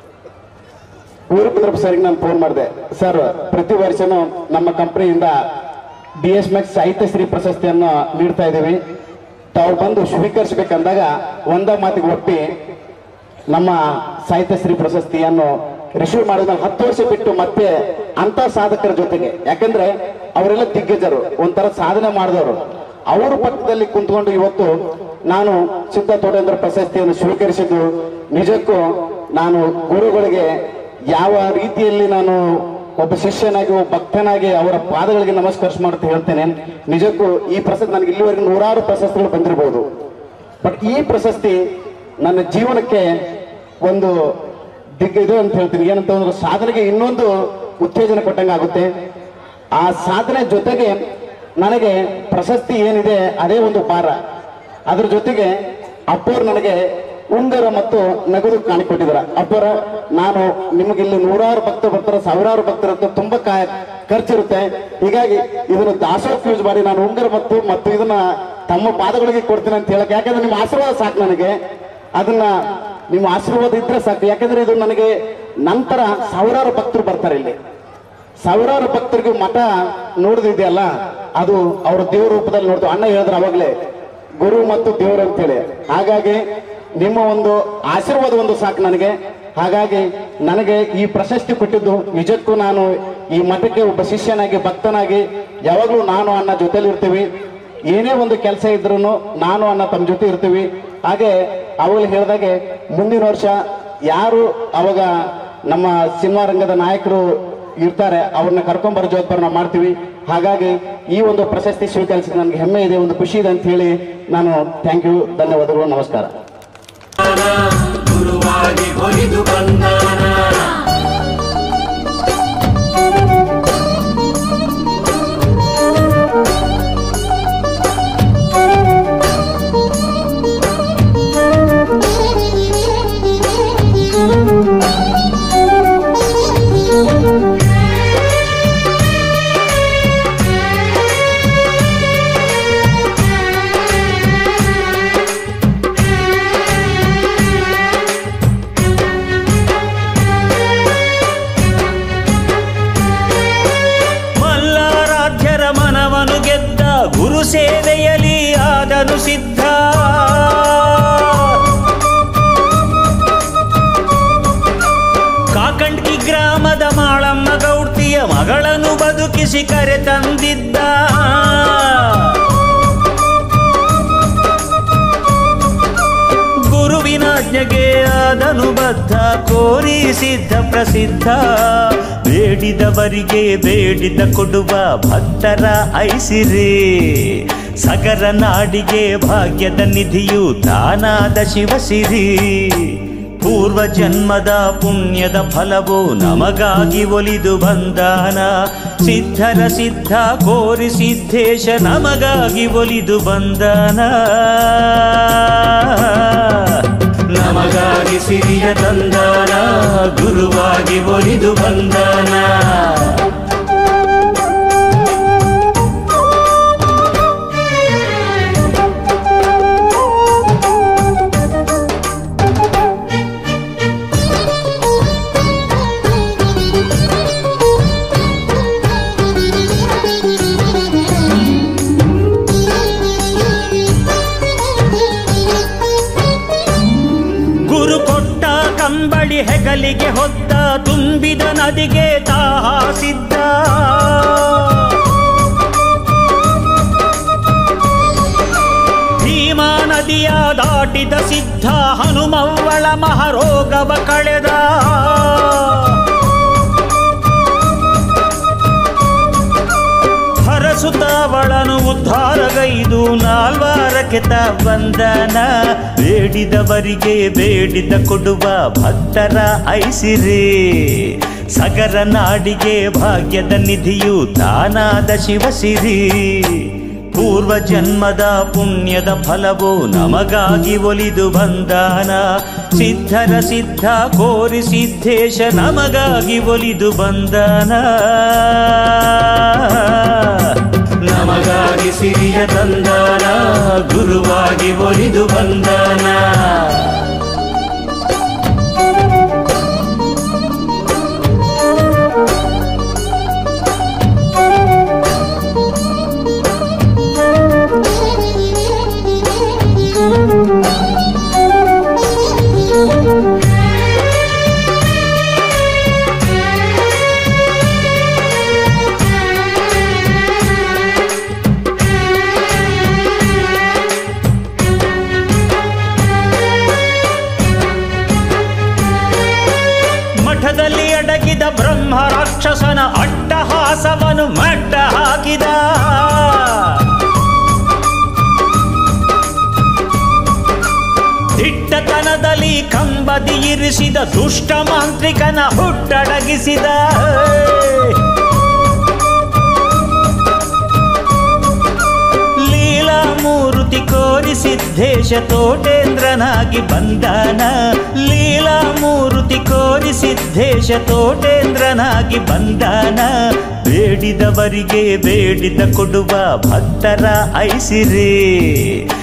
ವೀರಭದ್ರ ಸರ್ಗೆ ನಾನು ಫೋನ್ ಮಾಡಿದೆ ಸರ್ ಪ್ರತಿ ವರ್ಷನೂ ನಮ್ಮ ಕಂಪನಿಯಿಂದ ಡಿ ಎಸ್ ಮ್ಯಾಕ್ಸ್ ಸಾಹಿತ್ಯ ಶ್ರೀ ಪ್ರಶಸ್ತಿಯನ್ನು ನೀಡ್ತಾ ಇದ್ದೀವಿ ತಾವು ಬಂದು ಸ್ವೀಕರಿಸಬೇಕಂದಾಗ ಒಂದ ಮಾತಿಗೆ ಒಪ್ಪಿ ನಮ್ಮ ಸಾಹಿತ್ಯ ಶ್ರೀ ಪ್ರಶಸ್ತಿಯನ್ನು ರಿಸೀವ್ ಮಾಡಿದ ಹತ್ತು ವರ್ಷ ಬಿಟ್ಟು ಮತ್ತೆ ಅಂತ ಸಾಧಕರ ಜೊತೆಗೆ ಯಾಕಂದ್ರೆ ಅವರೆಲ್ಲ ದಿಗ್ಗಜರು ಒಂಥರ ಸಾಧನೆ ಮಾಡಿದವರು ಅವರ ಪಕ್ಕದಲ್ಲಿ ಕುಂತ್ಕೊಂಡು ಇವತ್ತು ನಾನು ಸಿದ್ಧ ತೋಟೇಂದ್ರ ಪ್ರಶಸ್ತಿಯನ್ನು ಸ್ವೀಕರಿಸಿದ್ದು ನಿಜಕ್ಕೂ ನಾನು ಗುರುಗಳಿಗೆ ಯಾವ ರೀತಿಯಲ್ಲಿ ನಾನು ಒಬ್ಬ ಶಿಷ್ಯನಾಗಿ ಒಬ್ಬ ಭಕ್ತನಾಗಿ ಅವರ ಪಾದಗಳಿಗೆ ನಮಸ್ಕರಿಸಿ ಮಾಡುತ್ತಾ ಹೇಳ್ತೇನೆ ನಿಜಕ್ಕೂ ಈ ಪ್ರಶಸ್ತಿ ನನಗೆ ಇಲ್ಲಿವರೆಗೆ ನೂರಾರು ಪ್ರಶಸ್ತಿಗಳು ಬಂದಿರಬಹುದು ಬಟ್ ಈ ಪ್ರಶಸ್ತಿ ನನ್ನ ಜೀವನಕ್ಕೆ ಒಂದು ದಿಗ್ಗ ಇದು ಅಂತ ಹೇಳ್ತೀನಿ ಏನಂತ ಅಂದ್ರೆ ಸಾಧನೆಗೆ ಇನ್ನೊಂದು ಉತ್ತೇಜನ ಕೊಟ್ಟಂಗೆ ಆಗುತ್ತೆ ಆ ಸಾಧನೆ ಜೊತೆಗೆ ನನಗೆ ಪ್ರಶಸ್ತಿ ಏನಿದೆ ಅದೇ ಒಂದು ಭಾರ ಅದ್ರ ಜೊತೆಗೆ ಅಪ್ಪೋರು ನನಗೆ ಉಂಗರ ಮತ್ತು ನಗದು ಕಾಣಿಕೊಟ್ಟಿದ್ದಾರೆ ಅಪ್ಪರ ನಾನು ನಿಮಗೆ ಇಲ್ಲಿ ನೂರಾರು ಭಕ್ತರು ಬರ್ತಾರೆ ಸಾವಿರಾರು ಭಕ್ತರು ಇರ್ತಾರೆ, ತುಂಬಾ ಕಾ- ಖರ್ಚಿರುತ್ತೆ ಹೀಗಾಗಿ ಇದನ್ನು ದಾಸೋಹಕ್ಕೆ ಯೂಸ್ ಮಾಡಿ ನಾನು ಉಂಗರ ಮತ್ತು ಮತ್ತು ಇದನ್ನ ತಮ್ಮ ಪಾದಗಳಿಗೆ ಕೊಡ್ತೀನಿ ಅಂತ ಹೇಳಕ್ ಯಾಕಂದ್ರೆ ನಿಮ್ಮ ಆಶೀರ್ವಾದ ಸಾಕು ನನಗೆ ಅದನ್ನ ನಿಮ್ಮ ಆಶೀರ್ವಾದ ಇದ್ರೆ ಸಾಕು ಯಾಕಂದ್ರೆ ಇದು ನನಗೆ ನಂತರ ಸಾವಿರಾರು ಭಕ್ತರು ಬರ್ತಾರೆ ಇಲ್ಲಿ ಸಾವಿರಾರು ಭಕ್ತರಿಗೆ ಮಠ ನೋಡಿದಿದೆಯಲ್ಲ ಅದು ಅವ್ರ ದೇವ್ರ ರೂಪದಲ್ಲಿ ನೋಡ್ತೀವಿ ಅಣ್ಣ ಹೇಳಿದ್ರು ಅವಾಗಲೇ ಗುರು ಮತ್ತು ದೇವರು ಅಂತೇಳಿ ಹಾಗಾಗಿ ನಿಮ್ಮ ಒಂದು ಆಶೀರ್ವಾದ ಒಂದು ಸಾಕು ನನಗೆ ಹಾಗಾಗಿ ನನಗೆ ಈ ಪ್ರಶಸ್ತಿ ಕೊಟ್ಟಿದ್ದು ನಿಜಕ್ಕೂ ನಾನು ಈ ಮಠಕ್ಕೆ ಒಬ್ಬ ಶಿಷ್ಯನಾಗಿ ಭಕ್ತನಾಗಿ ಯಾವಾಗಲೂ ನಾನು ಅಣ್ಣ ಜೊತೆಲಿ ಇರ್ತೀವಿ ಏನೇ ಒಂದು ಕೆಲಸ ಇದ್ರೂ ನಾನು ಅಣ್ಣ ತಮ್ಮ ಜೊತೆ ಇರ್ತೀವಿ ಹಾಗೆ ಅವಾಗಲೇ ಹೇಳಿದಾಗೆ ಮುಂದಿನ ವರ್ಷ ಯಾರು ಅವಾಗ ನಮ್ಮ ಸಿನಿಮಾ ರಂಗದ ನಾಯಕರು ಇರ್ತಾರೆ ಅವ್ರನ್ನ ಕರ್ಕೊಂಬರೋ ಜವಾಬ್ದಾರಿ ನಾವು ಮಾಡ್ತೀವಿ ಹಾಗಾಗಿ ಈ ಒಂದು ಪ್ರಶಸ್ತಿ ಸ್ವೀಕರಿಸಿದ ನನಗೆ ಹೆಮ್ಮೆ ಇದೆ ಒಂದು ಖುಷಿ ಇದೆ ಅಂತ ಹೇಳಿ ನಾನು ಥ್ಯಾಂಕ್ ಯು ಧನ್ಯವಾದಗಳು ನಮಸ್ಕಾರ ಗುರುವಾಗಿ ಒಲಿದು ಬಂದಾನ ಮಲ್ಲಾರಾಧ್ಯರ ಮನವನು ಗೆದ್ದ ಗುರು ಸೇವೆಯಲಿ ಆದನು ಸಿದ್ಧ ಕಾಕಂಡ್ಕಿ ಗ್ರಾಮದ ಮಾಳಮ್ಮ ಗೌಡ್ತಿಯ ಮಗಳನ್ನು ಬದುಕಿಸಿ ಕರೆ ತಂದಿದ್ದ ಗುರುವಿನಾಜ್ಞೆಗೆ ಆದನು ಬದ್ಧ ಕೋರಿ ಸಿದ್ಧ ಪ್ರಸಿದ್ಧ ಬೇಡಿದವರಿಗೆ ಬೇಡಿದ ಕೊಡುವ ಭಕ್ತರ ಐಸಿರಿ ಸಗರ ನಾಡಿಗೆ ಭಾಗ್ಯದ ನಿಧಿಯು ತಾನಾದ ಶಿವಸಿರಿ ಪೂರ್ವ ಜನ್ಮದ ಪುಣ್ಯದ ಫಲವು ನಮಗಾಗಿ ಒಲಿದು ಬಂದಾನ ಸಿದ್ಧರ ಸಿದ್ಧ ಕೋರಿ ಸಿದ್ಧೇಶ ನಮಗಾಗಿ ಒಲಿದು ಬಂದಾನ ನಮಗಾಗಿ ಸಿರಿಯ ತಂದಾನ ಗುರುವಾಗಿ ಒಲಿದು ಬಂದಾನ ಗುರು ಕೊಟ್ಟ ಕಂಬಳಿ ಹೆಗಲಿಗೆ ಹೊತ್ತ ತುಂಬಿದ ನದಿಗೆ ದಾಹ ಸಿದ್ಧ ಭೀಮಾ ನದಿಯ ದಾಟಿದ ಸಿದ್ಧ ಹನುಮವ್ವಳ ಮಹರೋಗವ ಕಳೆದ ಹರಸುತ್ತವಳನು ಉದ್ಧಾರಗೈದು ನಾಲ್ವಾರಕ್ಕೆ ತ ಬಂದನ ಬೇಡಿದವರಿಗೆ ಬೇಡಿದ ಕೊಡುವ ಭಕ್ತರ ಐಸಿರಿ ಸಗರ ನಾಡಿಗೆ ಭಾಗ್ಯದ ನಿಧಿಯು ತಾನಾದ ಶಿವಸಿರಿ ಪೂರ್ವ ಜನ್ಮದ ಪುಣ್ಯದ ಫಲವು ನಮಗಾಗಿ ಒಲಿದು ಬಂದಾನ ಸಿದ್ಧರ ಸಿದ್ಧ ಕೋರಿ ಸಿದ್ಧೇಶ ನಮಗಾಗಿ ಒಲಿದು ಬಂದಾನ ನಮಗಾಗಿ ಸಿರಿಯ ತಂದಾನ ಗುರುವಾಗಿ ಒಲಿದು ಬಂದಾನ ಮಠದಲ್ಲಿ ಅಡಗಿದ ಬ್ರಹ್ಮ ರಾಕ್ಷಸನ ಅಟ್ಟಹಾಸವನು ಮಟ್ಟ ಹಾಕಿದ ದಿಟ್ಟತನದಲ್ಲಿ ಕಂಬದಿ ಇರಿಸಿದ ದುಷ್ಟ ಮಾಂತ್ರಿಕನ ಹುಟ್ಟಡಗಿಸಿದ ಲೀಲಾ ಮೂರುತಿ ಕೋರಿ ಸಿದ್ಧೇಶ ತೋಟೇಂದ್ರನಾಗಿ ಬಂದಾನ ಲೀಲಾ ಮೂರುತಿ ಕೋರಿ ಸಿದ್ಧೇಶ ತೋಟೇಂದ್ರನಾಗಿ ಬಂದಾನ ಬೇಡಿದವರಿಗೆ ಬೇಡಿದ ಕೊಡುವ ಭಕ್ತರ ಐಸಿರಿ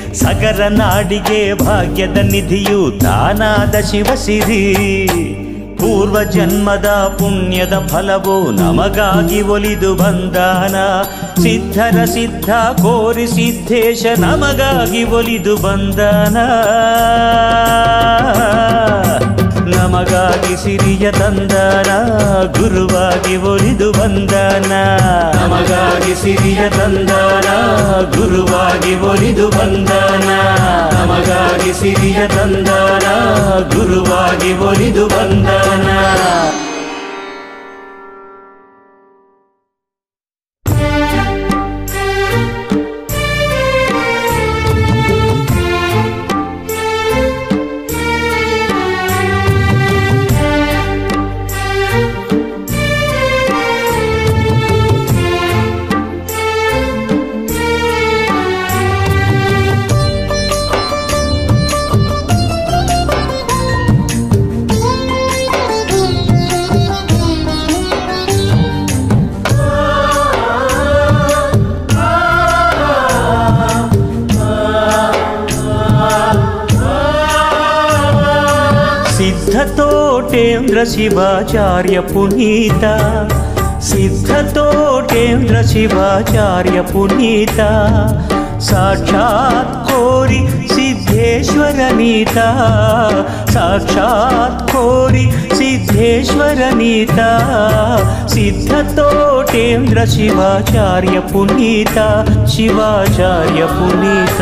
ಸಗರ ನಾಡಿಗೆ ಭಾಗ್ಯದ ನಿಧಿಯು ತಾನಾದ ಶಿವಸಿರಿ ಪೂರ್ವ ಜನ್ಮದ ಪುಣ್ಯದ ಫಲವು ನಮಗಾಗಿ ಒಲಿದು ಬಂದಾನ ಸಿದ್ಧರ ಸಿದ್ಧ ಕೋರಿ ಸಿದ್ಧೇಶ ನಮಗಾಗಿ ಒಲಿದು ಬಂದಾನ ನಮಗಾಗಿ ಸಿರಿಯ ತಂದಾನ ಗುರುವಾಗಿ ಒಲಿದು ಬಂದಾನ ನಮಗಾಗಿ ಸಿರಿಯ ತಂದಾನ ಗುರುವಾಗಿ ಒಲಿದು ಬಂದಾನ ನಮಗಾಗಿ ಸಿರಿಯ ತಂದಾನ ಗುರುವಾಗಿ ಒಲಿದು ಬಂದಾನ ಸಿದ್ಧತೋಟೇಂದ್ರ ಶಿವಾಚಾರ್ಯ ಪುನೀತ ಸಿದ್ಧತೋಟೇಂದ್ರ ಶಿವಾಚಾರ್ಯ ಪುನೀತ ಸಾಕ್ಷಾತ್ ಕೋರಿ ಸಿದ್ಧೇಶ್ವರ ನೀತ ಸಾಕ್ಷಾತ್ ಕೋರಿ ಸಿದ್ಧೇಶ್ವರ ನೀತ ಸಿದ್ಧತೋಟೇಂದ್ರ ಶಿವಾಚಾರ್ಯ ಪುನೀತ ಶಿವಾಚಾರ್ಯ ಪುನೀತ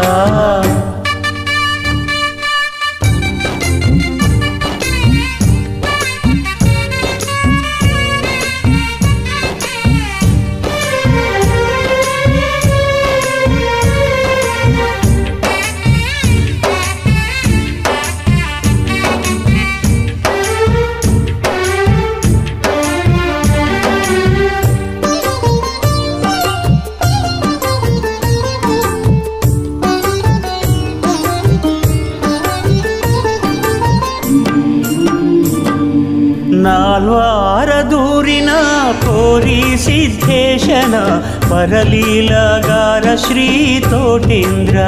ನಾಲ್ವಾರ ದೂರಿನ ಕೋರಿ ಸಿದ್ಧೇಶನ ಪರಲೀಲಗಾರ ಶ್ರೀ ತೋಟೇಂದ್ರ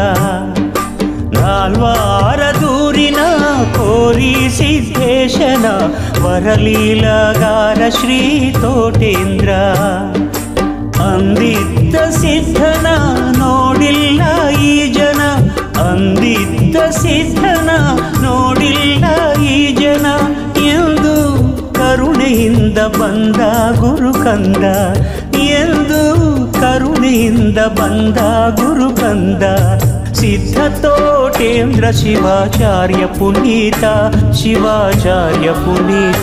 ನಾಲ್ವಾರ ದೂರಿನ ಕೋರಿ ಸಿದ್ಧೇಶನ ವರಲೀಲಗಾರ ಶ್ರೀ ತೋಟೇಂದ್ರ ಅಂದಿದ್ದ ಸಿದ್ಧನ ನೋಡಿಲ್ಲ ಈ ಜನ ಅಂದಿದ್ದ ಸಿದ್ಧನ ನೋಡಿಲ್ಲ ಈ ಜನ ಎಂದು ಕರುಣೆಯಿಂದ ಬಂದ ಗುರು ಕಂದ ಎಂದು ಕರುಣೆಯಿಂದ ಬಂದ ಗುರು ಕಂದ ಸಿದ್ಧ ತೋಟೇಂದ್ರ ಶಿವಾಚಾರ್ಯ ಪುನೀತ ಶಿವಾಚಾರ್ಯ ಪುನೀತ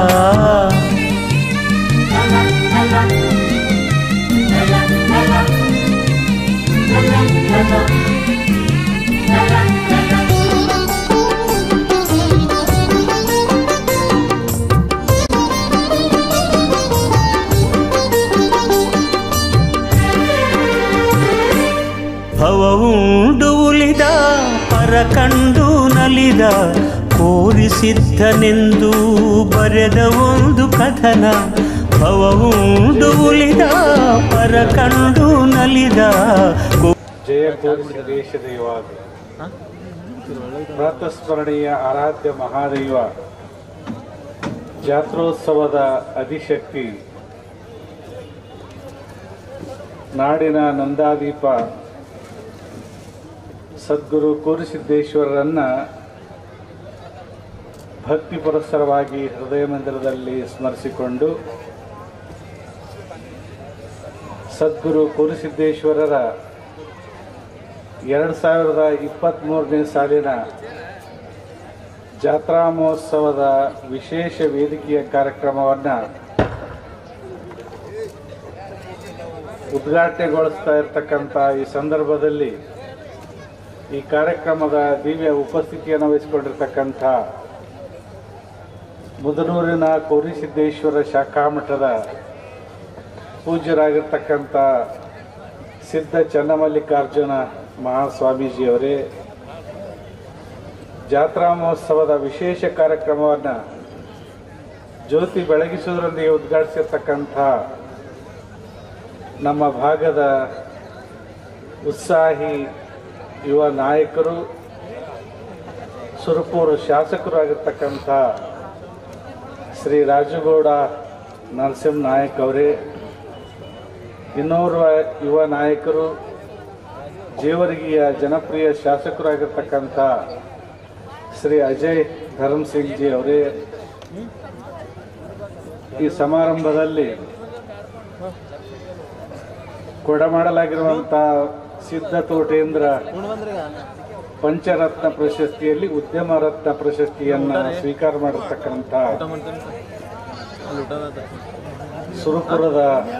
ಭವವುಂಡು ಉಳಿದ ಪರ ಕಂಡು ನಲಿದ ಕೋರಿಸಿದ್ದನೆಂದು ಬರೆದ ಒಂದು ಕಥನ ಭವವುಂಡು ಉಳಿದ ಪರ ಕಂಡು ನಲಿದ ಕೋ- ಜಯ ಕೋಟಿ ದೇಶ ದೈವಾದ ಪ್ರಾತಸ್ಮರಣೀಯ ಆರಾಧ್ಯ ಮಹಾದೈವ ಜಾತ್ರೋತ್ಸವದ ಅಧಿಶಕ್ತಿ ನಾಡಿನ ನಂದಾದೀಪ ಸದ್ಗುರು ಕೋರಿಸಿದ್ದೇಶ್ವರರನ್ನ ಭಕ್ತಿ ಪುರಸ್ಸರವಾಗಿ ಹೃದಯ ಮಂದಿರದಲ್ಲಿ ಸ್ಮರಿಸಿಕೊಂಡು ಸದ್ಗುರು ಕೋರಿಸಿದ್ದೇಶ್ವರರ ಎರಡು ಸಾವಿರದ ಇಪ್ಪತ್ತ್ಮೂರನೇ ಸಾಲಿನ ಜಾತ್ರಾ ಮಹೋತ್ಸವದ ವಿಶೇಷ ವೇದಿಕೆಯ ಕಾರ್ಯಕ್ರಮವನ್ನು ಉದ್ಘಾಟನೆಗೊಳಿಸ್ತಾ ಇರತಕ್ಕಂಥ ಈ ಸಂದರ್ಭದಲ್ಲಿ ಈ ಕಾರ್ಯಕ್ರಮದ ದಿವ್ಯ ಉಪಸ್ಥಿತಿಯನ್ನು ವಹಿಸಿಕೊಂಡಿರ್ತಕ್ಕಂಥ ಮುದನೂರಿನ ಕೋರಿಸಿದ್ದೇಶ್ವರ ಶಾಖಾ ಮಠದ ಪೂಜ್ಯರಾಗಿರ್ತಕ್ಕಂಥ ಸಿದ್ಧ ಚನ್ನಮಲ್ಲಿಕಾರ್ಜುನ ಮಹಾಸ್ವಾಮೀಜಿಯವರೇ ಜಾತ್ರಾ ಮಹೋತ್ಸವದ ವಿಶೇಷ ಕಾರ್ಯಕ್ರಮವನ್ನು ಜ್ಯೋತಿ ಬೆಳಗಿಸುವುದರೊಂದಿಗೆ ಉದ್ಘಾಟಿಸಿರ್ತಕ್ಕಂಥ ನಮ್ಮ ಭಾಗದ ಉತ್ಸಾಹಿ ಯುವ ನಾಯಕರು ಸುರಪೂರು ಶಾಸಕರು ಆಗಿರ್ತಕ್ಕಂಥ ಶ್ರೀ ರಾಜುಗೌಡ ನರಸಿಂಹ ನಾಯಕ್ ಅವರೇ ಇನ್ನೋರ್ವ ಯುವ ನಾಯಕರು ಜೇವರ್ಗಿಯ ಜನಪ್ರಿಯ ಶಾಸಕರಾಗಿರ್ತಕ್ಕಂಥ ಶ್ರೀ ಅಜಯ್ ಧರ್ಮ್ ಸಿಂಗ್ ಜಿ ಅವರೇ ಈ ಸಮಾರಂಭದಲ್ಲಿ ಕೊಡಮಾಡಲಾಗಿರುವಂಥ ಸಿದ್ಧ ತೋಟೇಂದ್ರ ಪಂಚರತ್ನ ಪ್ರಶಸ್ತಿಯಲ್ಲಿ ಉದ್ಯಮ ರತ್ನ ಪ್ರಶಸ್ತಿಯನ್ನ ಸ್ವೀಕಾರ ಮಾಡಿರ್ತಕ್ಕಂಥ ಸುರಪುರದ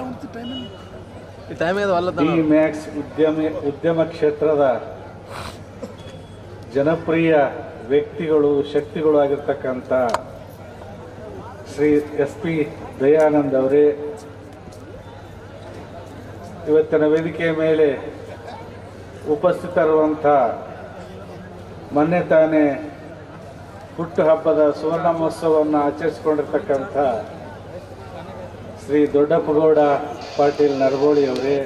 ಡಿ ಮ್ಯಾಕ್ಸ್ ಉದ್ಯಮಿ ಉದ್ಯಮ ಕ್ಷೇತ್ರದ ಜನಪ್ರಿಯ ವ್ಯಕ್ತಿಗಳು ಶಕ್ತಿಗಳು ಆಗಿರ್ತಕ್ಕಂಥ ಶ್ರೀ ಎಸ್ ಪಿ ದಯಾನಂದ್ ಅವರೇ ಇವತ್ತಿನ ವೇದಿಕೆಯ ಮೇಲೆ ಉಪಸ್ಥಿತರುವಂಥ ಮೊನ್ನೆ ತಾನೇ ಹುಟ್ಟುಹಬ್ಬದ ಸುವರ್ಣ ಮಹೋತ್ಸವವನ್ನು ಆಚರಿಸಿಕೊಂಡಿರ್ತಕ್ಕಂಥ ಶ್ರೀ ದೊಡ್ಡಪ್ಪಗೌಡ ಪಾಟೀಲ್ ನರಗೋಳಿ ಅವರೇ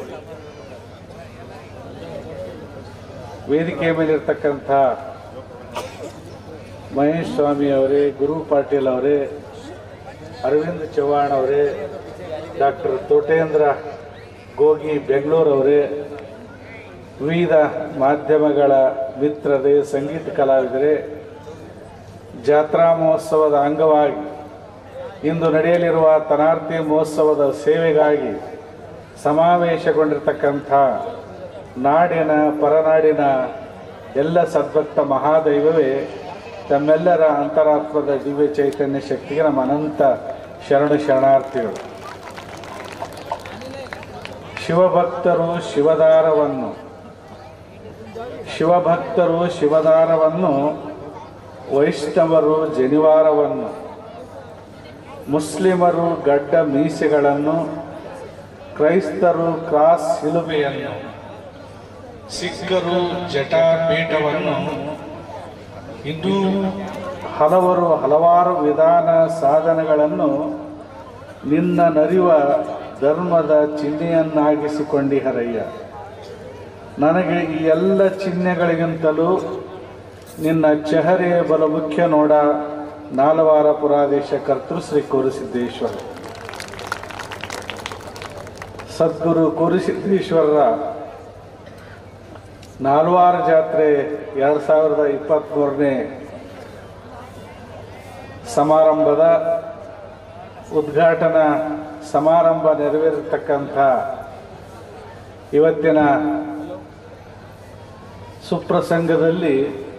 ವೇದಿಕೆಯ ಮೇಲಿರ್ತಕ್ಕಂಥ ಮಹೇಶ್ ಸ್ವಾಮಿ ಅವರೇ ಗುರು ಪಾಟೀಲ್ ಅವರೇ ಅರವಿಂದ್ ಚವ್ಹಾಣ್ ಅವರೇ ಡಾಕ್ಟರ್ ತೋಟೇಂದ್ರ ಗೋಗಿ ಬೆಂಗಳೂರು ಅವರೇ ವಿವಿಧ ಮಾಧ್ಯಮಗಳ ಮಿತ್ರರೇ ಸಂಗೀತ ಕಲಾವಿದರೇ ಜಾತ್ರಾ ಮಹೋತ್ಸವದ ಅಂಗವಾಗಿ ಇಂದು ನಡೆಯಲಿರುವ ತನಾರ್ತಿ ಮಹೋತ್ಸವದ ಸೇವೆಗಾಗಿ ಸಮಾವೇಶಗೊಂಡಿರ್ತಕ್ಕಂಥ ನಾಡಿನ ಪರನಾಡಿನ ಎಲ್ಲ ಸದ್ಭಕ್ತ ಮಹಾದೈವವೇ ತಮ್ಮೆಲ್ಲರ ಅಂತರಾತ್ಮದ ದಿವ್ಯ ಚೈತನ್ಯ ಶಕ್ತಿಗೆ ನಮ್ಮ ಅನಂತ ಶರಣ ಶರಣಾರ್ಥಿಗಳು ಶಿವಭಕ್ತರು ಶಿವದಾರವನ್ನು ಶಿವಭಕ್ತರು ಶಿವದಾರವನ್ನು ವೈಷ್ಣವರು ಜನಿವಾರವನ್ನು ಮುಸ್ಲಿಮರು ಗಡ್ಡ ಮೀಸೆಗಳನ್ನು ಕ್ರೈಸ್ತರು ಕ್ರಾಸ್ ಶಿಲುಬೆಯನ್ನು ಸಿಖ್ಖರು ಜಟಾಪೀಠವನ್ನು ಇನ್ನೂ ಹಲವರು ಹಲವಾರು ವಿಧಾನ ಸಾಧನಗಳನ್ನು ನಿನ್ನ ನರಿವ ಧರ್ಮದ ಚಿಹ್ನೆಯನ್ನಾಗಿಸಿಕೊಂಡಿಹರಯ್ಯ ನನಗೆ ಈ ಎಲ್ಲ ಚಿಹ್ನೆಗಳಿಗಿಂತಲೂ ನಿನ್ನ ಚೆಹರೆ ಬಲ ಮುಖ್ಯ ನೋಡ ನಾಲವಾರ ಪುರಾದೇಶ ಕರ್ತೃ ಶ್ರೀ ಕೋರಿಸಿದ್ದೇಶ್ವರ ಸದ್ಗುರು ಕೋರಿಸಿದ್ದೇಶ್ವರರ ನಾಲ್ವಾರ ಜಾತ್ರೆ ಎರಡು ಸಾವಿರದ ಇಪ್ಪತ್ತ್ಮೂರನೇ ಸಮಾರಂಭದ ಉದ್ಘಾಟನಾ ಸಮಾರಂಭ ನೆರವೇರಿರ್ತಕ್ಕಂಥ ಇವತ್ತಿನ ಸುಪ್ರಸಂಗದಲ್ಲಿ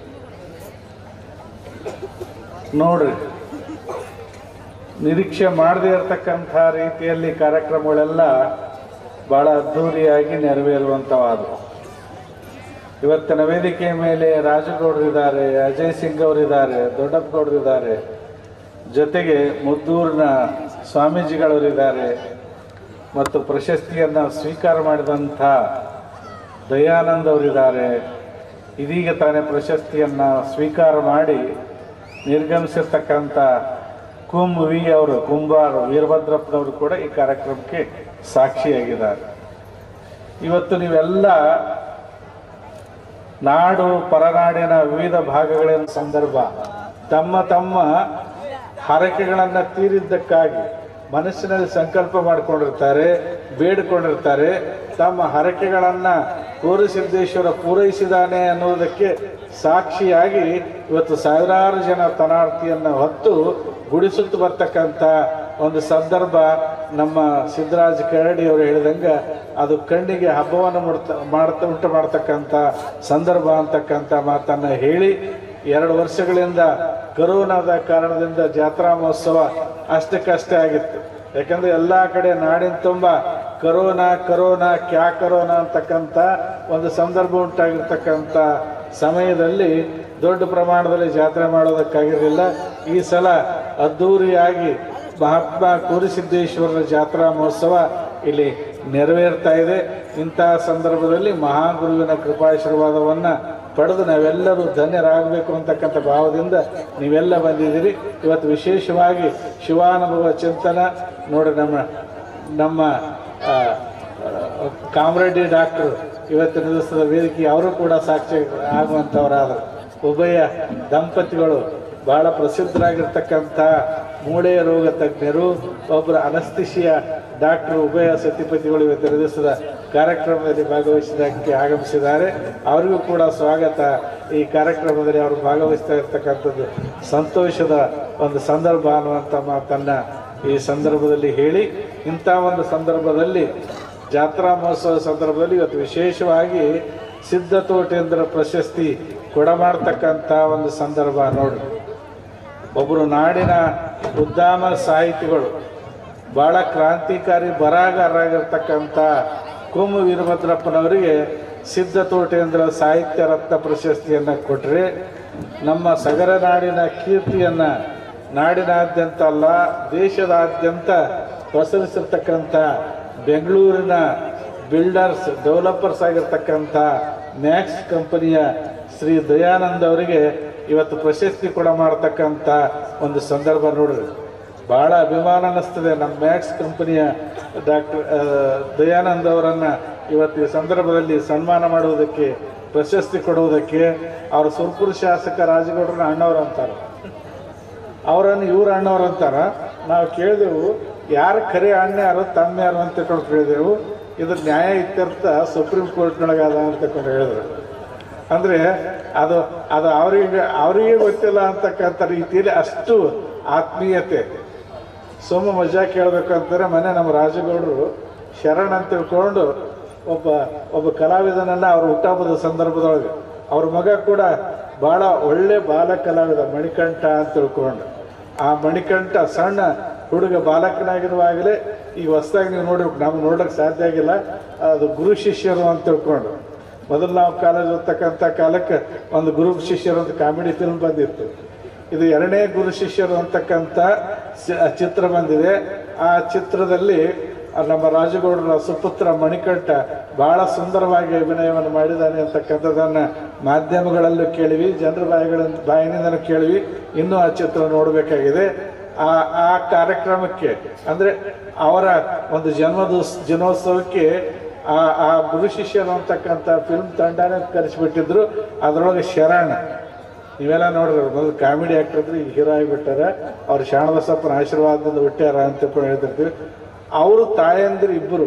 ನೋಡ್ರಿ ನಿರೀಕ್ಷೆ ಮಾಡದೇ ಇರತಕ್ಕಂಥ ರೀತಿಯಲ್ಲಿ ಕಾರ್ಯಕ್ರಮಗಳೆಲ್ಲ ಭಾಳ ಅದ್ಧೂರಿಯಾಗಿ ನೆರವೇರುವಂಥವಾದವು ಇವತ್ತಿನ ವೇದಿಕೆಯ ಮೇಲೆ ರಾಜಗೌಡರಿದ್ದಾರೆ ಅಜಯ್ ಸಿಂಗ್ ಅವರಿದ್ದಾರೆ ದೊಡ್ಡಪ್ಪಗೌಡರಿದ್ದಾರೆ ಜೊತೆಗೆ ಮುದ್ದೂರಿನ ಸ್ವಾಮೀಜಿಗಳವರಿದ್ದಾರೆ ಮತ್ತು ಪ್ರಶಸ್ತಿಯನ್ನು ಸ್ವೀಕಾರ ಮಾಡಿದಂಥ ದಯಾನಂದ್ ಅವರಿದ್ದಾರೆ ಇದೀಗ ತಾನೇ ಪ್ರಶಸ್ತಿಯನ್ನು ಸ್ವೀಕಾರ ಮಾಡಿ ನಿರ್ಗಮಿಸಿರ್ತಕ್ಕಂಥ ಕುಂ ವಿ ಅವರು ಕುಂಬಾರ್ ವೀರಭದ್ರಪ್ಪನವರು ಕೂಡ ಈ ಕಾರ್ಯಕ್ರಮಕ್ಕೆ ಸಾಕ್ಷಿಯಾಗಿದ್ದಾರೆ ಇವತ್ತು ನೀವೆಲ್ಲ ನಾಡು ಪರನಾಡಿನ ವಿವಿಧ ಭಾಗಗಳಿನ ಸಂದರ್ಭ ತಮ್ಮ ತಮ್ಮ ಹರಕೆಗಳನ್ನು ತೀರಿದ್ದಕ್ಕಾಗಿ ಮನಸ್ಸಿನಲ್ಲಿ ಸಂಕಲ್ಪ ಮಾಡಿಕೊಂಡಿರ್ತಾರೆ ಬೇಡಿಕೊಂಡಿರ್ತಾರೆ ತಮ್ಮ ಹರಕೆಗಳನ್ನು ಕೋರಿಸಿದ್ದೇಶ್ವರ ಪೂರೈಸಿದಾನೆ ಅನ್ನುವುದಕ್ಕೆ ಸಾಕ್ಷಿಯಾಗಿ ಇವತ್ತು ಸಾವಿರಾರು ಜನ ತನಾರ್ತಿಯನ್ನು ಹೊತ್ತು ಗುಡಿಸುತ್ತು ಬರ್ತಕ್ಕಂಥ ಒಂದು ಸಂದರ್ಭ ನಮ್ಮ ಸಿದ್ದರಾಜ ಕರಡಿ ಅವರು ಹೇಳಿದಂಗೆ ಅದು ಕಣ್ಣಿಗೆ ಹಬ್ಬವನ್ನು ಮುಡ್ತ ಮಾಡ್ತಾ ಉಂಟು ಮಾಡ್ತಕ್ಕಂಥ ಸಂದರ್ಭ ಅಂತಕ್ಕಂಥ ಮಾತನ್ನು ಹೇಳಿ ಎರಡು ವರ್ಷಗಳಿಂದ ಕರೋನಾದ ಕಾರಣದಿಂದ ಜಾತ್ರಾ ಮಹೋತ್ಸವ ಅಷ್ಟಕ್ಕಷ್ಟೇ ಆಗಿತ್ತು ಯಾಕಂದ್ರೆ ಎಲ್ಲ ಕಡೆ ನಾಡಿನ ತುಂಬ ಕರೋನಾ ಕರೋನಾ ಕ್ಯಾ ಕರೋನಾ ಅಂತಕ್ಕಂಥ ಒಂದು ಸಂದರ್ಭ ಉಂಟಾಗಿರ್ತಕ್ಕಂಥ ಸಮಯದಲ್ಲಿ ದೊಡ್ಡ ಪ್ರಮಾಣದಲ್ಲಿ ಜಾತ್ರೆ ಮಾಡೋದಕ್ಕಾಗಿರಲಿಲ್ಲ ಈ ಸಲ ಅದ್ಧೂರಿಯಾಗಿ ಮಹಾತ್ಮ ಕೂರಿಸಿದ್ದೇಶ್ವರರ ಜಾತ್ರಾ ಮಹೋತ್ಸವ ಇಲ್ಲಿ ನೆರವೇರ್ತಾ ಇದೆ ಇಂತಹ ಸಂದರ್ಭದಲ್ಲಿ ಮಹಾಗುರುವಿನ ಕೃಪಾಶೀರ್ವಾದವನ್ನು ಪಡೆದು ನಾವೆಲ್ಲರೂ ಧನ್ಯರಾಗಬೇಕು ಅಂತಕ್ಕಂಥ ಭಾವದಿಂದ ನೀವೆಲ್ಲ ಬಂದಿದ್ದೀರಿ ಇವತ್ತು ವಿಶೇಷವಾಗಿ ಶಿವಾನುಭವ ಚಿಂತನ ನೋಡಿ ನಮ್ಮ ನಮ್ಮ ಆ, ಆ, ಕಾಮರೆಡ್ಡಿ ಡಾಕ್ಟರ್ ಇವತ್ತಿನ ದಿವಸದ ವೇದಿಕೆ ಅವರು ಕೂಡ ಸಾಕ್ಷಿ ಆಗುವಂಥವರಾದರು ಉಭಯ ದಂಪತಿಗಳು ಬಹಳ ಪ್ರಸಿದ್ಧರಾಗಿರ್ತಕ್ಕಂಥ ಮೂಳೆಯ ರೋಗ ತಜ್ಞರು ಒಬ್ಬರ ಅನಸ್ತಿಷಿಯ ಡಾಕ್ಟರ್ ಉಭಯ ಸತ್ಯಪತಿಗಳು ಇವತ್ತು ನಡೆಸಿದ ಕಾರ್ಯಕ್ರಮದಲ್ಲಿ ಭಾಗವಹಿಸಿದ್ದಕ್ಕೆ ಆಗಮಿಸಿದ್ದಾರೆ ಅವರಿಗೂ ಕೂಡ ಸ್ವಾಗತ ಈ ಕಾರ್ಯಕ್ರಮದಲ್ಲಿ ಅವರು ಭಾಗವಹಿಸ್ತಾ ಇರ್ತಕ್ಕಂಥದ್ದು ಸಂತೋಷದ ಒಂದು ಸಂದರ್ಭ ಅನ್ನುವಂಥ ಮಾತನ್ನು ಈ ಸಂದರ್ಭದಲ್ಲಿ ಹೇಳಿ ಇಂಥ ಒಂದು ಸಂದರ್ಭದಲ್ಲಿ ಜಾತ್ರಾ ಮಹೋತ್ಸವ ಸಂದರ್ಭದಲ್ಲಿ ಇವತ್ತು ವಿಶೇಷವಾಗಿ ಸಿದ್ಧತೋಟೇಂದ್ರ ಪ್ರಶಸ್ತಿ ಕೊಡಮಾಡ್ತಕ್ಕಂಥ ಒಂದು ಸಂದರ್ಭ ನೋಡಿ ಒಬ್ಬರು ನಾಡಿನ ಉದ್ಯಾನ ಸಾಹಿತಿಗಳು ಭಾಳ ಕ್ರಾಂತಿಕಾರಿ ಬರಹಗಾರರಾಗಿರ್ತಕ್ಕಂಥ ಕುಮು ವೀರಭದ್ರಪ್ಪನವರಿಗೆ ಸಿದ್ಧತೋಟೇಂದ್ರ ಸಾಹಿತ್ಯ ರತ್ನ ಪ್ರಶಸ್ತಿಯನ್ನು ಕೊಟ್ಟರೆ ನಮ್ಮ ಸಗರ ನಾಡಿನ ಕೀರ್ತಿಯನ್ನು ನಾಡಿನಾದ್ಯಂತ ಅಲ್ಲ ದೇಶದಾದ್ಯಂತ ಪಸರಿಸಿರ್ತಕ್ಕಂಥ ಬೆಂಗಳೂರಿನ ಬಿಲ್ಡರ್ಸ್ ಡೆವಲಪರ್ಸ್ ಆಗಿರ್ತಕ್ಕಂಥ ಮ್ಯಾಕ್ಸ್ ಕಂಪನಿಯ ಶ್ರೀ ದಯಾನಂದ್ ಅವರಿಗೆ ಇವತ್ತು ಪ್ರಶಸ್ತಿ ಕೂಡ ಮಾಡ್ತಕ್ಕಂಥ ಒಂದು ಸಂದರ್ಭ ನೋಡ್ರಿ ಭಾಳ ಅಭಿಮಾನ ಅನ್ನಿಸ್ತದೆ ನಮ್ಮ ಮ್ಯಾಕ್ಸ್ ಕಂಪನಿಯ ಡಾಕ್ಟರ್ ದಯಾನಂದ್ ಅವರನ್ನು ಇವತ್ತು ಈ ಸಂದರ್ಭದಲ್ಲಿ ಸನ್ಮಾನ ಮಾಡುವುದಕ್ಕೆ ಪ್ರಶಸ್ತಿ ಕೊಡುವುದಕ್ಕೆ ಅವರ ಸುರ್ಪುರ ಶಾಸಕ ರಾಜಗೌಡರನ್ನ ಅಣ್ಣವ್ರು ಅಂತಾರೆ ಅವರನ್ನು ಇವ್ರ ಅಣ್ಣವ್ರು ಅಂತಾರ ನಾವು ಕೇಳಿದೆವು ಯಾರು ಖರೆ ಅಣ್ಣ ಯಾರು ತಮ್ಮ ಯಾರು ಅಂತ ತಿಳ್ಕೊಂಡು ಕೇಳಿದೆವು ಇದ್ರ ನ್ಯಾಯ ಇತ್ಯರ್ಥ ಸುಪ್ರೀಂ ಕೋರ್ಟ್ನೊಳಗೆ ಅದ ಅಂತ ತಿಳ್ಕೊಂಡು ಹೇಳಿದ್ರು ಅಂದರೆ ಅದು ಅದು ಅವರಿಗೆ ಅವರಿಗೆ ಗೊತ್ತಿಲ್ಲ ಅಂತಕ್ಕಂಥ ರೀತಿಯಲ್ಲಿ ಅಷ್ಟು ಆತ್ಮೀಯತೆ ಸೋಮ ಮಜಾ ಕೇಳಬೇಕಂತಾರೆ ಮನೆ ನಮ್ಮ ರಾಜಗೌಡರು ಶರಣ್ ಅಂತ ತಿಳ್ಕೊಂಡು ಒಬ್ಬ ಒಬ್ಬ ಕಲಾವಿದನನ್ನ ಅವ್ರ ಹುಟ್ಟಹಬ್ಬದ ಸಂದರ್ಭದೊಳಗೆ ಅವ್ರ ಮಗ ಕೂಡ ಭಾಳ ಒಳ್ಳೆ ಬಾಲ ಕಲಾವಿದ ಮಣಿಕಂಠ ಅಂತ ತಿಳ್ಕೊಂಡು ಆ ಮಣಿಕಂಠ ಸಣ್ಣ ಹುಡುಗ ಬಾಲಕನಾಗಿರುವಾಗಲೇ ಈಗ ಹೊಸದಾಗಿ ನೀವು ನೋಡ್ಬೇಕು ನಮ್ಗೆ ನೋಡೋಕೆ ಸಾಧ್ಯ ಆಗಿಲ್ಲ ಅದು ಗುರು ಶಿಷ್ಯರು ಅಂತ ತಿಳ್ಕೊಂಡು ಮೊದಲು ನಾವು ಕಾಲೇಜ್ ಓದ್ತಕ್ಕಂಥ ಕಾಲಕ್ಕೆ ಒಂದು ಗುರು ಶಿಷ್ಯರು ಅಂತ ಕಾಮಿಡಿ ಫಿಲ್ಮ್ ಬಂದಿತ್ತು ಇದು ಎರಡನೇ ಗುರು ಶಿಷ್ಯರು ಅಂತಕ್ಕಂಥ ಸ- ಚಿತ್ರ ಬಂದಿದೆ ಆ ಚಿತ್ರದಲ್ಲಿ ನಮ್ಮ ರಾಜಗೌಡರ ಸುಪುತ್ರ ಮಣಿಕಂಠ ಬಹಳ ಸುಂದರವಾಗಿ ಅಭಿನಯವನ್ನು ಮಾಡಿದ್ದಾನೆ ಅಂತಕ್ಕಂಥದ್ದನ್ನು ಮಾಧ್ಯಮಗಳಲ್ಲೂ ಕೇಳಿವಿ ಜನರ ಬಾಯಿಗಳ ಬಾಯಿನಿಂದಲೂ ಕೇಳಿವಿ ಇನ್ನೂ ಆ ಚಿತ್ರ ನೋಡಬೇಕಾಗಿದೆ ಆ ಆ ಕಾರ್ಯಕ್ರಮಕ್ಕೆ ಅಂದರೆ ಅವರ ಒಂದು ಜನ್ಮದೋಸ್ ದಿನೋತ್ಸವಕ್ಕೆ ಆ ಆ ಗುರು ಶಿಷ್ಯರು ಅಂತಕ್ಕಂಥ ಫಿಲ್ಮ್ ತಂಡನೇ ಕರೆಸಿಬಿಟ್ಟಿದ್ರು ಅದರೊಳಗೆ ಶರಣ್ ನೀವೆಲ್ಲ ನೋಡ್ರಿ ಮೊದಲು ಕಾಮಿಡಿ ಆಕ್ಟರ್ ಇದ್ರೆ ಈಗ ಹೀರೋ ಆಗಿಬಿಟ್ಟಾರ ಅವ್ರು ಶಾಣಬಸಪ್ಪನ ಆಶೀರ್ವಾದದಿಂದ ಹುಟ್ಟ್ಯಾರ ಅಂತ ತಿಳ್ಕೊಂಡು ಹೇಳ್ತಿರ್ತೀವಿ ಅವರು ತಾಯಂದಿರು ಇಬ್ಬರು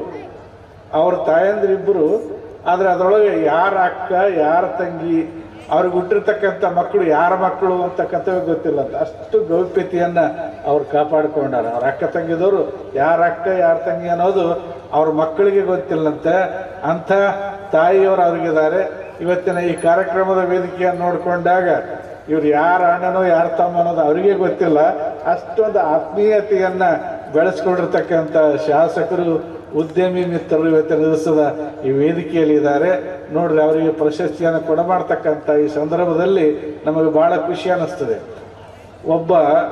ಅವ್ರ ತಾಯಂದಿರು ಇಬ್ಬರು ಆದರೆ ಅದರೊಳಗೆ ಯಾರ ಅಕ್ಕ ಯಾರ ತಂಗಿ ಅವ್ರಿಗೆ ಹುಟ್ಟಿರ್ತಕ್ಕಂಥ ಮಕ್ಕಳು ಯಾರ ಮಕ್ಕಳು ಅಂತಕ್ಕಂಥವೇ ಗೊತ್ತಿಲ್ಲ ಅಂತ ಅಷ್ಟು ಗೌಪ್ಯತೆಯನ್ನು ಅವ್ರು ಕಾಪಾಡಿಕೊಂಡಾರ ಅವ್ರ ಅಕ್ಕ ತಂಗಿದವರು ಯಾರ ಅಕ್ಕ ಯಾರ ತಂಗಿ ಅನ್ನೋದು ಅವ್ರ ಮಕ್ಕಳಿಗೆ ಗೊತ್ತಿಲ್ಲಂತೆ ಅಂಥ ತಾಯಿಯವರು ಅವ್ರಿಗಿದ್ದಾರೆ ಇವತ್ತಿನ ಈ ಕಾರ್ಯಕ್ರಮದ ವೇದಿಕೆಯನ್ನು ನೋಡಿಕೊಂಡಾಗ ಇವ್ರು ಯಾರ ಅಣ್ಣನೋ ಯಾರ ತಮ್ಮ ಅನ್ನೋದು ಅವರಿಗೆ ಗೊತ್ತಿಲ್ಲ ಅಷ್ಟೊಂದು ಆತ್ಮೀಯತೆಯನ್ನ ಬೆಳೆಸ್ಕೊಂಡಿರ್ತಕ್ಕಂಥ ಶಾಸಕರು ಉದ್ಯಮಿ ಮಿತ್ರರು ಇವತ್ತಿನ ದಿವಸದ ಈ ವೇದಿಕೆಯಲ್ಲಿ ಇದ್ದಾರೆ ನೋಡ್ರಿ ಅವರಿಗೆ ಪ್ರಶಸ್ತಿಯನ್ನು ಕೊಡಮಾಡ್ತಕ್ಕಂಥ ಈ ಸಂದರ್ಭದಲ್ಲಿ ನಮಗೆ ಬಹಳ ಖುಷಿ ಅನ್ನಿಸ್ತದೆ ಒಬ್ಬ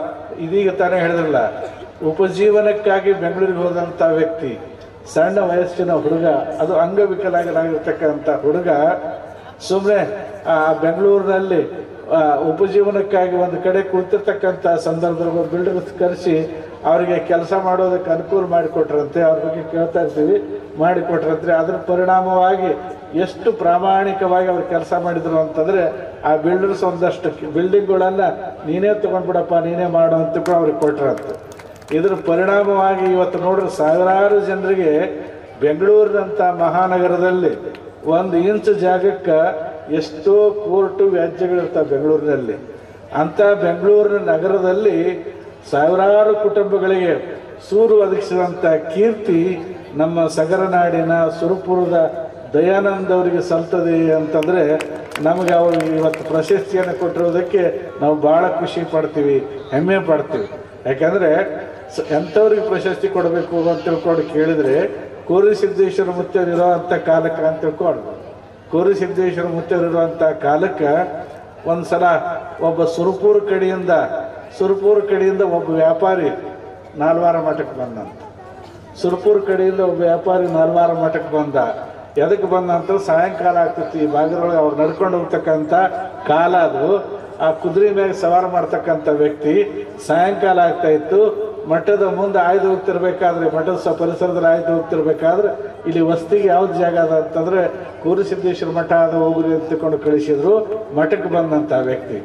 ಇದೀಗ ತಾನೇ ಹೇಳಿದ್ರಲ್ಲ ಉಪಜೀವನಕ್ಕಾಗಿ ಬೆಂಗಳೂರಿಗೆ ಹೋದಂಥ ವ್ಯಕ್ತಿ ಸಣ್ಣ ವಯಸ್ಸಿನ ಹುಡುಗ ಅದು ಅಂಗವಿಕಲಾಗನಾಗಿರ್ತಕ್ಕಂಥ ಹುಡುಗ ಸುಮ್ಮನೆ ಆ ಬೆಂಗಳೂರಿನಲ್ಲಿ ಆ, ಉಪಜೀವನಕ್ಕಾಗಿ ಒಂದು ಕಡೆ ಕುಳಿತಿರ್ತಕ್ಕಂಥ ಸಂದರ್ಭದಲ್ಲಿ ಬಿಲ್ಡರ್ಸ್ ಕರೆಸಿ ಅವರಿಗೆ ಕೆಲಸ ಮಾಡೋದಕ್ಕೆ ಅನುಕೂಲ ಮಾಡಿಕೊಟ್ರಂತೆ ಅವ್ರ ಬಗ್ಗೆ ಕೇಳ್ತಾ ಇರ್ತೀವಿ ಮಾಡಿಕೊಟ್ರಂತೆ ಅದ್ರ ಪರಿಣಾಮವಾಗಿ ಎಷ್ಟು ಪ್ರಾಮಾಣಿಕವಾಗಿ ಅವ್ರು ಕೆಲಸ ಮಾಡಿದ್ರು ಅಂತಂದ್ರೆ ಆ ಬಿಲ್ಡರ್ಸ್ ಒಂದಷ್ಟು ಬಿಲ್ಡಿಂಗ್ಗಳನ್ನ ನೀನೇ ತಗೊಂಡ್ಬಿಡಪ್ಪ ನೀನೇ ಮಾಡು ಅಂತ ಕೂಡ ಅವ್ರಿಗೆ ಕೊಟ್ರಂತೆ ಇದ್ರ ಪರಿಣಾಮವಾಗಿ ಇವತ್ತು ನೋಡ್ರಿ ಸಾವಿರಾರು ಜನರಿಗೆ ಬೆಂಗಳೂರಿನಂಥ ಮಹಾನಗರದಲ್ಲಿ ಒಂದು ಇಂಚ್ ಜಾಗಕ್ಕೆ ಎಷ್ಟೋ ಕೋರ್ಟು ವ್ಯಾಜ್ಯಗಳಿರ್ತಾವೆ ಬೆಂಗಳೂರಿನಲ್ಲಿ ಅಂಥ ಬೆಂಗಳೂರಿನ ನಗರದಲ್ಲಿ ಸಾವಿರಾರು ಕುಟುಂಬಗಳಿಗೆ ಸೂರು ಒದಗಿಸಿದಂಥ ಕೀರ್ತಿ ನಮ್ಮ ಸಗರನಾಡಿನ ಸುರಪುರದ ದಯಾನಂದ್ ಅವರಿಗೆ ಸಲ್ತದೆ ಅಂತಂದರೆ ನಮಗೆ ಅವರು ಇವತ್ತು ಪ್ರಶಸ್ತಿಯನ್ನು ಕೊಟ್ಟಿರೋದಕ್ಕೆ ನಾವು ಭಾಳ ಖುಷಿ ಪಡ್ತೀವಿ ಹೆಮ್ಮೆ ಪಡ್ತೀವಿ ಯಾಕಂದರೆ ಸ- ಎಂಥವ್ರಿಗೆ ಪ್ರಶಸ್ತಿ ಕೊಡಬೇಕು ಅಂತ ತಿಳ್ಕೊಂಡು ಕೇಳಿದರೆ ಕೋರಿ ಸಿದ್ದೇಶ್ವರ ಮುತ್ತರು ಇರೋವಂಥ ಕಾಲಕ್ಕೆ ಅಂತ ತಿಳ್ಕೊಂಡು ಕೋರಿ ಸಿದ್ದೇಶ್ವರ ಮುತ್ತರು ಇರುವಂಥ ಕಾಲಕ್ಕೆ ಒಂದು ಸಲ ಒಬ್ಬ ಸುರಪೂರ್ ಕಡೆಯಿಂದ ಸುರಪೂರ್ ಕಡೆಯಿಂದ ಒಬ್ಬ ವ್ಯಾಪಾರಿ ನಾಲ್ವಾರ ಮಠಕ್ಕೆ ಬಂದಂತ ಸುರಪುರ್ ಕಡೆಯಿಂದ ಒಬ್ಬ ವ್ಯಾಪಾರಿ ನಾಲ್ವಾರ ಮಠಕ್ಕೆ ಬಂದ ಎದಕ್ಕೆ ಬಂದ ಅಂತ ಸಾಯಂಕಾಲ ಆಗ್ತೈತಿ ಈ ಭಾಗದೊಳಗೆ ಅವ್ರು ನಡ್ಕೊಂಡು ಹೋಗ್ತಕ್ಕಂಥ ಕಾಲ ಅದು ಆ ಕುದುರೆ ಮೇಲೆ ಸವಾರ ಮಾಡ್ತಕ್ಕಂಥ ವ್ಯಕ್ತಿ ಸಾಯಂಕಾಲ ಆಗ್ತಾ ಇತ್ತು ಮಠದ ಮುಂದೆ ಆಯ್ದು ಹೋಗ್ತಿರ್ಬೇಕಾದ್ರೆ ಮಠದ ಸ ಪರಿಸರದಲ್ಲಿ ಆಯ್ದು ಹೋಗ್ತಿರ್ಬೇಕಾದ್ರೆ ಇಲ್ಲಿ ವಸ್ತಿಗೆ ಯಾವ್ದು ಜಾಗ ಅದ ಅಂತಂದ್ರೆ ಕೂರಿಸಿದ್ದೇಶ್ವರ ಮಠ ಅದ ಹೋಗ್ರಿ ಅಂತ ತಿಳ್ಕೊಂಡು ಕಳಿಸಿದ್ರು ಮಠಕ್ಕೆ ಬಂದಂಥ ವ್ಯಕ್ತಿ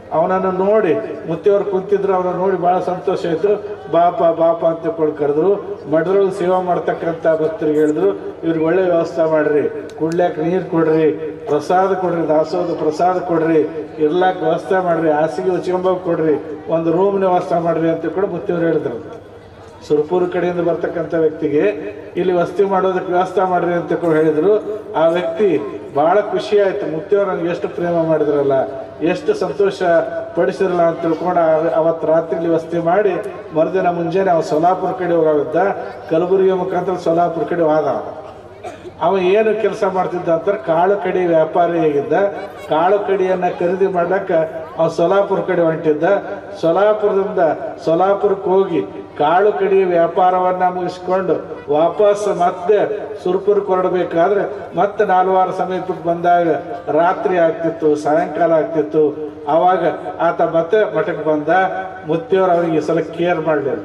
ಅವನನ್ನು ನೋಡಿ ಮುತ್ತಿಯವ್ರು ಕುಂತಿದ್ರು ಅವನ ನೋಡಿ ಭಾಳ ಸಂತೋಷ ಆಯಿತು ಬಾಪ ಬಾಪ ಅಂತ ತಿಳ್ಕೊಂಡು ಕರೆದ್ರು ಮಠದೊಳಗೆ ಸೇವಾ ಮಾಡ್ತಕ್ಕಂಥ ಭಕ್ತರಿಗೆ ಹೇಳಿದ್ರು ಇವ್ರಿಗೆ ಒಳ್ಳೆ ವ್ಯವಸ್ಥೆ ಮಾಡ್ರಿ ಕುಡ್ಲಾಕ ನೀರು ಕೊಡ್ರಿ ಪ್ರಸಾದ ಕೊಡ್ರಿ ದಾಸೋಹದ ಪ್ರಸಾದ ಕೊಡ್ರಿ ಇರ್ಲಾಕ ವ್ಯವಸ್ಥೆ ಮಾಡ್ರಿ ಹಾಸಿಗೆ ಉಚ್ಕೊಂಬೋಗಿ ಕೊಡ್ರಿ ಒಂದು ರೂಮ್ ವ್ಯವಸ್ಥೆ ಮಾಡ್ರಿ ಅಂತ ಕೂಡ ಮುತ್ತಿಯವ್ರು ಹೇಳಿದ್ರು ಸುರಪುರ ಕಡೆಯಿಂದ ಬರ್ತಕ್ಕಂಥ ವ್ಯಕ್ತಿಗೆ ಇಲ್ಲಿ ವಸತಿ ಮಾಡೋದಕ್ಕೆ ವ್ಯವಸ್ಥೆ ಮಾಡ್ರಿ ಅಂತ ಕೂಡ ಹೇಳಿದ್ರು ಆ ವ್ಯಕ್ತಿ ಬಹಳ ಖುಷಿ ಆಯ್ತು ಮುತ್ತಿಯವ್ರು ನನಗೆ ಎಷ್ಟು ಪ್ರೇಮ ಮಾಡಿದ್ರಲ್ಲ ಎಷ್ಟು ಸಂತೋಷ ಪಡಿಸಿರಲ್ಲ ಅಂತ ತಿಳ್ಕೊಂಡು ಆ- ಅವತ್ತು ರಾತ್ರಿ ಇಲ್ಲಿ ವಸತಿ ಮಾಡಿ ಮರುದಿನ ಮುಂಜಾನೆ ಅವ ಸೋಲಾಪುರ ಕಡೆ ಹೋಗಿದ್ದ ಕಲಬುರಗಿ ಮುಖಾಂತರ ಸೋಲಾಪುರ ಕಡೆ ಹೋದ ಅವ. ಅವ ಏನು ಕೆಲಸ ಮಾಡ್ತಿದ್ದ ಅಂತಾರೆ ಕಾಳು ಕಡಿ ವ್ಯಾಪಾರಿ ಆಗಿದ್ದ ಕಾಳು ಕಡಿಯನ್ನ ಖರೀದಿ ಮಾಡ್ಲಕ್ಕ ಅವ ಸೊಲಾಪುರ ಕಡೆ ಹೊಂಟಿದ್ದ ಸೊಲಾಪುರದಿಂದ ಸೊಲಾಪುರಕ್ಕೆ ಹೋಗಿ ಕಾಳು ಕಡಿ ವ್ಯಾಪಾರವನ್ನ ಮುಗಿಸ್ಕೊಂಡು ವಾಪಸ್ ಮತ್ತೆ ಸುರ್ಪುರಕ್ಕೆ ಹೊರಡಬೇಕಾದ್ರೆ ಮತ್ತೆ ನಾಲ್ವಾರು ಸಮೀಪಕ್ಕೆ ಬಂದಾಗ ರಾತ್ರಿ ಆಗ್ತಿತ್ತು ಸಾಯಂಕಾಲ ಆಗ್ತಿತ್ತು ಆವಾಗ ಆತ ಮತ್ತೆ ಮಠಕ್ಕೆ ಬಂದ ಮುತ್ತಿಯವ್ರು ಅವನಿಗೆ ಈ ಸಲ ಕೇರ್ ಮಾಡಲಿಲ್ಲ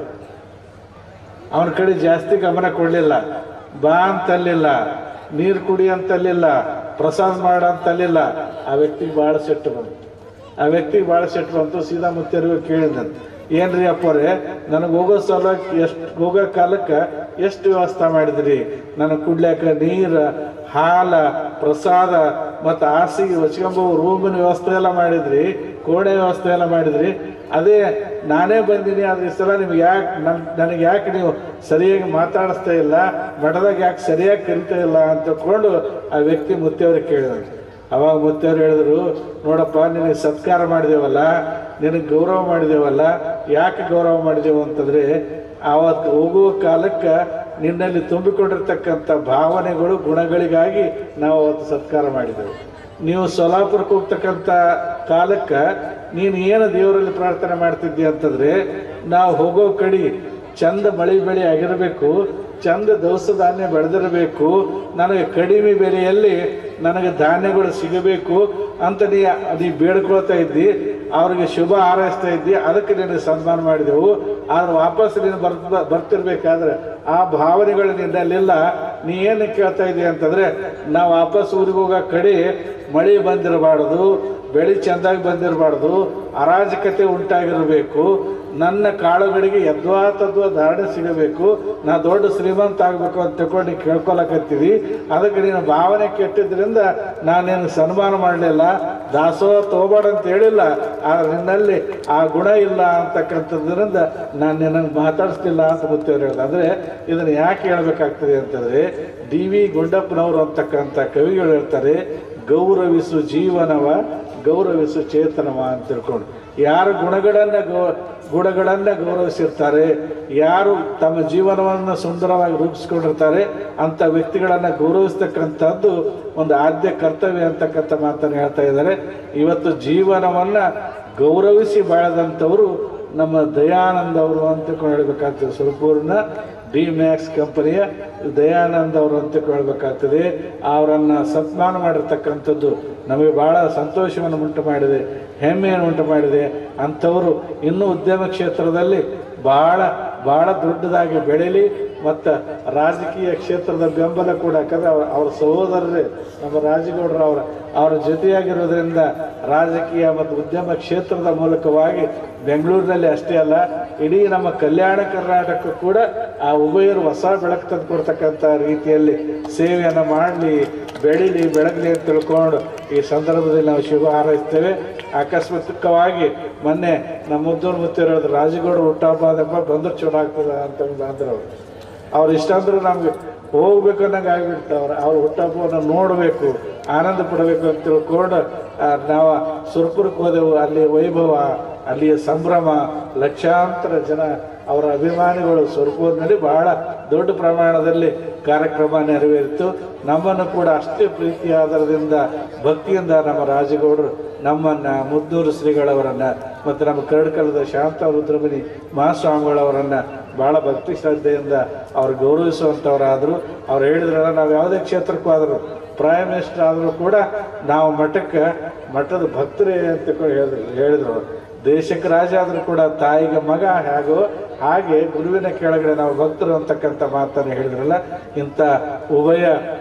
ಅವನ ಕಡೆ ಜಾಸ್ತಿ ಗಮನ ಕೊಡಲಿಲ್ಲ ಬಾ ಅಂತಲ್ಲಿಲ್ಲ ನೀರು ಕುಡಿ ಅಂತಲ್ಲಿಲ್ಲ ಪ್ರಸಾದ ಮಾಡ ಅಂತಲ್ಲಿಲ್ಲ ಆ ವ್ಯಕ್ತಿಗೆ ಭಾಳ ಸಿಟ್ಟು ಬಂತು ಆ ವ್ಯಕ್ತಿಗೆ ಭಾಳ ಸಿಟ್ಟು ಬಂತು ಸೀದಾ ಮುತ್ತೇರಿಗೂ ಕೇಳಿದಂತೆ ಏನ್ರಿ ಅಪ್ಪರೇ ನನಗೆ ಹೋಗೋ ಸಲ ಎಷ್ಟು ಹೋಗೋ ಕಾಲಕ್ಕೆ ಎಷ್ಟು ವ್ಯವಸ್ಥೆ ಮಾಡಿದ್ರಿ ನನಗೆ ಕುಡ್ಲಾಕ ನೀರು ಹಾಲ ಪ್ರಸಾದ ಮತ್ತು ಹಾಸಿಗೆ ಹೊಚ್ಕೊಂಬೋ ರೂಮಿನ ವ್ಯವಸ್ಥೆ ಎಲ್ಲ ಮಾಡಿದ್ರಿ ಕೋಣೆ ವ್ಯವಸ್ಥೆ ಎಲ್ಲ ಮಾಡಿದ್ರಿ ಅದೇ ನಾನೇ ಬಂದೀನಿ ಆದ್ರೆ ಈ ಸಲ ನಿಮ್ಗೆ ಯಾಕೆ ನನ್ ನನಗೆ ಯಾಕೆ ನೀವು ಸರಿಯಾಗಿ ಮಾತಾಡಿಸ್ತಾ ಇಲ್ಲ ಮಠದಾಗ ಯಾಕೆ ಸರಿಯಾಗಿ ಕರಿತಾ ಇಲ್ಲ ಅಂತ ತಿಳ್ಕೊಂಡು ಆ ವ್ಯಕ್ತಿ ಮುತ್ತೆಯವ್ರಿಗೆ ಕೇಳಿದ್ರು ಅವಾಗ ಮುತ್ತೆಯವ್ರು ಹೇಳಿದ್ರು ನೋಡಪ್ಪ ನಿನಗೆ ಸತ್ಕಾರ ಮಾಡಿದೇವಲ್ಲ ನಿನಗೆ ಗೌರವ ಮಾಡಿದೇವಲ್ಲ ಯಾಕೆ ಗೌರವ ಮಾಡಿದೆವು ಅಂತಂದ್ರೆ ಆವತ್ತು ಹೋಗುವ ಕಾಲಕ್ಕೆ ನಿನ್ನಲ್ಲಿ ತುಂಬಿಕೊಂಡಿರ್ತಕ್ಕಂಥ ಭಾವನೆಗಳು ಗುಣಗಳಿಗಾಗಿ ನಾವು ಅವತ್ತು ಸತ್ಕಾರ ಮಾಡಿದೆವು ನೀವು ಸೋಲಾಪುರಕ್ಕೆ ಹೋಗ್ತಕ್ಕಂಥ ಕಾಲಕ್ಕೆ ನೀನು ಏನು ದೇವರಲ್ಲಿ ಪ್ರಾರ್ಥನೆ ಮಾಡ್ತಿದ್ದಿ ಅಂತಂದ್ರೆ ನಾವು ಹೋಗೋ ಕಡೆ ಚಂದ ಮಳೆ ಬೆಳೆ ಆಗಿರಬೇಕು ಚಂದ ದವಸ ಧಾನ್ಯ ಬೆಳೆದಿರಬೇಕು ನನಗೆ ಕಡಿಮೆ ಬೆಲೆಯಲ್ಲಿ ನನಗೆ ಧಾನ್ಯಗಳು ಸಿಗಬೇಕು ಅಂತ ನೀ ನೀ ಬೇಡ್ಕೊಳ್ತಾ ಇದ್ದಿ ಅವ್ರಿಗೆ ಶುಭ ಹಾರೈಸ್ತಾ ಇದ್ದಿ ಅದಕ್ಕೆ ನಿನಗೆ ಸನ್ಮಾನ ಮಾಡಿದೆವು ಆದ್ರೆ ವಾಪಸ್ ನೀನು ಬರ್ತ ಬರ್ತಿರ್ಬೇಕಾದ್ರೆ ಆ ಭಾವನೆಗಳು ನಿನ್ನಲ್ಲಿಲ್ಲ ನೀ ಏನು ಕೇಳ್ತಾ ಇದ್ದೀಯ ಅಂತಂದ್ರೆ ನಾವು ವಾಪಸ್ ಊರಿಗೆ ಹೋಗೋ ಕಡೆ ಮಳೆ ಬಂದಿರಬಾರ್ದು ಬೆಳೆ ಚೆಂದಾಗಿ ಬಂದಿರಬಾರ್ದು ಅರಾಜಕತೆ ಉಂಟಾಗಿರಬೇಕು ನನ್ನ ಕಾಳುಗಳಿಗೆ ಯದ್ವಾ ತದ್ವಾ ಧಾರಣೆ ಸಿಗಬೇಕು ನಾ ದೊಡ್ಡ ಶ್ರೀಮಂತ ಆಗಬೇಕು ಅಂತ ತಿಳ್ಕೊಂಡು ನೀ ಕೇಳ್ಕೊಳಕತ್ತೀವಿ ಅದಕ್ಕೆ ನೀನು ಭಾವನೆ ಕೆಟ್ಟಿದ್ರಿಂದ ನಾನು ನಿನಗೆ ಸನ್ಮಾನ ಮಾಡಲಿಲ್ಲ ದಾಸೋಹ ತಗೋಬೇಡ ಅಂತ ಹೇಳಿಲ್ಲ ಆದ್ರೆ ನಿನ್ನಲ್ಲಿ ಆ ಗುಣ ಇಲ್ಲ ಅಂತಕ್ಕಂಥದ್ರಿಂದ ನಾನು ನಿನ್ನನ್ನು ಮಾತಾಡಿಸ್ಲಿಲ್ಲ ಅಂತ ಮುತ್ತೇವ್ರು ಹೇಳಿದ ಅಂದರೆ ಇದನ್ನು ಯಾಕೆ ಹೇಳ್ಬೇಕಾಗ್ತದೆ ಅಂತಂದರೆ ಡಿ ವಿ ಗುಂಡಪ್ಪನವರು ಅಂತಕ್ಕಂಥ ಕವಿಗಳು ಹೇಳ್ತಾರೆ ಗೌರವಿಸು ಜೀವನವ ಗೌರವಿಸು ಚೇತನವ ಅಂತ ತಿಳ್ಕೊಂಡು ಯಾರು ಗುಣಗಳನ್ನು ಗೌ ಗುಣಗಳನ್ನು ಗೌರವಿಸಿರ್ತಾರೆ ಯಾರು ತಮ್ಮ ಜೀವನವನ್ನು ಸುಂದರವಾಗಿ ರೂಪಿಸ್ಕೊಂಡಿರ್ತಾರೆ ಅಂಥ ವ್ಯಕ್ತಿಗಳನ್ನು ಗೌರವಿಸ್ತಕ್ಕಂಥದ್ದು ಒಂದು ಆದ್ಯ ಕರ್ತವ್ಯ ಅಂತಕ್ಕಂಥ ಮಾತನ್ನು ಹೇಳ್ತಾ ಇದ್ದಾರೆ ಇವತ್ತು ಜೀವನವನ್ನು ಗೌರವಿಸಿ ಬಾಳದಂಥವರು ನಮ್ಮ ದಯಾನಂದ್ ಅವರು ಅಂತ ಹೇಳ್ಬೇಕಾಗ್ತದೆ ಸುರಪೂರ್ನ ಡಿ ಮ್ಯಾಕ್ಸ್ ಕಂಪನಿಯ ದಯಾನಂದ್ ಅವರು ಅಂತ ಹೇಳ್ಬೇಕಾಗ್ತದೆ ಅವರನ್ನು ಸನ್ಮಾನ ಮಾಡಿರ್ತಕ್ಕಂಥದ್ದು ನಮಗೆ ಬಹಳ ಸಂತೋಷವನ್ನು ಉಂಟು ಮಾಡಿದೆ ಹೆಮ್ಮೆಯನ್ನು ಉಂಟು ಮಾಡಿದೆ ಅಂಥವರು ಇನ್ನೂ ಉದ್ಯಮ ಕ್ಷೇತ್ರದಲ್ಲಿ ಬಹಳ ಬಹಳ ದೊಡ್ಡದಾಗಿ ಬೆಳೀಲಿ ಮತ್ತು ರಾಜಕೀಯ ಕ್ಷೇತ್ರದ ಬೆಂಬಲ ಕೂಡ ಯಾಕಂದ್ರೆ ಅವ್ರ ಅವ್ರ ಸಹೋದರರೇ ನಮ್ಮ ರಾಜಗೌಡರು ಅವರ ಅವರ ಜೊತೆಯಾಗಿರೋದ್ರಿಂದ ರಾಜಕೀಯ ಮತ್ತು ಉದ್ಯಮ ಕ್ಷೇತ್ರದ ಮೂಲಕವಾಗಿ ಬೆಂಗಳೂರಿನಲ್ಲಿ ಅಷ್ಟೇ ಅಲ್ಲ ಇಡೀ ನಮ್ಮ ಕಲ್ಯಾಣ ಕರ್ನಾಟಕ ಕೂಡ ಆ ಉಭಯರು ಹೊಸ ಬೆಳಕು ತಂದು ಕೊಡ್ತಕ್ಕಂಥ ರೀತಿಯಲ್ಲಿ ಸೇವೆಯನ್ನು ಮಾಡಲಿ ಬೆಳೀಲಿ ಬೆಳಗಲಿ ಅಂತ ತಿಳ್ಕೊಂಡು ಈ ಸಂದರ್ಭದಲ್ಲಿ ನಾವು ಶುಭ ಹಾರೈಸ್ತೇವೆ ಆಕಸ್ಮಿಕವಾಗಿ ಮೊನ್ನೆ ನಮ್ಮ ಮುದ್ದೂರು ಮುತ್ತಿರ ಹೇಳಿದ್ರು ರಾಜಗೌಡರು ಹುಟ್ಟಹಬ್ಬ ಅದಪ್ಪ ಬಂದ್ರೆ ಚಲೋ ಆಗ್ತದೆ ಅಂತ ಅಂದ್ರು ಅವರು ಅವ್ರು ಇಷ್ಟ ಅಂದ್ರೆ ನಮ್ಗೆ ಹೋಗ್ಬೇಕು ಅನ್ನಂಗೆ ಆಗ್ಬಿಡ್ತು ಅವ್ರು ಅವ್ರ ಹುಟ್ಟಹಬ್ಬವನ್ನು ನೋಡಬೇಕು ಆನಂದ ಪಡಬೇಕು ಅಂತ ತಿಳ್ಕೊಂಡು ಆ, ನಾವು ಸುರ್ಪುರಕ್ಕೆ ಹೋದೆವು ಅಲ್ಲಿ ವೈಭವ ಅಲ್ಲಿಯ ಸಂಭ್ರಮ ಲಕ್ಷಾಂತರ ಜನ ಅವರ ಅಭಿಮಾನಿಗಳು ಸುರ್ಪುರಿನಲ್ಲಿ ಬಹಳ ದೊಡ್ಡ ಪ್ರಮಾಣದಲ್ಲಿ ಕಾರ್ಯಕ್ರಮ ನೆರವೇರಿತು ನಮ್ಮನ್ನು ಕೂಡ ಅಷ್ಟೇ ಪ್ರೀತಿ ಆಧಾರದಿಂದ ಭಕ್ತಿಯಿಂದ ನಮ್ಮ ರಾಜಗೌಡರು ನಮ್ಮನ್ನ ಮುದ್ದೂರು ಶ್ರೀಗಳವರನ್ನ ಮತ್ತು ನಮ್ಮ ಕರಡ್ಕಲದ ಶಾಂತ ರುದ್ರಮುನಿ ಮಹಾಸ್ವಾಮಿಗಳವರನ್ನ ಬಹಳ ಭಕ್ತಿ ಶ್ರದ್ಧೆಯಿಂದ ಅವ್ರು ಗೌರವಿಸುವಂಥವರಾದರು ಅವ್ರು ಹೇಳಿದ್ರಲ್ಲ ನಾವು ಯಾವುದೇ ಕ್ಷೇತ್ರಕ್ಕೂ ಆದರೂ ಪ್ರೈಮ್ ಮಿನಿಸ್ಟರ್ ಆದರೂ ಕೂಡ ನಾವು ಮಠಕ್ಕೆ ಮಠದ ಭಕ್ತರೇ ಅಂತ ಕೂಡ ಹೇಳಿದ್ರು ಹೇಳಿದ್ರು ಅವ್ರು. ದೇಶಕ್ಕೆ ರಾಜ ಆದರೂ ಕೂಡ ತಾಯಿಗೆ ಮಗ ಹೇಗೋ ಹಾಗೆ ಗುರುವಿನ ಕೆಳಗಡೆ ನಾವು ಭಕ್ತರು ಅಂತಕ್ಕಂಥ ಮಾತನ್ನು ಹೇಳಿದ್ರಲ್ಲ ಇಂಥ ಉಭಯ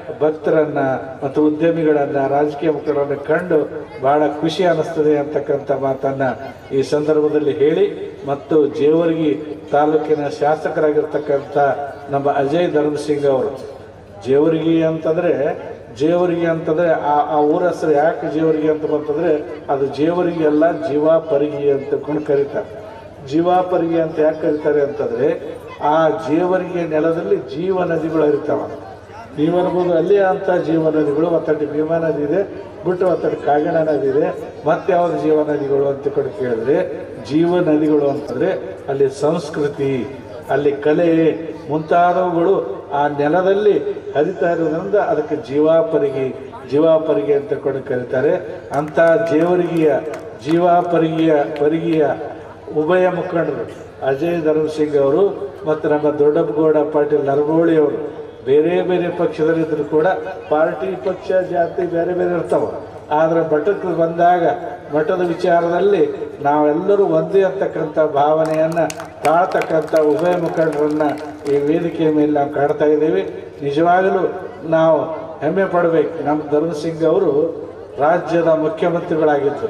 ಭಕ್ತರನ್ನ ಮತ್ತು ಉದ್ಯಮಿಗಳನ್ನ ರಾಜಕೀಯ ಮುಖಂಡರನ್ನ ಕಂಡು ಬಹಳ ಖುಷಿ ಅನ್ನಿಸ್ತದೆ ಅಂತಕ್ಕಂಥ ಮಾತನ್ನ ಈ ಸಂದರ್ಭದಲ್ಲಿ ಹೇಳಿ ಮತ್ತು ಜೇವರ್ಗಿ ತಾಲೂಕಿನ ಶಾಸಕರಾಗಿರ್ತಕ್ಕಂಥ ನಮ್ಮ ಅಜಯ್ ಧರ್ಮಸಿಂಗ್ ಅವರು ಜೇವರ್ಗಿ ಅಂತಂದ್ರೆ ಜೇವರ್ಗಿ ಅಂತಂದ್ರೆ ಆ ಆ ಊರ ಹೆಸರು ಯಾಕೆ ಜೇವರ್ಗಿ ಅಂತ ಬಂತಂದ್ರೆ ಅದು ಜೇವರ್ಗಿ ಅಲ್ಲ ಜೀವಾಪರಿಗಿ ಅಂತ ಕೊಂಡು ಕರೀತಾರೆ ಜೀವಾಪರಿಗಿ ಅಂತ ಯಾಕೆ ಕರೀತಾರೆ ಅಂತಂದ್ರೆ ಆ ಜೇವರ್ಗಿಯ ನೆಲದಲ್ಲಿ ಜೀವ ನದಿಗಳು ಹರಿತಾವ ನೀವು ಅನ್ಬೋದು ಅಲ್ಲಿ ಅಂತ ಜೀವ ನದಿಗಳು ಒತ್ತಡಿ ಭೀಮಾ ನದಿ ಇದೆ ಬಿಟ್ಟು ಒತ್ತಡಿ ಕಾಗಣ ನದಿ ಇದೆ ಮತ್ತೆ ಯಾವ್ದು ಜೀವ ನದಿಗಳು ಅಂತ ಕೊಂಡು ಕೇಳಿದ್ರೆ ಜೀವ ನದಿಗಳು ಅಂತಂದ್ರೆ ಅಲ್ಲಿ ಸಂಸ್ಕೃತಿ ಅಲ್ಲಿ ಕಲೆ ಮುಂತಾದವುಗಳು ಆ ನೆಲದಲ್ಲಿ ಹರಿತಾ ಇರೋದ್ರಿಂದ ಅದಕ್ಕೆ ಜೀವಾಪರಿಗಿ ಜೀವಾಪರಿಗಿ ಅಂತ ಕೊಂಡು ಕರೀತಾರೆ ಅಂತ ಜೇವರಿಗಿಯ ಜೀವಾಪರಿಗಿಯ ಪರಿಗಿಯ ಉಭಯ ಮುಖಂಡರು ಅಜಯ್ ಧರ್ಮಸಿಂಗ್ ಅವರು ಮತ್ತು ನಮ್ಮ ದೊಡ್ಡಪ್ಪಗೌಡ ಪಾಟೀಲ್ ನರಗೋಳಿ ಅವರು ಬೇರೆ ಬೇರೆ ಪಕ್ಷದಲ್ಲಿದ್ದರೂ ಕೂಡ ಪಾರ್ಟಿ ಪಕ್ಷ ಜಾತಿ ಬೇರೆ ಬೇರೆ ಇರ್ತಾವ ಆದ್ರೆ ಮಠಕ್ಕೆ ಬಂದಾಗ ಮಠದ ವಿಚಾರದಲ್ಲಿ ನಾವೆಲ್ಲರೂ ಒಂದೇ ಅಂತಕ್ಕಂಥ ಭಾವನೆಯನ್ನ ತಾಳ್ತಕ್ಕಂಥ ಉಭಯ ಮುಖಂಡರನ್ನ ಈ ವೇದಿಕೆಯ ಮೇಲೆ ನಾವು ಕಾಡ್ತಾ ಇದ್ದೀವಿ ನಿಜವಾಗಲೂ ನಾವು ಹೆಮ್ಮೆ ಪಡಬೇಕು ನಮ್ಮ ಧರ್ಮಸಿಂಗ್ ಅವರು ರಾಜ್ಯದ ಮುಖ್ಯಮಂತ್ರಿಗಳಾಗಿದ್ದರು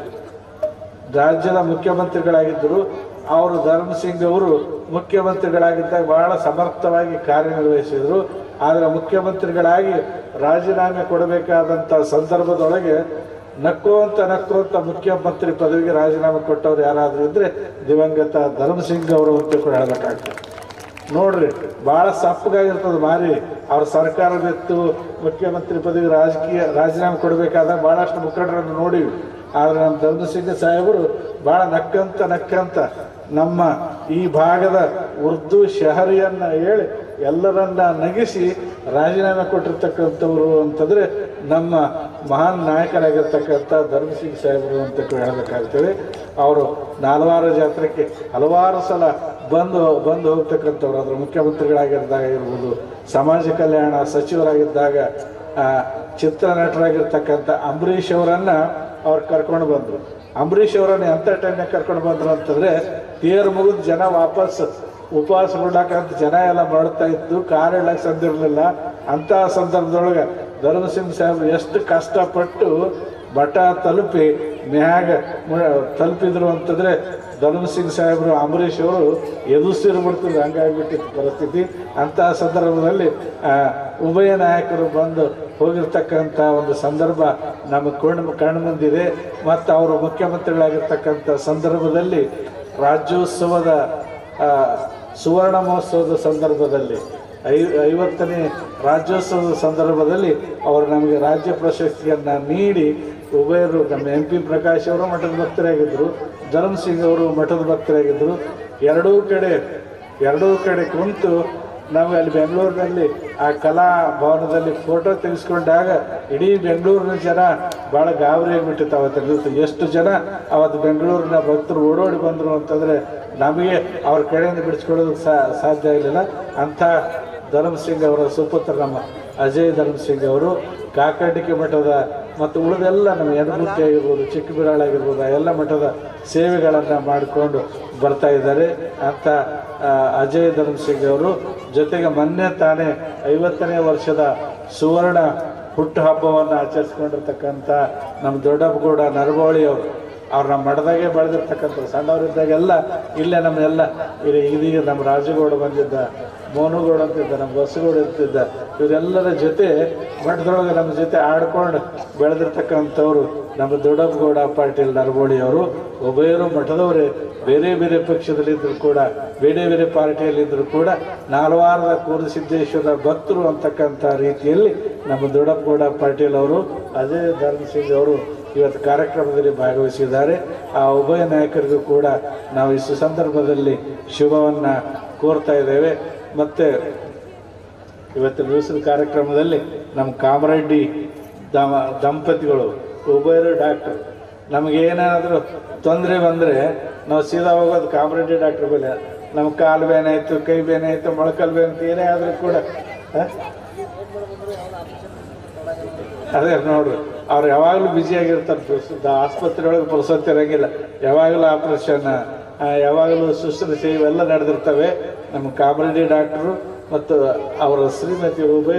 ರಾಜ್ಯದ ಮುಖ್ಯಮಂತ್ರಿಗಳಾಗಿದ್ದರು ಅವರು ಧರ್ಮಸಿಂಗ್ ಅವರು ಮುಖ್ಯಮಂತ್ರಿಗಳಾಗಿದ್ದಾಗ ಬಹಳ ಸಮರ್ಥವಾಗಿ ಕಾರ್ಯನಿರ್ವಹಿಸಿದರು ಆದರೆ ಮುಖ್ಯಮಂತ್ರಿಗಳಾಗಿ ರಾಜೀನಾಮೆ ಕೊಡಬೇಕಾದಂಥ ಸಂದರ್ಭದೊಳಗೆ ನಕ್ಕುವಂತ ನಕ್ಕುವಂತ ಮುಖ್ಯಮಂತ್ರಿ ಪದವಿಗೆ ರಾಜೀನಾಮೆ ಕೊಟ್ಟವ್ರು ಯಾರಾದರೂ ಇದ್ರೆ ದಿವಂಗತ ಧರ್ಮಸಿಂಗ್ ಅವರು ಅಂತ ಕೂಡ ಹೇಳಬೇಕಾಗ್ತದೆ ನೋಡ್ರಿ ಬಹಳ ಸಪ್ಪಗಾಗಿರ್ತದೆ ಮಾರಿ ಅವ್ರ ಸರ್ಕಾರ ಬಿತ್ತು ಮುಖ್ಯಮಂತ್ರಿ ಪದವಿ ರಾಜಕೀಯ ರಾಜೀನಾಮೆ ಕೊಡಬೇಕಾದಾಗ ಬಹಳಷ್ಟು ಮುಖಂಡರನ್ನು ನೋಡಿವಿ ಆದ್ರೆ ನಮ್ಮ ಧರ್ಮಸಿಂಗ ಸಾಹೇಬರು ಬಹಳ ನಕ್ಕಂತ ನಕ್ಕಂತ ನಮ್ಮ ಈ ಭಾಗದ ಉರ್ದು ಶಹರಿಯನ್ನ ಹೇಳಿ ಎಲ್ಲರನ್ನ ನಗಿಸಿ ರಾಜೀನಾಮೆ ಕೊಟ್ಟಿರ್ತಕ್ಕಂಥವ್ರು ಅಂತಂದ್ರೆ ನಮ್ಮ ಮಹಾನ್ ನಾಯಕರಾಗಿರ್ತಕ್ಕಂಥ ಧರ್ಮಸಿಂಗ್ ಸಾಹೇಬರು ಅಂತ ಹೇಳಬೇಕಾಗ್ತದೆ ಅವರು ನಾಲ್ವಾರು ಜಾತ್ರೆಗೆ ಹಲವಾರು ಸಲ ಬಂದು ಬಂದು ಹೋಗ್ತಕ್ಕಂಥವ್ರು ಅದ್ರ ಮುಖ್ಯಮಂತ್ರಿಗಳಾಗಿದ್ದಾಗ ಇರ್ಬೋದು ಸಮಾಜ ಕಲ್ಯಾಣ ಸಚಿವರಾಗಿದ್ದಾಗ ಆ, ಚಿತ್ರ ನಟರಾಗಿರ್ತಕ್ಕಂಥ ಅಂಬರೀಷ್ ಅವರನ್ನ ಅವ್ರು ಕರ್ಕೊಂಡು ಬಂದರು ಅಂಬರೀಷ್ ಅವರನ್ನ ಎಂಥ ಟೈಮ್ನಾಗ ಕರ್ಕೊಂಡು ಬಂದ್ರು ಅಂತಂದ್ರೆ ತೇರು ಮುಗಿದು ಜನ ವಾಪಸ್ ಉಪವಾಸ ಬಿಡ್ಲಾಕಂತ ಜನ ಎಲ್ಲ ಮಾಡ್ತಾ ಇತ್ತು ಕಾರ್ ಹೇಳಕ್ ಸಂದಿರಲಿಲ್ಲ ಅಂತ ಸಂದರ್ಭದೊಳಗೆ ಧರ್ಮಸಿಂಗ್ ಸಾಹೇಬ್ರು ಎಷ್ಟು ಕಷ್ಟಪಟ್ಟು ಮಠ ತಲುಪಿ ಮ್ಯಾಗ ಮು- ತಲುಪಿದ್ರು ಅಂತಂದ್ರೆ ಧರ್ಮಸಿಂಗ್ ಸಾಹೇಬರು ಅಂಬರೀಷ್ ಅವರು ಎದುರಿಸಿರು ಬಿಡ್ತಿದ್ರು ಹಂಗಾಗ್ಬಿಟ್ಟಿತ್ತು ಪರಿಸ್ಥಿತಿ ಅಂತಹ ಸಂದರ್ಭದಲ್ಲಿ ಆ, ಉಭಯ ನಾಯಕರು ಬಂದು ಹೋಗಿರ್ತಕ್ಕಂಥ ಒಂದು ಸಂದರ್ಭ ನಮಗೆ ಕಣ್ಣು ಕಣ್ಣು ಮುಂದಿದೆ ಮತ್ತು ಅವರು ಮುಖ್ಯಮಂತ್ರಿಗಳಾಗಿರ್ತಕ್ಕಂಥ ಸಂದರ್ಭದಲ್ಲಿ ರಾಜ್ಯೋತ್ಸವದ ಆ, ಸುವರ್ಣ ಮಹೋತ್ಸವದ ಸಂದರ್ಭದಲ್ಲಿ ಐ ಐವತ್ತನೇ ರಾಜ್ಯೋತ್ಸವದ ಸಂದರ್ಭದಲ್ಲಿ ಅವರು ನಮಗೆ ರಾಜ್ಯ ಪ್ರಶಸ್ತಿಯನ್ನು ನೀಡಿ ಉಭಯರು ನಮ್ಮ ಎಂ ಪಿ ಪ್ರಕಾಶ್ ಅವರು ಮಠದ ಭಕ್ತರಾಗಿದ್ದರು ಧರ್ಮ್ ಸಿಂಗ್ ಅವರು ಮಠದ ಭಕ್ತರಾಗಿದ್ದರು ಎರಡೂ ಕಡೆ ಎರಡೂ ಕಡೆ ಕುಂತು ನಾವು ಅಲ್ಲಿ ಬೆಂಗಳೂರಿನಲ್ಲಿ ಆ ಕಲಾ ಭವನದಲ್ಲಿ ಫೋಟೋ ತೆಗೆಸ್ಕೊಂಡಾಗ ಇಡೀ ಬೆಂಗಳೂರಿನ ಜನ ಭಾಳ ಗಾಬರಿ ಆಗಿಬಿಟ್ಟಿತ್ತು ಅವತ್ತಿನ ದಿವಸ ಎಷ್ಟು ಜನ ಅವತ್ತು ಬೆಂಗಳೂರಿನ ಭಕ್ತರು ಓಡೋಡಿ ಬಂದರು ಅಂತಂದರೆ ನಮಗೆ ಅವ್ರ ಕಡೆಯಿಂದ ಬಿಡಿಸ್ಕೊಳ್ಳೋದಕ್ಕೆ ಸಾ- ಸಾಧ್ಯ ಆಗಲಿಲ್ಲ ಅಂಥ ಧರ್ಮ್ ಸಿಂಗ್ ಅವರ ಸುಪುತ್ರ ನಮ್ಮ ಅಜಯ್ ಧರ್ಮ್ ಸಿಂಗ್ ಅವರು ಕಾಕಂಡಿಕೆ ಮಠದ ಮತ್ತು ಉಳಿದೆಲ್ಲ ನಮ್ಮ ಯನಮೂರ್ತಿ ಆಗಿರ್ಬೋದು ಚಿಕ್ಕಬಿರಾಳ ಆಗಿರ್ಬೋದು ಆ ಎಲ್ಲ ಮಠದ ಸೇವೆಗಳನ್ನು ಮಾಡಿಕೊಂಡು ಬರ್ತಾ ಇದ್ದಾರೆ ಅಂತ ಆ, ಅಜಯ್ ಧರ್ಮ್ ಸಿಂಗ್ ಅವರು ಜೊತೆಗೆ ಮೊನ್ನೆ ತಾನೇ ಐವತ್ತನೇ ವರ್ಷದ ಸುವರ್ಣ ಹುಟ್ಟುಹಬ್ಬವನ್ನು ಆಚರಿಸ್ಕೊಂಡಿರ್ತಕ್ಕಂಥ ನಮ್ಮ ದೊಡ್ಡಪ್ಪಗೌಡ ನರಬೋಳಿ ಅವರು ಅವ್ರು ನಮ್ಮ ಮಠದಾಗೆ ಬೆಳೆದಿರ್ತಕ್ಕಂಥ ಸಣ್ಣವರಿದ್ದಾಗೆಲ್ಲ ಇಲ್ಲೇ ನಮ್ಮೆಲ್ಲ ಇಲ್ಲಿ ಇದೀಗ ನಮ್ಮ ರಾಜಗೌಡ ಬಂದಿದ್ದ ಮೋನುಗೌಡ ಅಂತಿದ್ದ ನಮ್ಮ ಬಸ್ಸುಗೌಡ ಇರ್ತಿದ್ದ ಇವರೆಲ್ಲರ ಜೊತೆ ಮಠದೊಳಗೆ ನಮ್ಮ ಜೊತೆ ಆಡ್ಕೊಂಡು ಬೆಳೆದಿರ್ತಕ್ಕಂಥವ್ರು ನಮ್ಮ ದೊಡ್ಡಪ್ಪಗೌಡ ಪಾಟೀಲ್ ನರಬೋಳಿ ಅವರು ಉಭಯರು ಮಠದವರೇ ಬೇರೆ ಬೇರೆ ಪಕ್ಷದಲ್ಲಿದ್ದರೂ ಕೂಡ ಬೇರೆ ಬೇರೆ ಪಾರ್ಟಿಯಲ್ಲಿದ್ದರೂ ಕೂಡ ನಾಲ್ವಾರದ ಕೂರುಸಿದ್ದೇಶ್ವರ ಭಕ್ತರು ಅಂತಕ್ಕಂಥ ರೀತಿಯಲ್ಲಿ ನಮ್ಮ ದೊಡ್ಡಪ್ಪಗೌಡ ಪಾಟೀಲ್ ಅವರು ಅಜಯ್ ಧರ್ಮ್ ಸಿಂಗ್ ಅವರು ಇವತ್ತು ಕಾರ್ಯಕ್ರಮದಲ್ಲಿ ಭಾಗವಹಿಸಿದ್ದಾರೆ ಆ ಉಭಯ ನಾಯಕರಿಗೂ ಕೂಡ ನಾವು ಈ ಸುಸಂದರ್ಭದಲ್ಲಿ ಶುಭವನ್ನು ಕೋರ್ತಾ ಇದ್ದೇವೆ ಮತ್ತು ಇವತ್ತಿನ ದಿವಸದ ಕಾರ್ಯಕ್ರಮದಲ್ಲಿ ನಮ್ಮ ಕಾಮರೆಡ್ಡಿ ದಮ ದಂಪತಿಗಳು ಉಭಯರು ಡಾಕ್ಟರ್ ನಮಗೇನಾದರೂ ತೊಂದರೆ ಬಂದರೆ ನಾವು ಸೀದಾ ಹೋಗೋದು ಕಾಮರೆಡ್ಡಿ ಡಾಕ್ಟರ್ ಬಳಿ ನಮ್ಮ ಕಾಲು ಬೇನಾಯಿತು ಕೈ ಬೇನಾಯಿತು ಮೊಳಕಾಲು ಬೇನಾಯ್ತು ಏನೇ ಆದರೂ ಕೂಡ ಆ? ಅದೇ ನೋಡ್ರಿ ಅವ್ರು ಯಾವಾಗಲೂ ಬ್ಯುಸಿಯಾಗಿರ್ತಾರೆ ಆಸ್ಪತ್ರೆ ಒಳಗೆ ಪುರುಸೊತ್ತು ಇರಂಗಿಲ್ಲ ಯಾವಾಗಲೂ ಆಪ್ರೇಷನ್ ಯಾವಾಗಲೂ ಶುಶ್ರೂಷೆ ಇವೆಲ್ಲ ನಡೆದಿರ್ತವೆ ನಮ್ಮ ಕಾಮರೆಡ್ಡಿ ಡಾಕ್ಟ್ರು ಮತ್ತು ಅವರ ಶ್ರೀಮತಿ ಉಭಯರು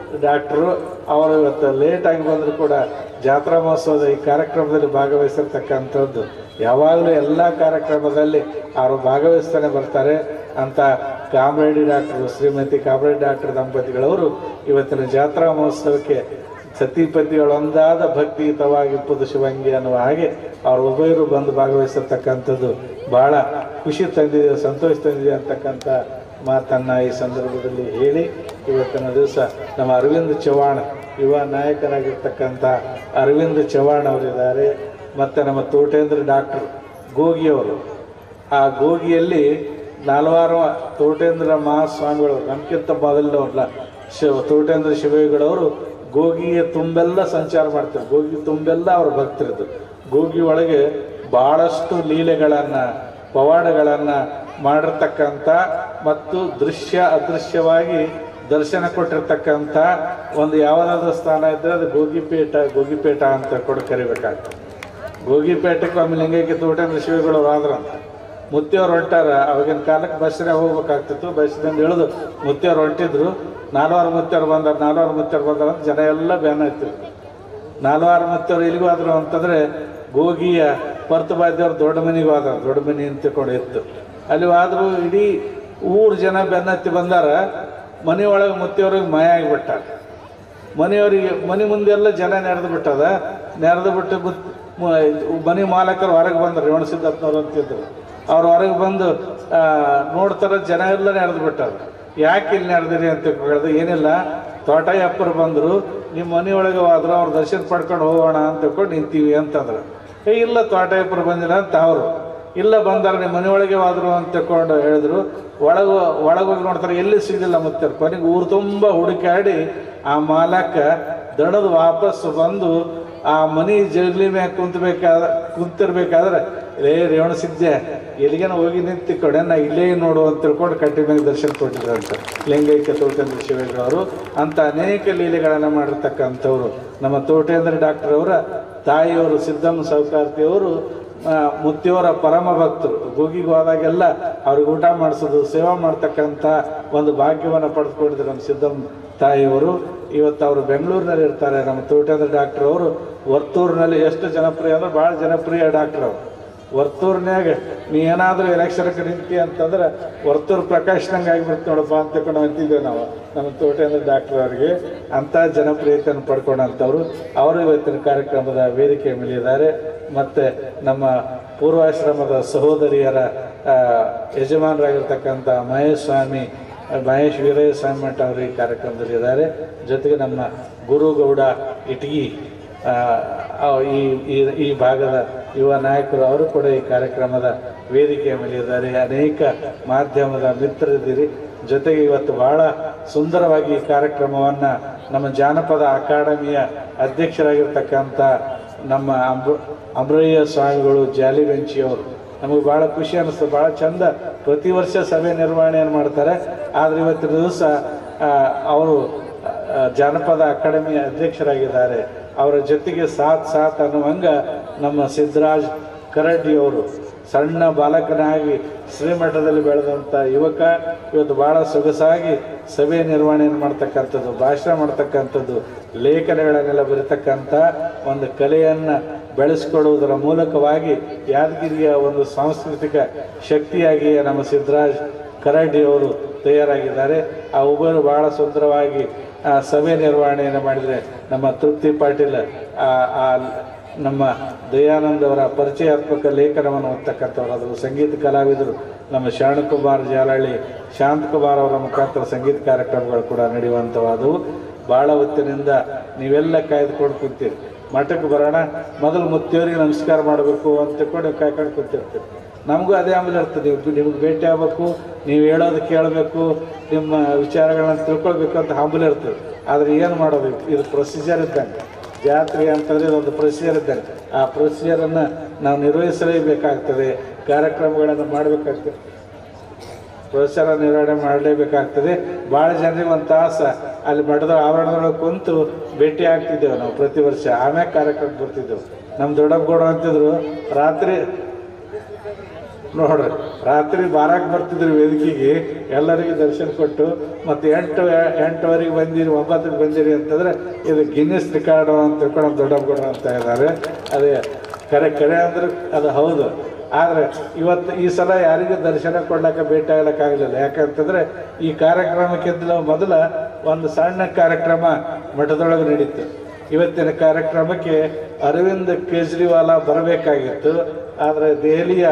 ಡಾಕ್ಟ್ರು ಅವರು ಇವತ್ತು ಲೇಟಾಗಿ ಬಂದರೂ ಕೂಡ ಜಾತ್ರಾ ಮಹೋತ್ಸವದ ಈ ಕಾರ್ಯಕ್ರಮದಲ್ಲಿ ಭಾಗವಹಿಸಿರ್ತಕ್ಕಂಥದ್ದು ಯಾವಾಗಲೂ ಎಲ್ಲ ಕಾರ್ಯಕ್ರಮದಲ್ಲಿ ಅವರು ಭಾಗವಹಿಸ್ತಾನೆ ಬರ್ತಾರೆ ಅಂತ ಕಾಮ್ರೇಡಿ ಡಾಕ್ಟರ್ ಶ್ರೀಮತಿ ಕಾಮ್ರೇಡಿ ಡಾಕ್ಟರ್ ದಂಪತಿಗಳವರು ಇವತ್ತಿನ ಜಾತ್ರಾ ಮಹೋತ್ಸವಕ್ಕೆ ಸತಿಪತಿಗಳೊಂದಾದ ಭಕ್ತಿಯುತವಾಗಿಪ್ಪದು ಶಿವಂಗಿ ಅನ್ನುವ ಹಾಗೆ ಅವರು ಉಭಯರು ಬಂದು ಭಾಗವಹಿಸಿರ್ತಕ್ಕಂಥದ್ದು ಬಹಳ ಖುಷಿ ತಂದಿದೆ ಸಂತೋಷ ತಂದಿದೆ ಅಂತಕ್ಕಂಥ ಮಾತನ್ನ ಈ ಸಂದರ್ಭದಲ್ಲಿ ಹೇಳಿ ಇವತ್ತಿನ ದಿವಸ ನಮ್ಮ ಅರವಿಂದ್ ಚವ್ಹಾಣ್ ಯುವ ನಾಯಕರಾಗಿರ್ತಕ್ಕಂಥ ಅರವಿಂದ್ ಚವ್ಹಾಣ್ ಅವರಿದ್ದಾರೆ ಮತ್ತು ನಮ್ಮ ತೋಟೇಂದ್ರ ಡಾಕ್ಟರ್ ಗೋಗಿಯವರು ಆ ಗೋಗಿಯಲ್ಲಿ ನಾಲ್ವಾರು ತೋಟೇಂದ್ರ ಮಹಾಸ್ವಾಮಿಗಳು ನಮ್ಗಿಂತ ಮೊದಲಿನವ್ರಲ್ಲ ಶಿವ ತೋಟೇಂದ್ರ ಶಿವಯ್ಯಗಳವರು ಗೋಗಿಯ ತುಂಬೆಲ್ಲ ಸಂಚಾರ ಮಾಡ್ತಾರೆ ಗೋಗಿ ತುಂಬೆಲ್ಲ ಅವ್ರ ಭಕ್ತರಿದ್ದು ಗೋಗಿ ಒಳಗೆ ಬಹಳಷ್ಟು ಲೀಲೆಗಳನ್ನು ಪವಾಡಗಳನ್ನು ಮಾಡಿರ್ತಕ್ಕಂಥ ಮತ್ತು ದೃಶ್ಯ ಅದೃಶ್ಯವಾಗಿ ದರ್ಶನ ಕೊಟ್ಟಿರ್ತಕ್ಕಂಥ ಒಂದು ಯಾವುದಾದ್ರೂ ಸ್ಥಾನ ಇದ್ದರೆ ಅದು ಗೋಗಿಪೇಟ ಗೋಗಿಪೇಟ ಅಂತ ಕೊಡು ಕರಿಬೇಕಾಗ್ತದೆ ಗೋಗಿಪೇಟೆಗೆ ಆಮೇಲೆ ಲಿಂಗೈಕ್ಯ ತೋಟೇಂದ್ರ ಶಿವಗಳು ಆದ್ರಂತ ಮುತ್ತಿಯವ್ರು ಹೊಂಟಾರ ಅವಾಗಿನ ಕಾಲಕ್ಕೆ ಬಸ್ಸಿನಾಗ ಹೋಗ್ಬೇಕಾಗ್ತಿತ್ತು ಬಸ್ಸಿನಿಂದ ಇಳಿದು ಮುತ್ತಿಯವ್ರು ಹೊಂಟಿದ್ರು ನಾಲ್ವಾರು ಮುತ್ತಿಯವ್ರು ಬಂದಾರ ನಾಲ್ವಾರು ಮುತ್ತಿಯವ್ರು ಬಂದಾರ ಅಂತ ಜನ ಎಲ್ಲ ಬ್ಯಾನ್ ಆಗ್ತಿದ್ರು ನಾಲ್ವಾರು ಮುತ್ತಿಯವ್ರು ಎಲ್ಲಿಗೂ ಆದ್ರು ಅಂತಂದ್ರೆ ಗೋಗಿಯ ಪರ್ತು ಬಾದ್ಯವ್ರು ದೊಡ್ಡ ಮನೆಗೂ ಆದ್ರ ದೊಡ್ಡ ಮನೆ ಅಂತ ತಿಳ್ಕೊಂಡು ಇತ್ತು ಅಲ್ಲಿ ಆದರೂ ಇಡೀ ಊರು ಜನ ಬೆನ್ನತ್ತಿ ಬಂದಾರ ಮನೆ ಒಳಗೆ ಮುತ್ತಿಯವ್ರಿಗೆ ಮಯ ಆಗಿಬಿಟ್ಟಾರ ಮನೆಯವರಿಗೆ ಮನೆ ಮುಂದೆಲ್ಲ ಜನ ನೆರೆದು ಬಿಟ್ಟದ ನೆರೆದು ಬಿಟ್ಟು ಗುತ್- ಮ- ಮನೆ ಮಾಲಕರು ಹೊರಗೆ ಬಂದರು ರೇವಣ ಸಿದ್ದಪ್ಪನವ್ರು ಅಂತಿದ್ರು ಅವ್ರು ಹೊರಗೆ ಬಂದು ಆ, ನೋಡ್ತಾರ ಜನ ಎಲ್ಲ ನೆರೆದು ಬಿಟ್ಟದ ಯಾಕೆ ಇಲ್ಲಿ ನೆರೆದಿರಿ ಅಂತ ಕೇಳಿದ್ರೆ ಏನಿಲ್ಲ ತೋಟಯ್ಯಪ್ಪರು ಬಂದರು ನಿಮ್ಮ ಮನೆಯೊಳಗೆ ಹೋದ್ರು ಅವ್ರ ದರ್ಶನ ಪಡ್ಕೊಂಡು ಹೋಗೋಣ ಅಂತ ತಿಳ್ಕೊಂಡು ನಿಂತೀವಿ ಅಂತಂದ್ರು ಏ ಇಲ್ಲ ತೋಟಯ್ಯಪ್ಪರು ಬಂದಿಲ್ಲ ಅಂತ ಅವರು ಇಲ್ಲ ಬಂದಾರ ನಿಮ್ಮ ಮನೆಯೊಳಗೆ ಹೋದ್ರು ಅಂತ ತಿಳ್ಕೊಂಡು ಹೇಳಿದ್ರು ಒಳಗೆ ಒಳಗೋಗಿ ನೋಡ್ತಾರೆ ಎಲ್ಲಿ ಸಿಗಲಿಲ್ಲ ಮತ್ತೆ ಕೊನೆಗೆ ಊರು ತುಂಬ ಹುಡುಕಾಡಿ ಆ ಮಾಲಕ ದಣದು ವಾಪಸ್ ಬಂದು ಆ ಮನಿ ಜಗಲಿ ಮ್ಯಾಗ ಕುಂತ್ಬೇಕಾದ ಕುಂತಿರ್ಬೇಕಾದ್ರೆ ರೇ ರೇವಣ ಸಿದ್ದೆ ಎಲ್ಲಿಗೇನ ಹೋಗಿ ನಿಂತು ಕಡೆ ನಾ ಇಲ್ಲೇ ನೋಡು ಅಂತ ತಿಳ್ಕೊಂಡು ಕಟ್ಟಿ ಮ್ಯಾಗ ದರ್ಶನ ಕೊಟ್ಟಿದ್ರು ಅಂತ ಲಿಂಗೈಕ್ಯ ತೋಟೇಂದ್ರ ಶಿವೇಗೌಡರು ಅಂತ ಅನೇಕ ಲೀಲೆಗಳನ್ನು ಮಾಡಿರ್ತಕ್ಕಂಥವ್ರು ನಮ್ಮ ತೋಟೇಂದ್ರ ಡಾಕ್ಟರ್ ಅವರ ತಾಯಿಯವರು ಸಿದ್ದಮ್ಮ ಸೌಕಾರ್ತಿಯವರು ಆ, ಮುತ್ತಿಯವರ ಪರಮ ಭಕ್ತರು ಗೋಗಿಗೆ ಹೋದಾಗೆಲ್ಲ ಅವ್ರಿಗೆ ಊಟ ಮಾಡಿಸೋದು ಸೇವಾ ಮಾಡ್ತಕ್ಕಂಥ ಒಂದು ಭಾಗ್ಯವನ್ನು ಪಡೆದುಕೊಂಡಿದ್ರು ನಮ್ಮ ಸಿದ್ದಮ್ಮ ತಾಯಿಯವರು ಇವತ್ತು ಅವರು ಬೆಂಗಳೂರಿನಲ್ಲಿ ಇರ್ತಾರೆ ನಮ್ಮ ತೋಟದ ಡಾಕ್ಟರ್ ಅವರು ವರ್ತೂರಿನಲ್ಲಿ ಎಷ್ಟು ಜನಪ್ರಿಯ ಅಂದ್ರೆ ಭಾಳ ಜನಪ್ರಿಯ ಡಾಕ್ಟರ್ ಅವರು ವರ್ತೂರ್ನ್ಯಾಗ ನೀ ಏನಾದರೂ ಎಲೆಕ್ಷನ್ಗೆ ನಿಂತಿ ಅಂತಂದ್ರೆ ವರ್ತೂರ್ ಪ್ರಕಾಶ್ನಂಗೆ ಆಗಿಬಿಡ್ತು ನೋಡಪ್ಪ ಅಂತ ತಿಳ್ಕೊಂಡು ಅಂತಿದ್ದೇವೆ ನಾವು ನಮ್ಮ ತೋಟೇಂದ್ರ ಡಾಕ್ಟರ್ ಅವರಿಗೆ ಅಂಥ ಜನಪ್ರಿಯತೆಯನ್ನು ಪಡ್ಕೊಂಡಂಥವ್ರು ಅವರು ಇವತ್ತಿನ ಕಾರ್ಯಕ್ರಮದ ವೇದಿಕೆ ಮೇಲಿದ್ದಾರೆ ಮತ್ತು ನಮ್ಮ ಪೂರ್ವಾಶ್ರಮದ ಸಹೋದರಿಯರ ಆ, ಯಜಮಾನರಾಗಿರ್ತಕ್ಕಂಥ ಮಹೇಶ್ ಸ್ವಾಮಿ ಮಹೇಶ್ ವೀರಯ್ಯ ಸ್ವಾಮಿ ಮಠ ಅವರು ಈ ಕಾರ್ಯಕ್ರಮದಲ್ಲಿ ಇದ್ದಾರೆ ಜೊತೆಗೆ ನಮ್ಮ ಗುರುಗೌಡ ಇಟಗಿ ಆ, ಆ, ಈ ಈ- ಈ ಭಾಗದ ಯುವ ನಾಯಕರು ಅವರು ಕೂಡ ಈ ಕಾರ್ಯಕ್ರಮದ ವೇದಿಕೆಯ ಮೇಲೆ ಇದ್ದಾರೆ ಅನೇಕ ಮಾಧ್ಯಮದ ಮಿತ್ರರಿದ್ದೀರಿ ಜೊತೆಗೆ ಇವತ್ತು ಬಹಳ ಸುಂದರವಾಗಿ ಈ ಕಾರ್ಯಕ್ರಮವನ್ನು ನಮ್ಮ ಜಾನಪದ ಅಕಾಡೆಮಿಯ ಅಧ್ಯಕ್ಷರಾಗಿರ್ತಕ್ಕಂಥ ನಮ್ಮ ಅಂಬ ಅಂಬ್ರಯ್ಯ ಸ್ವಾಮಿಗಳು ಜಾಲಿ ಬೆಂಚಿಯವರು ನಮಗೆ ಭಾಳ ಖುಷಿ ಅನ್ನಿಸ್ತದೆ ಭಾಳ ಚಂದ ಪ್ರತಿ ವರ್ಷ ಸಭೆ ನಿರ್ವಹಣೆಯನ್ನು ಮಾಡ್ತಾರೆ ಆದರೆ ಇವತ್ತಿನ ದಿವಸ ಆ, ಅವರು ಆ, ಜಾನಪದ ಅಕಾಡೆಮಿಯ ಅಧ್ಯಕ್ಷರಾಗಿದ್ದಾರೆ ಅವರ ಜೊತೆಗೆ ಸಾಥ್ ಸಾಥ್ ಅನ್ನುವಂಗ ನಮ್ಮ ಸಿದ್ದರಾಜ್ ಕರಡ್ಡಿಯವರು ಸಣ್ಣ ಬಾಲಕನಾಗಿ ಶ್ರೀಮಠದಲ್ಲಿ ಬೆಳೆದಂಥ ಯುವಕ ಇವತ್ತು ಭಾಳ ಸೊಗಸಾಗಿ ಸಭೆ ನಿರ್ವಹಣೆಯನ್ನು ಮಾಡ್ತಕ್ಕಂಥದ್ದು ಭಾಷಣ ಮಾಡ್ತಕ್ಕಂಥದ್ದು ಲೇಖನಗಳನ್ನೆಲ್ಲ ಬರೀತಕ್ಕಂಥ ಒಂದು ಕಲೆಯನ್ನು ಬೆಳೆಸ್ಕೊಳ್ಳುವುದರ ಮೂಲಕವಾಗಿ ಯಾದಗಿರಿಯ ಒಂದು ಸಾಂಸ್ಕೃತಿಕ ಶಕ್ತಿಯಾಗಿ ನಮ್ಮ ಸಿದ್ದರಾಜ್ ಕರಡ್ಡಿಯವರು ತಯಾರಾಗಿದ್ದಾರೆ ಆ ಉಭಯರು ಬಹಳ ಸುಂದರವಾಗಿ ಆ ಸಭೆ ನಿರ್ವಹಣೆಯನ್ನು ಮಾಡಿದರೆ ನಮ್ಮ ತೃಪ್ತಿ ಪಾಟೀಲ್ ಆ ಆ ನಮ್ಮ ದಯಾನಂದ್ ಅವರ ಪರಿಚಯಾತ್ಮಕ ಲೇಖನವನ್ನು ಓದ್ತಕ್ಕಂಥವ್ರು ಅದು ಸಂಗೀತ ಕಲಾವಿದರು ನಮ್ಮ ಶರಣಕುಮಾರ್ ಜಾಲಹಳ್ಳಿ ಶಾಂತಕುಮಾರ್ ಅವರ ಮುಖಾಂತರ ಸಂಗೀತ ಕಾರ್ಯಕ್ರಮಗಳು ಕೂಡ ನಡೆಯುವಂಥವಾದವು ಭಾಳ ಹೊತ್ತಿನಿಂದ ನೀವೆಲ್ಲ ಕಾಯ್ದುಕೊಂಡು ಕುಂತೀರಿ ಮಠಕ್ಕೆ ಬರೋಣ ಮೊದಲು ಮುತ್ತಿಯವರಿಗೆ ನಮಸ್ಕಾರ ಮಾಡಬೇಕು ಅಂತ ತಿಳ್ಕೊಂಡು ಕಾಯ್ಕೊಂಡು ಕುಂತಿರ್ತೀರಿ ನಮಗೂ ಅದೇ ಆಮೇಲೆ ಇರ್ತದೆ ನೀವು ನಿಮ್ಗೆ ಭೇಟಿ ಆಗಬೇಕು ನೀವು ಹೇಳೋದು ಕೇಳಬೇಕು ನಿಮ್ಮ ವಿಚಾರಗಳನ್ನ ತಿಳ್ಕೊಳ್ಬೇಕು ಅಂತ ಹಂಬಲ ಇರ್ತದೆ ಆದರೆ ಏನು ಮಾಡೋದು ಇದು ಪ್ರೊಸೀಜರ್ ಇದ್ದಂಗೆ ಜಾತ್ರೆ ಅಂತಂದರೆ ಇದೊಂದು ಪ್ರೊಸೀಜರ್ ಇದ್ದಂಗೆ ಆ ಪ್ರೊಸೀಜರನ್ನು ನಾವು ನಿರ್ವಹಿಸಲೇಬೇಕಾಗ್ತದೆ ಕಾರ್ಯಕ್ರಮಗಳನ್ನು ಮಾಡಬೇಕಾಗ್ತದೆ ಪ್ರೊಸೀಜರ್ ನಿರ್ವಹಣೆ ಮಾಡಲೇಬೇಕಾಗ್ತದೆ ಭಾಳ ಜನರಿಗೆ ಒಂದು ತಾಸು ಅಲ್ಲಿ ಮಠದ ಆವರಣದೊಳಗೆ ಕುಂತು ಭೇಟಿ ಆಗ್ತಿದ್ದೇವೆ ನಾವು ಪ್ರತಿ ವರ್ಷ ಆಮ್ಯಾಗ ಕಾರ್ಯಕ್ರಮ ಬರ್ತಿದ್ದೆವು ನಮ್ಮ ದೊಡ್ಡಪ್ಪಗೌಡ ಅಂತಿದ್ರು ರಾತ್ರಿ ನೋಡ್ರಿ ರಾತ್ರಿ ಬಾರಾಕ್ ಬರ್ತಿದ್ರು ವೇದಿಕೆಗೆ ಎಲ್ಲರಿಗೂ ದರ್ಶನ ಕೊಟ್ಟು ಮತ್ತೆ ಎಂಟು ಎಂಟುವರೆಗೆ ಬಂದಿರಿ ಒಂಬತ್ತಕ್ಕೆ ಬಂದಿರಿ ಅಂತಂದ್ರೆ ಇದು ಗಿನ್ನಿಸ್ ರಿಕಾರ್ಡು ಅಂತ ತಿಳ್ಕೊಂಡು ದೊಡ್ಡಪ್ಪಗೌಡ ಅಂತ ಇದ್ದಾರೆ ಅದೇ ಕರೆ ಕರೆ ಅಂದ್ರೆ ಅದು ಹೌದು ಆದರೆ ಇವತ್ತು ಈ ಸಲ ಯಾರಿಗೂ ದರ್ಶನ ಕೊಡ್ಲಿಕ್ಕೆ ಭೇಟಿ ಆಗ್ಲಿಕ್ಕಾಗಲಿಲ್ಲ ಯಾಕಂತಂದ್ರೆ ಈ ಕಾರ್ಯಕ್ರಮಕ್ಕಿಂತ ಮೊದಲ ಒಂದು ಸಣ್ಣ ಕಾರ್ಯಕ್ರಮ ಮಠದೊಳಗೆ ನಡೀತು ಇವತ್ತಿನ ಕಾರ್ಯಕ್ರಮಕ್ಕೆ ಅರವಿಂದ್ ಕೇಜ್ರಿವಾಲ ಬರಬೇಕಾಗಿತ್ತು ಆದರೆ ದೆಹಲಿಯ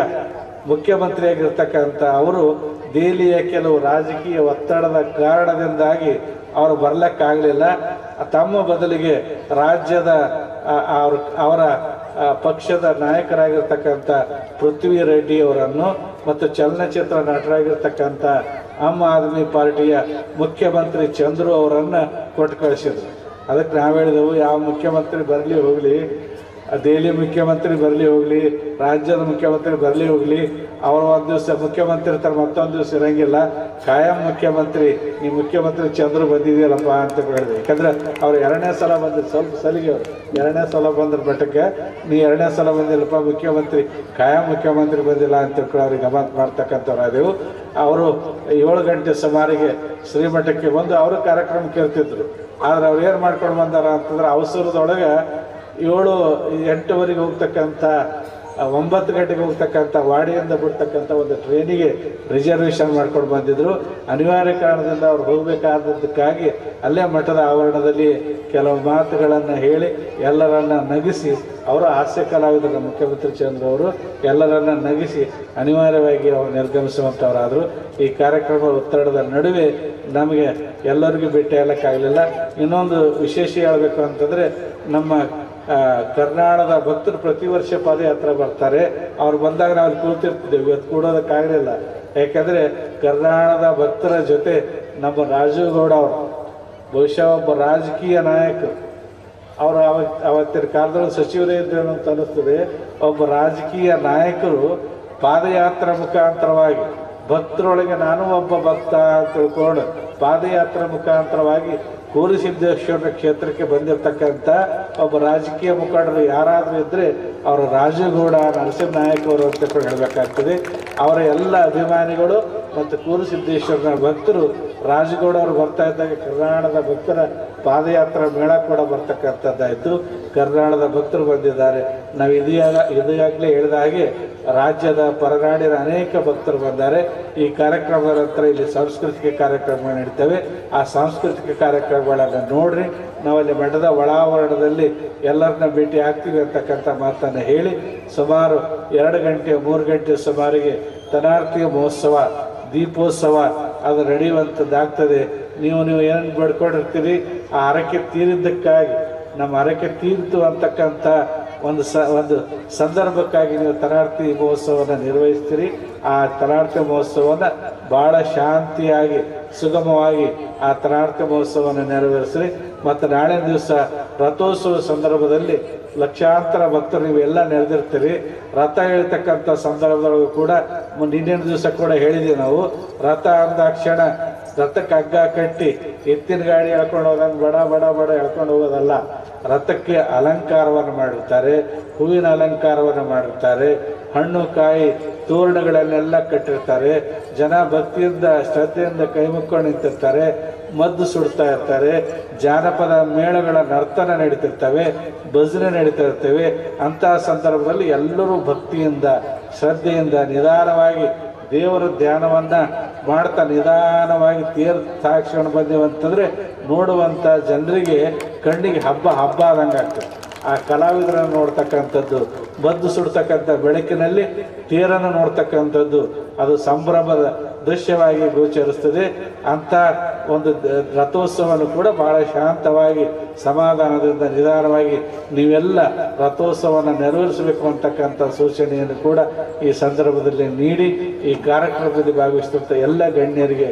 ಮುಖ್ಯಮಂತ್ರಿಯಾಗಿರ್ತಕ್ಕಂಥ ಅವರು ದೆಹಲಿಯ ಕೆಲವು ರಾಜಕೀಯ ಒತ್ತಡದ ಕಾರಣದಿಂದಾಗಿ ಅವರು ಬರ್ಲಿಕ್ಕಾಗಲಿಲ್ಲ ತಮ್ಮ ಬದಲಿಗೆ ರಾಜ್ಯದ ಆ, ಅವ್ರ ಅವರ ಆ, ಪಕ್ಷದ ನಾಯಕರಾಗಿರ್ತಕ್ಕಂಥ ಪೃಥ್ವಿ ರೆಡ್ಡಿ ಅವರನ್ನು ಮತ್ತು ಚಲನಚಿತ್ರ ನಟರಾಗಿರ್ತಕ್ಕಂಥ ಆಮ್ ಆದ್ಮಿ ಪಾರ್ಟಿಯ ಮುಖ್ಯಮಂತ್ರಿ ಚಂದ್ರು ಅವರನ್ನು ಕೊಟ್ಟು ಕಳಿಸಿದ್ರು ಅದಕ್ಕೆ ನಾವು ಹೇಳಿದೆವು ಯಾವ ಮುಖ್ಯಮಂತ್ರಿ ಬರಲಿ ಹೋಗಲಿ ದೆಹಲಿ ಮುಖ್ಯಮಂತ್ರಿ ಬರಲಿ ಹೋಗಲಿ ರಾಜ್ಯದ ಮುಖ್ಯಮಂತ್ರಿ ಬರಲಿ ಹೋಗಲಿ ಅವರು ಒಂದು ದಿವಸ ಮುಖ್ಯಮಂತ್ರಿ ಇರ್ತಾರೆ ಮತ್ತೊಂದು ದಿವಸ ಇರಂಗಿಲ್ಲ ಕಾಯಂ ಮುಖ್ಯಮಂತ್ರಿ ಈ ಮುಖ್ಯಮಂತ್ರಿ ಚಂದ್ರು ಬಂದಿದೆಯಲ್ಲಪ್ಪ ಅಂತ ಹೇಳಿದೆ ಯಾಕಂದ್ರೆ ಅವ್ರು ಎರಡನೇ ಸಲ ಬಂದಿದ್ದು ಸ್ವಲ್ಪ ಸಲಿಗೆ ಅವರು ಎರಡನೇ ಸಲ ಬಂದ್ರ ಮಠಕ್ಕೆ ನೀ ಎರಡನೇ ಸಲ ಬಂದಿಲ್ಲಪ್ಪ ಮುಖ್ಯಮಂತ್ರಿ ಕಾಯಂ ಮುಖ್ಯಮಂತ್ರಿ ಬಂದಿಲ್ಲ ಅಂತ ತಿಳ್ಕೊಂಡು ಅವ್ರಿಗೆ ಗಮನ ಮಾಡ್ತಕ್ಕಂಥವ್ರು ಆದೆವು ಅವರು ಏಳು ಗಂಟೆ ಸುಮಾರಿಗೆ ಶ್ರೀಮಠಕ್ಕೆ ಬಂದು ಅವರು ಕಾರ್ಯಕ್ರಮ ಕೇಳ್ತಿದ್ರು ಆದ್ರೆ ಅವ್ರು ಏನು ಮಾಡ್ಕೊಂಡು ಬಂದಾರ ಅಂತಂದ್ರೆ ಅವಸರದೊಳಗೆ ಏಳು ಎಂಟುವರೆಗೆ ಹೋಗ್ತಕ್ಕಂಥ ಆ, ಒಂಬತ್ತು ಗಂಟೆಗೆ ಹೋಗ್ತಕ್ಕಂಥ ವಾಡಿಯಿಂದ ಬಿಡ್ತಕ್ಕಂಥ ಒಂದು ಟ್ರೈನಿಗೆ ರಿಸರ್ವೇಷನ್ ಮಾಡ್ಕೊಂಡು ಬಂದಿದ್ರು ಅನಿವಾರ್ಯ ಕಾರಣದಿಂದ ಅವ್ರು ಹೋಗಬೇಕಾದದ್ದಕ್ಕಾಗಿ ಅಲ್ಲೇ ಮಠದ ಆವರಣದಲ್ಲಿ ಕೆಲವು ಮಾತುಗಳನ್ನು ಹೇಳಿ ಎಲ್ಲರನ್ನ ನಗಿಸಿ ಅವರು ಹಾಸ್ಯ ಕಲಾವಿದರು ಮುಖ್ಯಮಂತ್ರಿ ಚಂದ್ರ ಅವರು ಎಲ್ಲರನ್ನ ನಗಿಸಿ ಅನಿವಾರ್ಯವಾಗಿ ಅವರು ನಿರ್ಗಮಿಸುವಂಥವರಾದರು ಈ ಕಾರ್ಯಕ್ರಮ ಒತ್ತಡದ ನಡುವೆ ನಮಗೆ ಎಲ್ಲರಿಗೂ ಭೇಟಿ ಆಗಲಿಕ್ಕಾಗಲಿಲ್ಲ ಇನ್ನೊಂದು ವಿಶೇಷ ಹೇಳಬೇಕು ಅಂತಂದರೆ ನಮ್ಮ ಆ, ಕರ್ನಾಟಕದ ಭಕ್ತರು ಪ್ರತಿ ವರ್ಷ ಪಾದಯಾತ್ರೆ ಬರ್ತಾರೆ ಅವ್ರು ಬಂದಾಗ ನಾವು ಅಲ್ಲಿ ಕೂತಿರ್ತಿದ್ದೇವೆ ಇವತ್ತು ಕೂಡೋದಕ್ಕಾಗಲಿಲ್ಲ ಯಾಕಂದರೆ ಕರ್ನಾಟಕದ ಭಕ್ತರ ಜೊತೆ ನಮ್ಮ ರಾಜುಗೌಡ ಅವರು ಬಹುಶಃ ಒಬ್ಬ ರಾಜಕೀಯ ನಾಯಕರು ಅವರು ಅವತ್ ಅವತ್ತಿನ ಕಾಲದಲ್ಲಿ ಸಚಿವರೇ ಇದ್ದೇವೆ ಅಂತ ಅನಿಸ್ತದೆ ಒಬ್ಬ ರಾಜಕೀಯ ನಾಯಕರು ಪಾದಯಾತ್ರೆ ಮುಖಾಂತರವಾಗಿ ಭಕ್ತರೊಳಗೆ ನಾನು ಒಬ್ಬ ಭಕ್ತ ಅಂತ ತಿಳ್ಕೊಂಡು ಪಾದಯಾತ್ರೆ ಮುಖಾಂತರವಾಗಿ ಕೋರಿಸಿದ್ದೇಶ್ವರ ಕ್ಷೇತ್ರಕ್ಕೆ ಬಂದಿರತಕ್ಕಂಥ ಒಬ್ಬ ರಾಜಕೀಯ ಮುಖಂಡರು ಯಾರಾದರೂ ಇದ್ದರೆ ಅವರು ರಾಜಗೌಡ ನರಸಿಂಹ ನಾಯಕ್ ಅವರು ಅಂತ ತಿಳ್ಕೊಂಡು ಹೇಳಬೇಕಾಗ್ತದೆ ಅವರ ಎಲ್ಲ ಅಭಿಮಾನಿಗಳು ಮತ್ತು ಕೂರುಸಿದ್ದೇಶ್ವರನ ಭಕ್ತರು ರಾಜಗೌಡ ಅವರು ಬರ್ತಾ ಇದ್ದಾಗ ಕರ್ನಾಟಕದ ಭಕ್ತರ ಪಾದಯಾತ್ರಾ ಮೇಳ ಕೂಡ ಬರ್ತಕ್ಕಂಥದ್ದಾಯಿತು ಕರ್ನಾಟಕದ ಭಕ್ತರು ಬಂದಿದ್ದಾರೆ ನಾವು ಇದೆಯಾಗ ಇದಾಗಲೇ ಹೇಳಿದ ಹಾಗೆ ರಾಜ್ಯದ ಪರನಾಡಿನ ಅನೇಕ ಭಕ್ತರು ಬಂದ್ದಾರೆ ಈ ಕಾರ್ಯಕ್ರಮದ ನಂತರ ಇಲ್ಲಿ ಸಾಂಸ್ಕೃತಿಕ ಕಾರ್ಯಕ್ರಮಗಳು ನಡೀತವೆ ಆ ಸಾಂಸ್ಕೃತಿಕ ಕಾರ್ಯಕ್ರಮಗಳನ್ನು ನೋಡ್ರಿ ನಾವಲ್ಲಿ ಮಠದ ಒಳಾವರಣದಲ್ಲಿ ಎಲ್ಲರನ್ನ ಭೇಟಿ ಆಗ್ತೀವಿ ಅಂತಕ್ಕಂಥ ಮಾತನ್ನು ಹೇಳಿ ಸುಮಾರು ಎರಡು ಗಂಟೆ ಮೂರು ಗಂಟೆ ಸುಮಾರಿಗೆ ತನಾರ್ತಿ ಮಹೋತ್ಸವ ದೀಪೋತ್ಸವ ಅದು ನಡೆಯುವಂಥದ್ದಾಗ್ತದೆ ನೀವು ನೀವು ಏನು ಬೇಡ್ಕೊಂಡಿರ್ತೀರಿ ಆ ಹರಕೆ ತೀರಿದ್ದಕ್ಕಾಗಿ ನಮ್ಮ ಹರಕೆ ತೀರಿತು ಅಂತಕ್ಕಂಥ ಒಂದು ಸ ಒಂದು ಸಂದರ್ಭಕ್ಕಾಗಿ ನೀವು ತನಾರ್ತಿ ಮಹೋತ್ಸವವನ್ನು ನಿರ್ವಹಿಸ್ತೀರಿ ಆ ತನಾರ್ತಿ ಮಹೋತ್ಸವವನ್ನು ಭಾಳ ಶಾಂತಿಯಾಗಿ ಸುಗಮವಾಗಿ ಆ ತನಾರ್ತಿ ಮಹೋತ್ಸವವನ್ನು ನೆರವೇರಿಸ್ರಿ ಮತ್ತು ನಾಳೆ ದಿವಸ ರಥೋತ್ಸವ ಸಂದರ್ಭದಲ್ಲಿ ಲಕ್ಷಾಂತರ ಭಕ್ತರು ನೀವೆಲ್ಲ ನೆರೆದಿರ್ತೀರಿ ರಥ ಹೇಳ್ತಕ್ಕಂಥ ಸಂದರ್ಭದೊಳಗೂ ಕೂಡ ಮ- ನಿನ್ನೆ ದಿವಸ ಕೂಡ ಹೇಳಿದ್ದೀವಿ ನಾವು ರಥ ಅಂದಾಕ್ಷಣ ರಥಕ್ಕೆ ಹಗ್ಗ ಕಟ್ಟಿ ಎತ್ತಿನ ಗಾಡಿ ಎಳ್ಕೊಂಡು ಹೋದಂಗೆ ಬಡ ಬಡ ಬಡ ಎಳ್ಕೊಂಡು ಹೋಗೋದಲ್ಲ ರಥಕ್ಕೆ ಅಲಂಕಾರವನ್ನು ಮಾಡಿರ್ತಾರೆ ಹೂವಿನ ಅಲಂಕಾರವನ್ನು ಮಾಡಿರ್ತಾರೆ ಹಣ್ಣು ಕಾಯಿ ತೋರಣಗಳನ್ನೆಲ್ಲ ಕಟ್ಟಿರ್ತಾರೆ ಜನ ಭಕ್ತಿಯಿಂದ ಶ್ರದ್ಧೆಯಿಂದ ಕೈ ಮುಕ್ಕೊಂಡು ನಿಂತಿರ್ತಾರೆ ಮದ್ದು ಸುಡ್ತಾ ಇರ್ತಾರೆ ಜಾನಪದ ಮೇಳಗಳ ನರ್ತನ ನಡೀತಿರ್ತವೆ ಭಜನೆ ನಡೀತಾ ಇರ್ತವೆ ಅಂತಹ ಸಂದರ್ಭದಲ್ಲಿ ಎಲ್ಲರೂ ಭಕ್ತಿಯಿಂದ ಶ್ರದ್ಧೆಯಿಂದ ನಿಧಾನವಾಗಿ ದೇವರ ಧ್ಯಾನವನ್ನ ಮಾಡ್ತಾ ನಿಧಾನವಾಗಿ ತೀರ್ಥಾಕ್ಷಣ ಬಂದೇವಂತಂದ್ರೆ ನೋಡುವಂಥ ಜನರಿಗೆ ಕಣ್ಣಿಗೆ ಹಬ್ಬ ಹಬ್ಬ ಆದಂಗೆ ಆಗ್ತದೆ ಆ ಕಲಾವಿದರನ್ನು ನೋಡ್ತಕ್ಕಂಥದ್ದು ಬದ್ದು ಸುಡ್ತಕ್ಕಂಥ ಬೆಳಕಿನಲ್ಲಿ ತೇರನ್ನು ನೋಡ್ತಕ್ಕಂಥದ್ದು ಅದು ಸಂಭ್ರಮದ ದೃಶ್ಯವಾಗಿ ಗೋಚರಿಸ್ತದೆ ಅಂತ ಒಂದು ದ- ರಥೋತ್ಸವವನ್ನು ಕೂಡ ಬಹಳ ಶಾಂತವಾಗಿ ಸಮಾಧಾನದಿಂದ ನಿಧಾನವಾಗಿ ನೀವೆಲ್ಲ ರಥೋತ್ಸವವನ್ನು ನೆರವೇರಿಸಬೇಕು ಅಂತಕ್ಕಂಥ ಸೂಚನೆಯನ್ನು ಕೂಡ ಈ ಸಂದರ್ಭದಲ್ಲಿ ನೀಡಿ ಈ ಕಾರ್ಯಕ್ರಮದಲ್ಲಿ ಭಾಗವಹಿಸಿದಂಥ ಎಲ್ಲ ಗಣ್ಯರಿಗೆ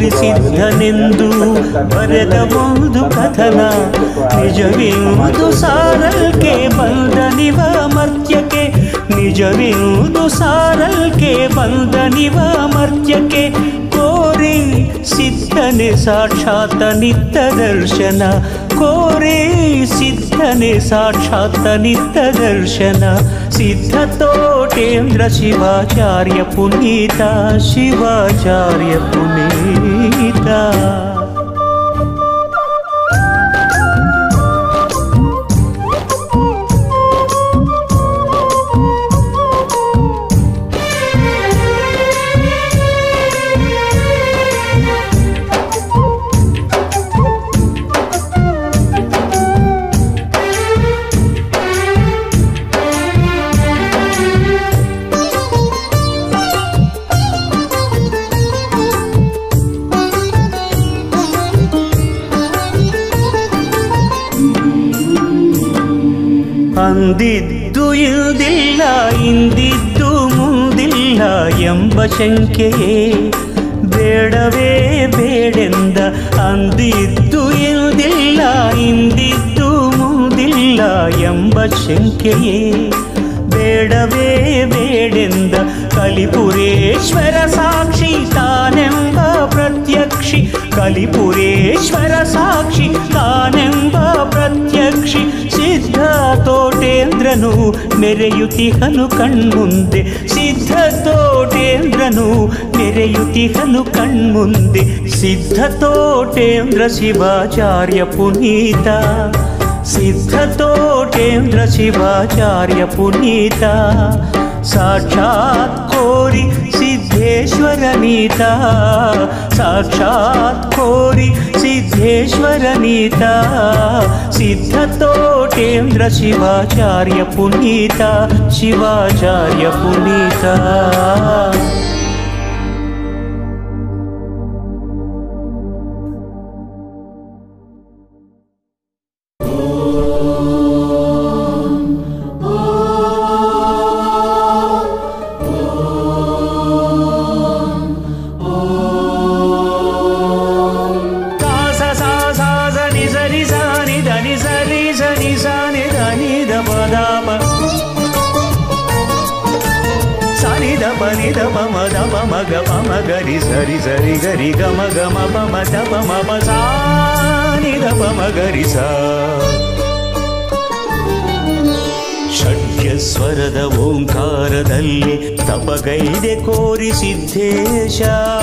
ಸಿದ್ಧನೆಂದು ಬರೆದ ಒಂದು ಕಥನ ನಿಜವೆಂದು ಸಾರಲ್ಕೆ ಬಂದ ನಿವ ಮರ್ತ್ಯಕ್ಕೆ ನಿಜವೆಂದು ಸಾರಲ್ಕೆ ಬಂದ ನಿವ ಮರ್ತ್ಯಕ್ಕೆ ಕೋರಿ ಸಿದ್ಧನೆ ಸಾಕ್ಷಾತ್ ನಿತ್ತ ದರ್ಶನ ಕೋರಿ ಸಿದ್ಧನೆ ಸಾಕ್ಷಾತ್ ನಿತ್ತ ದರ್ಶನ ಸಿದ್ಧ ತೋಟೇಂದ್ರ ಶಿವಾಚಾರ್ಯ ಪುನೀತ ಶಿವಾಚಾರ್ಯ ಪುನೀತ ಅಂದಿದ್ದು ಇಲ್ದಿಲ್ಲ ಇಂದಿದ್ದು ಮುಂದಿಲ್ಲ ಎಂಬ ಶಂಕೆಯೇ ಬೇಡವೇ ಬೇಡೆಂದ ಅಂದಿದ್ದು ಇಲ್ದಿಲ್ಲ ಇಂದಿದ್ದು ಮುಂದಿಲ್ಲ ಎಂಬ ಶಂಕೆಯೇ ಬೇಡವೇ ಬೇಡೆಂದ ಕಲಿಪುರೇಶ್ವರ ಸಾಕ್ಷಿ ತಾನೆಂಬ ಪ್ರತ್ಯಕ್ಷಿ ಕಲಿಪುರೇಶ್ವರ ಸಾಕ್ಷಿ ತಾನೆಂಬ ಪ್ರತ್ಯಕ್ಷಿ ಸಿದ್ಧ ತೋಟೇಂದ್ರನು ಮೆರೆಯುತಿಹನು ಕಣ್ಮುಂದೆ ಸಿದ್ಧ ತೋಟೇಂದ್ರನು ಮೆರೆಯುತಿಹನು ಕಣ್ಮುಂದೆ ಸಿದ್ಧ ತೋಟೇಂದ್ರ ಶಿವಾಚಾರ್ಯ ಪುನೀತ ಸಿದ್ಧ ತೋಟೇಂದ್ರ ಶಿವಾಚಾರ್ಯ ಪುನೀತ ಸಾಕ್ಷಾತ್ ಕೋರಿ ಸಿದ್ಧೇಶ್ವರ ನೀತ ಸಾಕ್ಷಾತ್ ಕೋರಿ ಸಿದ್ಧೇಶ್ವರ ನೀತ ಸಿದ್ಧ ತೋಟೇಂದ್ರ ಶಿವಾಚಾರ್ಯ ಪುನೀತ ಶಿವಾಚಾರ್ಯ ಪುನೀತ ಕಾಸ ಸಾ ಸಾ ಸ ನಿ ಸ ನಿ ಸ ನಿ ದ ನಿ ಸ ರಿ ಸ ನಿ ಸ ನಿ ದ ನಿ ದ ಪ ದ ಪ ಸ ನಿ ದ ಪ ನಿ ದ ಪ ಮ ದ ಪ ಮ ಗ ಪ ಮ ಗ ರಿ ಸ ರಿ ಸ ರಿ ಗ ರಿ ಗ ಮ ಗ ಮ ಪ ಮ ದ ಪ ಮ ಪ ಸಾ ನಿ ದ ಪ ಮ ಗ ರಿ ಸ ಷಡ್ಯಸ್ವರದ ಓಂಕಾರದಲ್ಲಿ ತಪಗೈದೆ ಕೋರಿ ಸಿದ್ಧೇಶ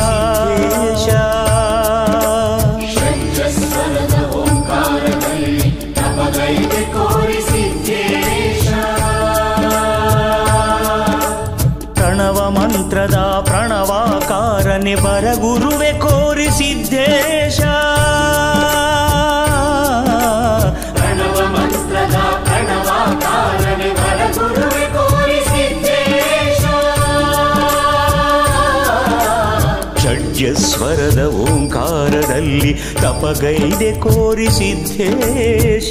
ಷಡ್ಜಸ್ವರದ ಓಂಕಾರದಲ್ಲಿ ತಪಗೈದೆ ಕೋರಿ ಸಿದ್ಧೇಶ ಪ್ರಣವ ಮಂತ್ರದ ಪ್ರಣವಾಕಾರನೆ ಬರಗುರುವೆ ಕೋರಿ ಸಿದ್ಧೇಶ ಪ್ರಣವ ಮಂತ್ರದ ಪ್ರಣವಾಕಾರನೆ ವರಗುರುವೆ ಕೋರಿ ಸಿದ್ಧೇಶ ಷಡ್ಯಸ್ವರದ ಓಂಕಾರದಲ್ಲಿ ತಪಗೈದೆ ಕೋರಿ ಸಿದ್ಧೇಶ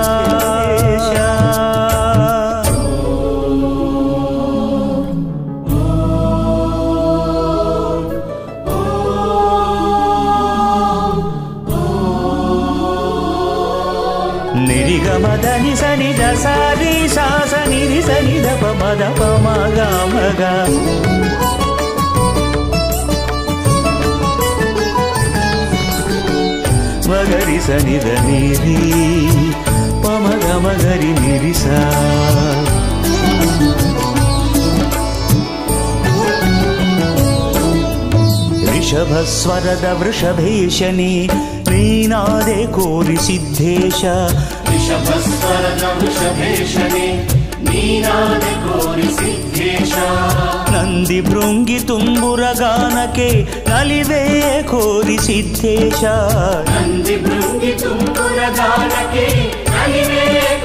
ನಿರಿಗಮದ ನಿಸ ನಿದ ಸಾರಿ ಸಾಸ ನಿರಿ ಸ ನಿದ ಪ ಮದ ಪ ಮಗ ಮಗ ಮಗರಿ ಸ ನಿದ ನೀರಿ ಪ ಮಗ ಮಗರಿ ನಿರಿಸ ಋಷಭ ಸ್ವರದ ವೃಷಭೇಶನಿ ನೀನಾದೆ ಕೋರಿ ಸಿದ್ಧೇಶ ಋಷಭಸ್ವರದ ವೃಷಭೇಷಣೆ ನೀನಾದೆ ಕೋರಿ ಸಿದ್ಧೇಶ ನಂದಿ ಭೃಂಗಿ ತುಂಬುರ ಗಾನಕ್ಕೆ ನಲಿವೆ ಕೋರಿ ಸಿದ್ಧೇಶ ನಂದಿ ಭೃಂಗಿ ತುಂಬುರ ಗಾನಕ್ಕೆ ನಲಿವೆ